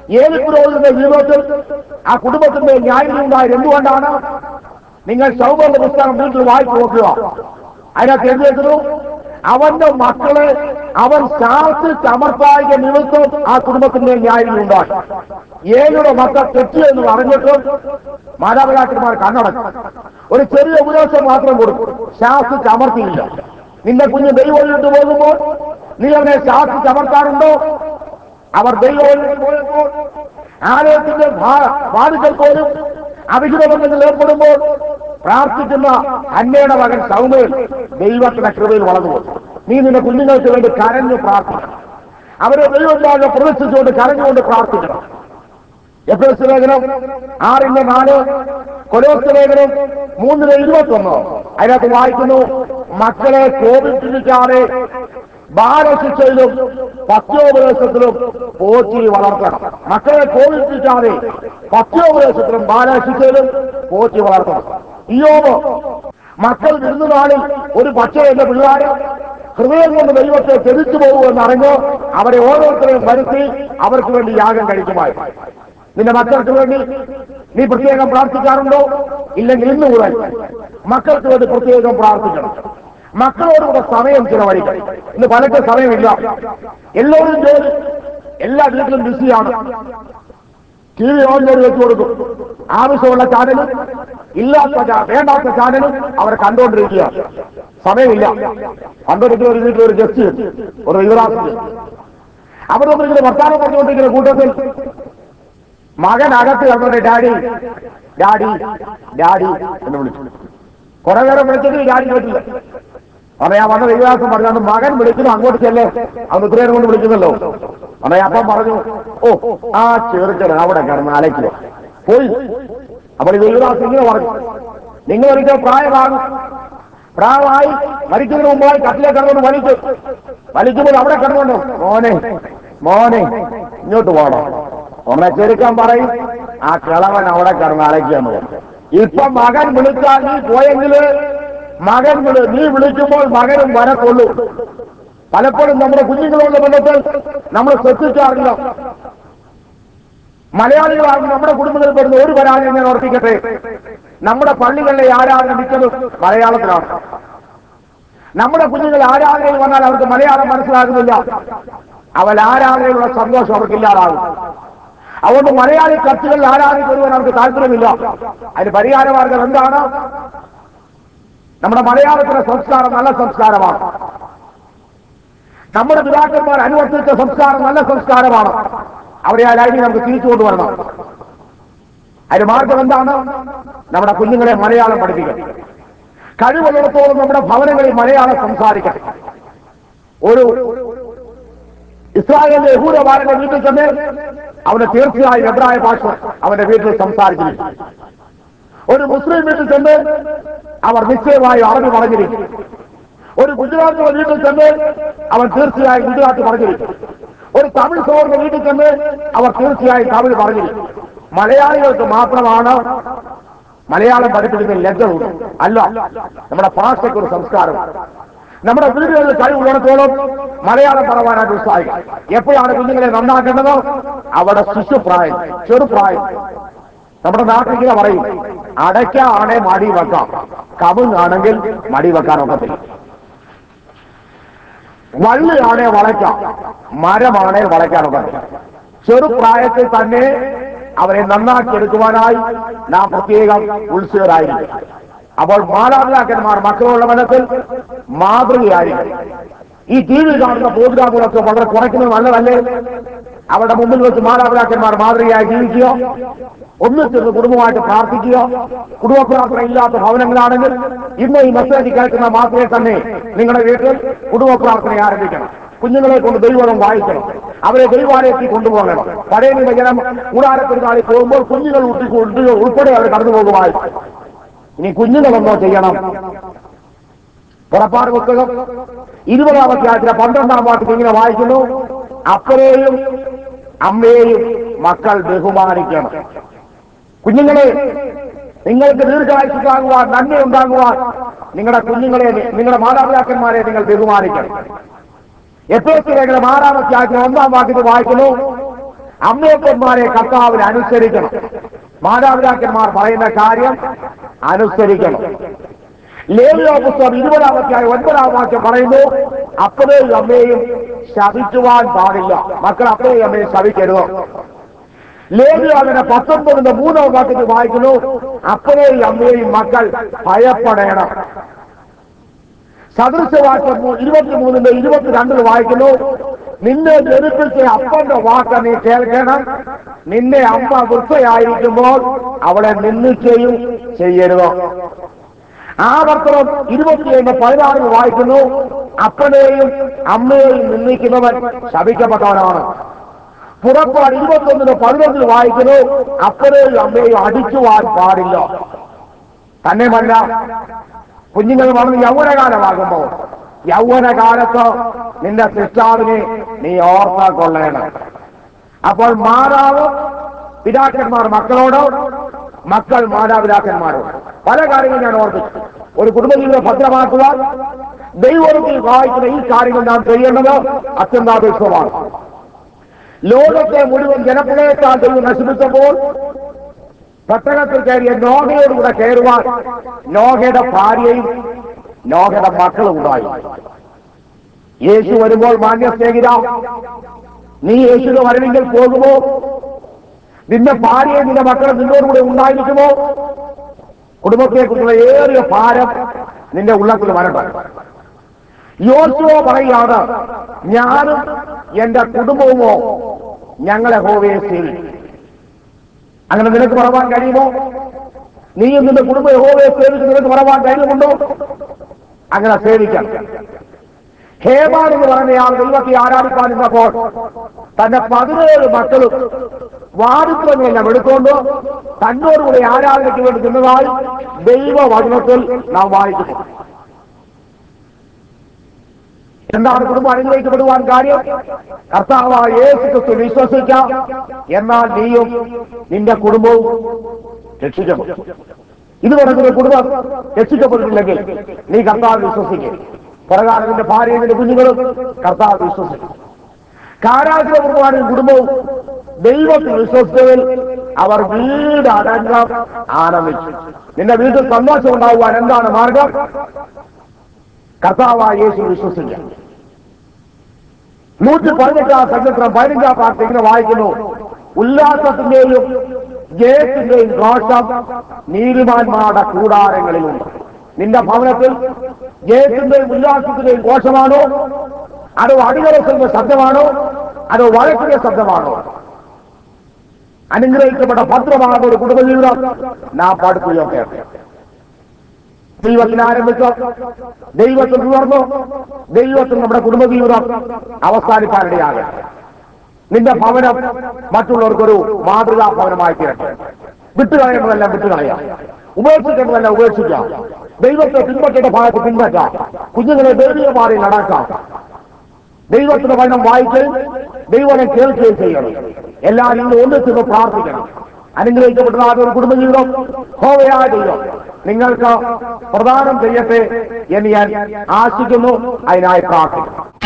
ഏത് പുരോഹിതന്റെ ജീവിതത്തിൽ ആ കുടുംബത്തിന്റെ ന്യായം ഉണ്ടായത് എന്തുകൊണ്ടാണ് നിങ്ങൾ സൗബന്റെ പുസ്തകം വീട്ടിൽ വായിച്ചു നോക്കുക അതിനകത്ത് എഴുതി വെക്കുന്നു അവന്റെ മക്കളെ അവൻ ശാസ്ത്ര ചമർപ്പായ നിമിത്തം ആ കുടുംബത്തിന്റെ ന്യായം ഉണ്ടായി ഏഴുടെ മക്കൾ തെറ്റി എന്ന് പറഞ്ഞിട്ടും മാതാപിതാക്കന്മാർ കണ്ണടച്ചു ഒരു ചെറിയ ഉപദേശം മാത്രം കൊടുക്കും ശാസ്ത്ര ചമർത്തിയില്ല നിന്റെ കുഞ്ഞ് ദൈവം പോകുമ്പോൾ നീ അവനെ ശാസ്ത്ര ചമർത്താറുണ്ടോ അവർ ദൈവം പോയപ്പോൾ ആലയത്തിന്റെ ഭാ- വാതിക്കൽ പോലും അവിഹിതബന്ധങ്ങൾ ഏർപ്പെടുമ്പോൾ പ്രാർത്ഥിക്കുന്ന അന്നയുടെ മകൻ സൗമ്യൻ ദൈവത്തിന്റെ കൃപയിൽ വളർന്നു പോകും നീ നിന്റെ കുഞ്ഞുങ്ങൾക്ക് വേണ്ടി കരഞ്ഞു പ്രാർത്ഥിക്കണം അവരെ ദൈവത്താകെ പ്രദർശിച്ചുകൊണ്ട് കരഞ്ഞുകൊണ്ട് പ്രാർത്ഥിക്കണം എഫ് എസ് ലേഖനം ആറിന്റെ നാല് കൊലോസ് ലേഖനം മൂന്നിന് ഇരുപത്തൊന്ന് അതിനകത്ത് വായിക്കുന്നു മക്കളെ കോപിപ്പിക്കാതെ ബാലശിക്ഷയിലും പത്യോപദേശത്തിലും പോറ്റി വളർത്തണം മക്കളെ കോപിപ്പിക്കാതെ പത്യോപദേശത്തിലും ബാലശിക്ഷയിലും പോറ്റി വളർത്തണം ഇയോബ് മക്കൾ വിരുന്നുനാളിൽ ഒരു പക്ഷേ എന്റെ പിള്ളേര് ഹൃദയം കൊണ്ട് ദൈവത്തെ തെളിച്ചു പോകുമെന്ന് അറിഞ്ഞ് അവരെ ഓരോരുത്തരെയും വരുത്തി അവർക്ക് വേണ്ടി യാഗം കഴിക്കുമായിരുന്നു നിന്റെ മക്കൾക്ക് വേണ്ടി നീ പ്രത്യേകം പ്രാർത്ഥിക്കാറുണ്ടോ ഇല്ലെങ്കിൽ ഇന്ന് മുതൽ മക്കൾക്ക് വേണ്ടി പ്രത്യേകം പ്രാർത്ഥിക്കണം മക്കളോടുകൂടെ സമയം ചിലവഴിക്കണം ഇന്ന് പലർക്കും സമയമില്ല എല്ലാവരും ജോലി എല്ലാ വീട്ടിലും ബിസിയാണ് ടി വി ഓൺലൈൻ വെച്ചു കൊടുക്കും ആവശ്യമുള്ള ചാനലും ഇല്ലാത്ത ചാ- വേണ്ടാത്ത ചാനലും അവർ കണ്ടുകൊണ്ടിരിക്കുക സമയമില്ല കണ്ടുകൊണ്ടിരിക്കുന്ന ഒരു വീട്ടിൽ ഒരു ഗസ്റ്റ് ഒരു യുവരാജ് അവർ ഇങ്ങനെ വർത്താനം പറഞ്ഞുകൊണ്ടിരിക്കുന്ന കൂട്ടത്തിൽ മകൻ അകത്ത് കണ്ടോട്ടെ ഡാഡി ഡാഡി ഡാഡി എന്ന് വിളിച്ചു കുറെ നേരം വിളിച്ചിട്ട് ഡാഡി കേട്ടില്ല അതെ ഞാൻ വന്ന ദൈവദാസം പറഞ്ഞു മകൻ വിളിക്കുന്നു അങ്ങോട്ട് ചെല്ലേ അവൻ ഇത്രയും കൊണ്ട് വിളിക്കുന്നല്ലോ അതെ അപ്പം പറഞ്ഞു ഓ ആ ചെറുക്കൻ അവിടെ കിടന്ന് അലയ്ക്കുക പോയി അപ്പോൾ ഈ ദൈവദാസ് ഇങ്ങനെ പറഞ്ഞു നിങ്ങൾ ഒരിക്കൽ പ്രായമാകും പ്രായമായി മരിക്കുന്നതിന് മുമ്പായി കട്ടിലെ കിടന്നു വലിച്ചു വലിക്കുമ്പോൾ അവിടെ കിടന്നുകൊണ്ട് മോനെ മോനെ ഇങ്ങോട്ട് പോകണം ഒന്നെ ചെറുക്കാൻ പറയും ആ കിളവൻ അവിടെ കിടന്ന് അലയ്ക്കാന്ന് പറയും ഇപ്പൊ മകൻ വിളിച്ചാൽ നീ പോയെങ്കില് മകൻ വിളി നീ വിളിക്കുമ്പോൾ മകനും വരത്തുള്ളൂ പലപ്പോഴും നമ്മുടെ കുഞ്ഞുങ്ങളുള്ള ബന്ധത്തിൽ നമ്മൾ ശ്രദ്ധിക്കാറില്ല മലയാളികളാണ് നമ്മുടെ കുടുംബത്തിൽ പെടുന്ന ഒരു പരാജയം ഞാൻ ഓർപ്പിക്കട്ടെ നമ്മുടെ പള്ളികളിലെ ആരാധന മിക്കതും മലയാളത്തിലാണ് നമ്മുടെ കുഞ്ഞുങ്ങൾ ആരാധനയിൽ വന്നാൽ അവർക്ക് മലയാളം മനസ്സിലാകുന്നില്ല അവൽ ആരാധനയിലുള്ള സന്തോഷം അവർക്ക് ഇല്ലാതാകും അതുകൊണ്ട് മലയാളി ചർച്ചകളിൽ ആരാധനയ്ക്ക് വരുവാൻ അവർക്ക് താല്പര്യമില്ല അതിന് പരിഹാരമാർഗം എന്താണ് നമ്മുടെ മലയാളത്തിലെ സംസ്കാരം നല്ല സംസ്കാരമാണ് നമ്മുടെ പിതാക്കന്മാർ അനുവർത്തിച്ച സംസ്കാരം നല്ല സംസ്കാരമാണ് അവരെ ആ ലൈനിൽ നമുക്ക് തിരിച്ചു കൊണ്ടുവരണം അതിന് മാർഗം എന്താണ് നമ്മുടെ കുഞ്ഞുങ്ങളെ മലയാളം പഠിപ്പിക്കണം കഴിവുള്ളിടത്തോളം നമ്മുടെ ഭവനങ്ങളിൽ മലയാളം സംസാരിക്കണം ഒരു ഇസ്രായേലിന്റെ യഹൂദബാലന്റെ വീട്ടിൽ ചെന്ന് അവന് തീർച്ചയായും എബ്രായ ഭാഷ അവന്റെ വീട്ടിൽ സംസാരിച്ചിരിക്കും ഒരു മുസ്ലിം വീട്ടിൽ ചെന്ന് അവർ നിശ്ചയമായി അറബി പറഞ്ഞിരിക്കും ഒരു ഗുജറാത്തിയുടെ വീട്ടിൽ ചെന്ന് അവൻ തീർച്ചയായും ഗുജറാത്ത് പറഞ്ഞിരിക്കും ഒരു തമിഴ് സോറിന്റെ വീട്ടിൽ ചെന്ന് അവർ തീർച്ചയായും തമിഴ് പറഞ്ഞിരിക്കും മലയാളികൾക്ക് മാത്രമാണ് മലയാളം പഠിപ്പിക്കുന്നതിൽ ലജ്ജമുണ്ട് അല്ല നമ്മുടെ ഭാഷയ്ക്ക് ഒരു സംസ്കാരം നമ്മുടെ വീടുകളിൽ കഴിവുള്ളിടത്തോളം മലയാളം പറവാനായിട്ട് ഉത്സാഹിക്കും എപ്പോഴാണ് കുഞ്ഞുങ്ങളെ നന്നാക്കേണ്ടത് അവിടെ ശിശുപ്രായം ചെറുപ്രായം നമ്മുടെ നാട്ടിൽ ഇങ്ങനെ പറയും അടയ്ക്ക ആണേ മടി വെക്കാം കവുങ്ങാണെങ്കിൽ മടി വെക്കാൻ ഒക്കത്തില്ല വള്ളിയാണേ വളയ്ക്കാം മരമാണേ വളയ്ക്കാൻ ഒക്കത്തില്ല ചെറുപ്രായത്തിൽ തന്നെ അവരെ നന്നാക്കിയെടുക്കുവാനായി നാം പ്രത്യേകം ഉത്സുകരായിരിക്കും അപ്പോൾ മാതാപിതാക്കന്മാർ മക്കളുള്ള മനസ്സിൽ മാതൃകയായിരിക്കും ഈ ടി വി കാണുന്ന പ്രോഗ്രാമുകളൊക്കെ വളരെ കുറയ്ക്കുന്നത് നല്ലതല്ലേ അവരുടെ മുമ്പിൽ വെച്ച് മാതാപിതാക്കന്മാർ മാതൃകയായി ജീവിക്കുക ഒന്നിച്ചിരുന്ന് കുടുംബമായിട്ട് പ്രാർത്ഥിക്കുക കുടുംബ പ്രാർത്ഥന ഇല്ലാത്ത ഭവനങ്ങളാണെങ്കിൽ ഇന്ന് ഈ മെസ്സേജ് കേൾക്കുന്ന മാത്രമേ തന്നെ നിങ്ങളുടെ വീട്ടിൽ കുടുംബ പ്രാർത്ഥന ആരംഭിക്കണം കുഞ്ഞുങ്ങളെ കൊണ്ട് ദൈവം വായിക്കണം അവരെ ദൈവാലയത്തിൽ കൊണ്ടുപോകണം പഴയ നിമജനം കൂടാരപ്പെരുന്നാളിൽ പോകുമ്പോൾ കുഞ്ഞുങ്ങൾ ഉട്ടി കുട്ടികൾ ഉൾപ്പെടെ അവർ കടന്നു പോകുമായിരുന്നു ഇനി കുഞ്ഞുങ്ങളെന്നോ ചെയ്യണം പുറപ്പാട് പുസ്തകം ഇരുപതാം അധ്യായത്തിലെ പന്ത്രണ്ടാം വാർത്തയ്ക്ക് ഇങ്ങനെ വായിക്കുന്നു അപ്പനെയും അമ്മയെയും മക്കൾ ബഹുമാനിക്കണം കുഞ്ഞുങ്ങളെ നിങ്ങൾക്ക് ദീർഘായുസുണ്ടാകുവാൻ നന്മയുണ്ടാകുവാൻ നിങ്ങളുടെ കുഞ്ഞുങ്ങളെ നിങ്ങളുടെ മാതാപിതാക്കന്മാരെ നിങ്ങൾ ബഹുമാനിക്കണം എപ്പോഴത്തെ ആറാം അധ്യായത്തിന് ഒന്നാം വാക്യത്തിൽ വായിക്കുന്നു അമ്മയപ്പന്മാരെ കർത്താവിന് അനുസരിക്കണം മാതാപിതാക്കന്മാർ പറയുന്ന കാര്യം അനുസരിക്കണം ലേവിയ പുസ്തകം ഇരുപതാമത്തെ ഒൻപതാം വാക്യം പറയുന്നു അപ്പനെയും അമ്മയെയും ശപിക്കുവാൻ പാടില്ല മക്കൾ അപ്പനെയും അമ്മയും ശപിക്കരുത് ലേവിയാവിനെ പത്തൊമ്പതിന്റെ മൂന്നാം വാക്യത്തിൽ വായിക്കുന്നു അപ്പനെയും അമ്മയെയും മക്കൾ ഭയപ്പെടണം സദൃശവാക്യം ഇരുപത്തിമൂന്നിന്റെ ഇരുപത്തിരണ്ടിൽ വായിക്കുന്നു നിന്നെ ജനിപ്പിച്ച അപ്പന്റെ വാക്ക് നീ കേൾക്കണം നിന്നെ അമ്മ വൃദ്ധയായിരിക്കുമ്പോൾ അവളെ നിന്ദിക്കുകയും ചെയ്യരുത് ആവർത്തനം ഇരുപത്തിയേഴ് പതിനാറിൽ വായിക്കുന്നു അപ്പനെയും അമ്മയെയും നിന്ദിക്കുന്നവൻ ശപിക്കപ്പെട്ടവനാണ് പുറപ്പാട് ഇരുപത്തൊന്നിന് പതിനൊന്നിൽ വായിക്കുന്നു അപ്പനെയും അമ്മയെയും അടിക്കുവാൻ പാടില്ല തന്നെയുമല്ല കുഞ്ഞുങ്ങൾ വളർന്ന് യൗവനകാലമാകുമ്പോൾ യൗവനകാലത്ത് നിന്റെ സിസ്റ്റാവിനെ നീ ഓർത്ത കൊള്ളണം അപ്പോൾ മാതാവ് പിതാക്കന്മാർ മക്കളോട് മക്കൾ മാതാപിതാക്കന്മാരോട് പല കാര്യങ്ങൾ ഞാൻ ഓർപ്പിച്ചു ഒരു കുടുംബജീവിതം ഭദ്രമാക്കുവാൻ ദൈവത്തിൽ വായിക്കുന്ന ഈ കാര്യങ്ങൾ നാം ചെയ്യേണ്ടത് അത്യന്താപേക്ഷമാണ് ലോകത്തെ മുഴുവൻ ജനപ്രളയത്താൽ ദൈവം നശിപ്പിച്ചപ്പോൾ പട്ടണത്തിൽ കയറിയ നോഹയോടുകൂടെ കയറുവാൻ നോഹയുടെ ഭാര്യയും നോഹയുടെ മക്കളും ഉണ്ടായി യേശു വരുമ്പോൾ മാന്യ സ്നേഹിത നീ യേശുവിന് വരണമെങ്കിൽ പോകുമോ നിന്റെ ഭാര്യയും നിന്റെ മക്കളും നിന്നോടുകൂടെ ഉണ്ടായിരിക്കുമോ കുടുംബത്തെ കുറിച്ചുള്ള ഏറിയ ഭാരം നിന്റെ ഉള്ളത്തിൽ വരട്ടെ യോശുവോ പറയുകയാണ് ഞാനും എന്റെ കുടുംബവുമോ ഞങ്ങളെ ഹോവയെ സേവിക്കും അങ്ങനെ നിനക്ക് പറവാൻ കഴിയുമോ നീയും നിന്റെ കുടുംബ യഹോവയെ സേവിച്ച് നിനക്ക് പറവാൻ കഴിയുമുണ്ടോ അങ്ങനെ സേവിക്കണം ഹേമാൻ എന്ന് പറഞ്ഞയാൾ ദൈവത്തെ ആരാധിക്കാനിരുന്നപ്പോൾ തന്റെ പതിനേഴ് മക്കളും വാദിത്രങ്ങളെല്ലാം എടുത്തുകൊണ്ട് തന്നോടുകൂടി ആരാധനയ്ക്ക് വേണ്ടി നിന്നതായി ദൈവവചനത്തിൽ നാം വായിക്കുന്നു എന്താണ് കുടുംബം അനുഗ്രഹിക്കപ്പെടുവാൻ കാര്യം കർത്താവായ യേശു ക്രിസ്തു വിശ്വസിക്കാം എന്നാൽ നീയും നിന്റെ കുടുംബവും രക്ഷിക്കണം ഇത് പറഞ്ഞ കുടുംബം രക്ഷിക്കപ്പെട്ടിട്ടില്ലെങ്കിൽ നീ കർത്താവ് വിശ്വസിക്കും പ്രകാരം നിന്റെ ഭാര്യയും നിന്റെ കുഞ്ഞുങ്ങളും കർത്താവ് വിശ്വസിക്കും കാരാഗ്രഹപൂർവ്വമാണ് കുടുംബവും ദൈവത്തിൽ വിശ്വസിച്ചതിൽ അവർ വീടടങ്കം ആനന്ദിച്ചു നിന്റെ വീട്ടിൽ സന്തോഷം ഉണ്ടാകുവാൻ എന്താണ് മാർഗം കർത്താവായ യേശു വിശ്വസിക്കാം നൂറ്റി പതിനെട്ടാം സംഘത്തിനും പതിനഞ്ചാം പ്രാർത്ഥന ഇങ്ങനെ വായിക്കുന്നു ഉല്ലാസത്തിന്റെയും ജയത്തിന്റെയും ദോഷം നീതിമാന്മാരുടെ കൂടാരങ്ങളിലുണ്ട് നിന്റെ ഭവനത്തിൽ ജയത്തിന്റെയും ഉല്ലാസത്തിന്റെയും ഘോഷമാണോ അതോ അടികരത്തിന്റെ ശബ്ദമാണോ അതോ വഴക്കിന്റെ ശബ്ദമാണോ അനുഗ്രഹിക്കപ്പെട്ട ഭദ്രമായ ഒരു കുടുംബജീവിതം നാം പാടുകയൊക്കെ ദൈവത്തിൽ ആരംഭിച്ചു ദൈവത്തിൽ തുടർന്നു ദൈവത്തിൽ നമ്മുടെ കുടുംബജീവിതം അവസാനിക്കാനിടയാകും നിന്റെ ഭവനം മറ്റുള്ളവർക്കൊരു മാതൃകാ ഭവനമായി തീരട്ടെ വിട്ടുകളയേണ്ടതെല്ലാം വിട്ടുകളയാം ഉപേക്ഷിക്കേണ്ടതെല്ലാം ഉപേക്ഷിക്കാം ദൈവത്തെ പിൻപറ്റേണ്ട ഭാഗത്ത് പിൻപറ്റാം കുഞ്ഞുങ്ങളെ ദൈവീയമാറി നടക്കാം ദൈവത്തിന്റെ വചനം വായിക്കുകയും ദൈവനെ കേൾക്കുകയും ചെയ്യണം എല്ലാവരും ഇന്ന് ഒന്നിച്ച് പ്രാർത്ഥിക്കണം അനുഗ്രഹിക്കപ്പെട്ട ഒരു കുടുംബജീവിതം ഹോവയായ ദൈവം നിങ്ങൾക്ക് പ്രദാനം ചെയ്യട്ടെ എന്ന് ഞാൻ ആശിക്കുന്നു അതിനായി പ്രാർത്ഥിക്കുന്നു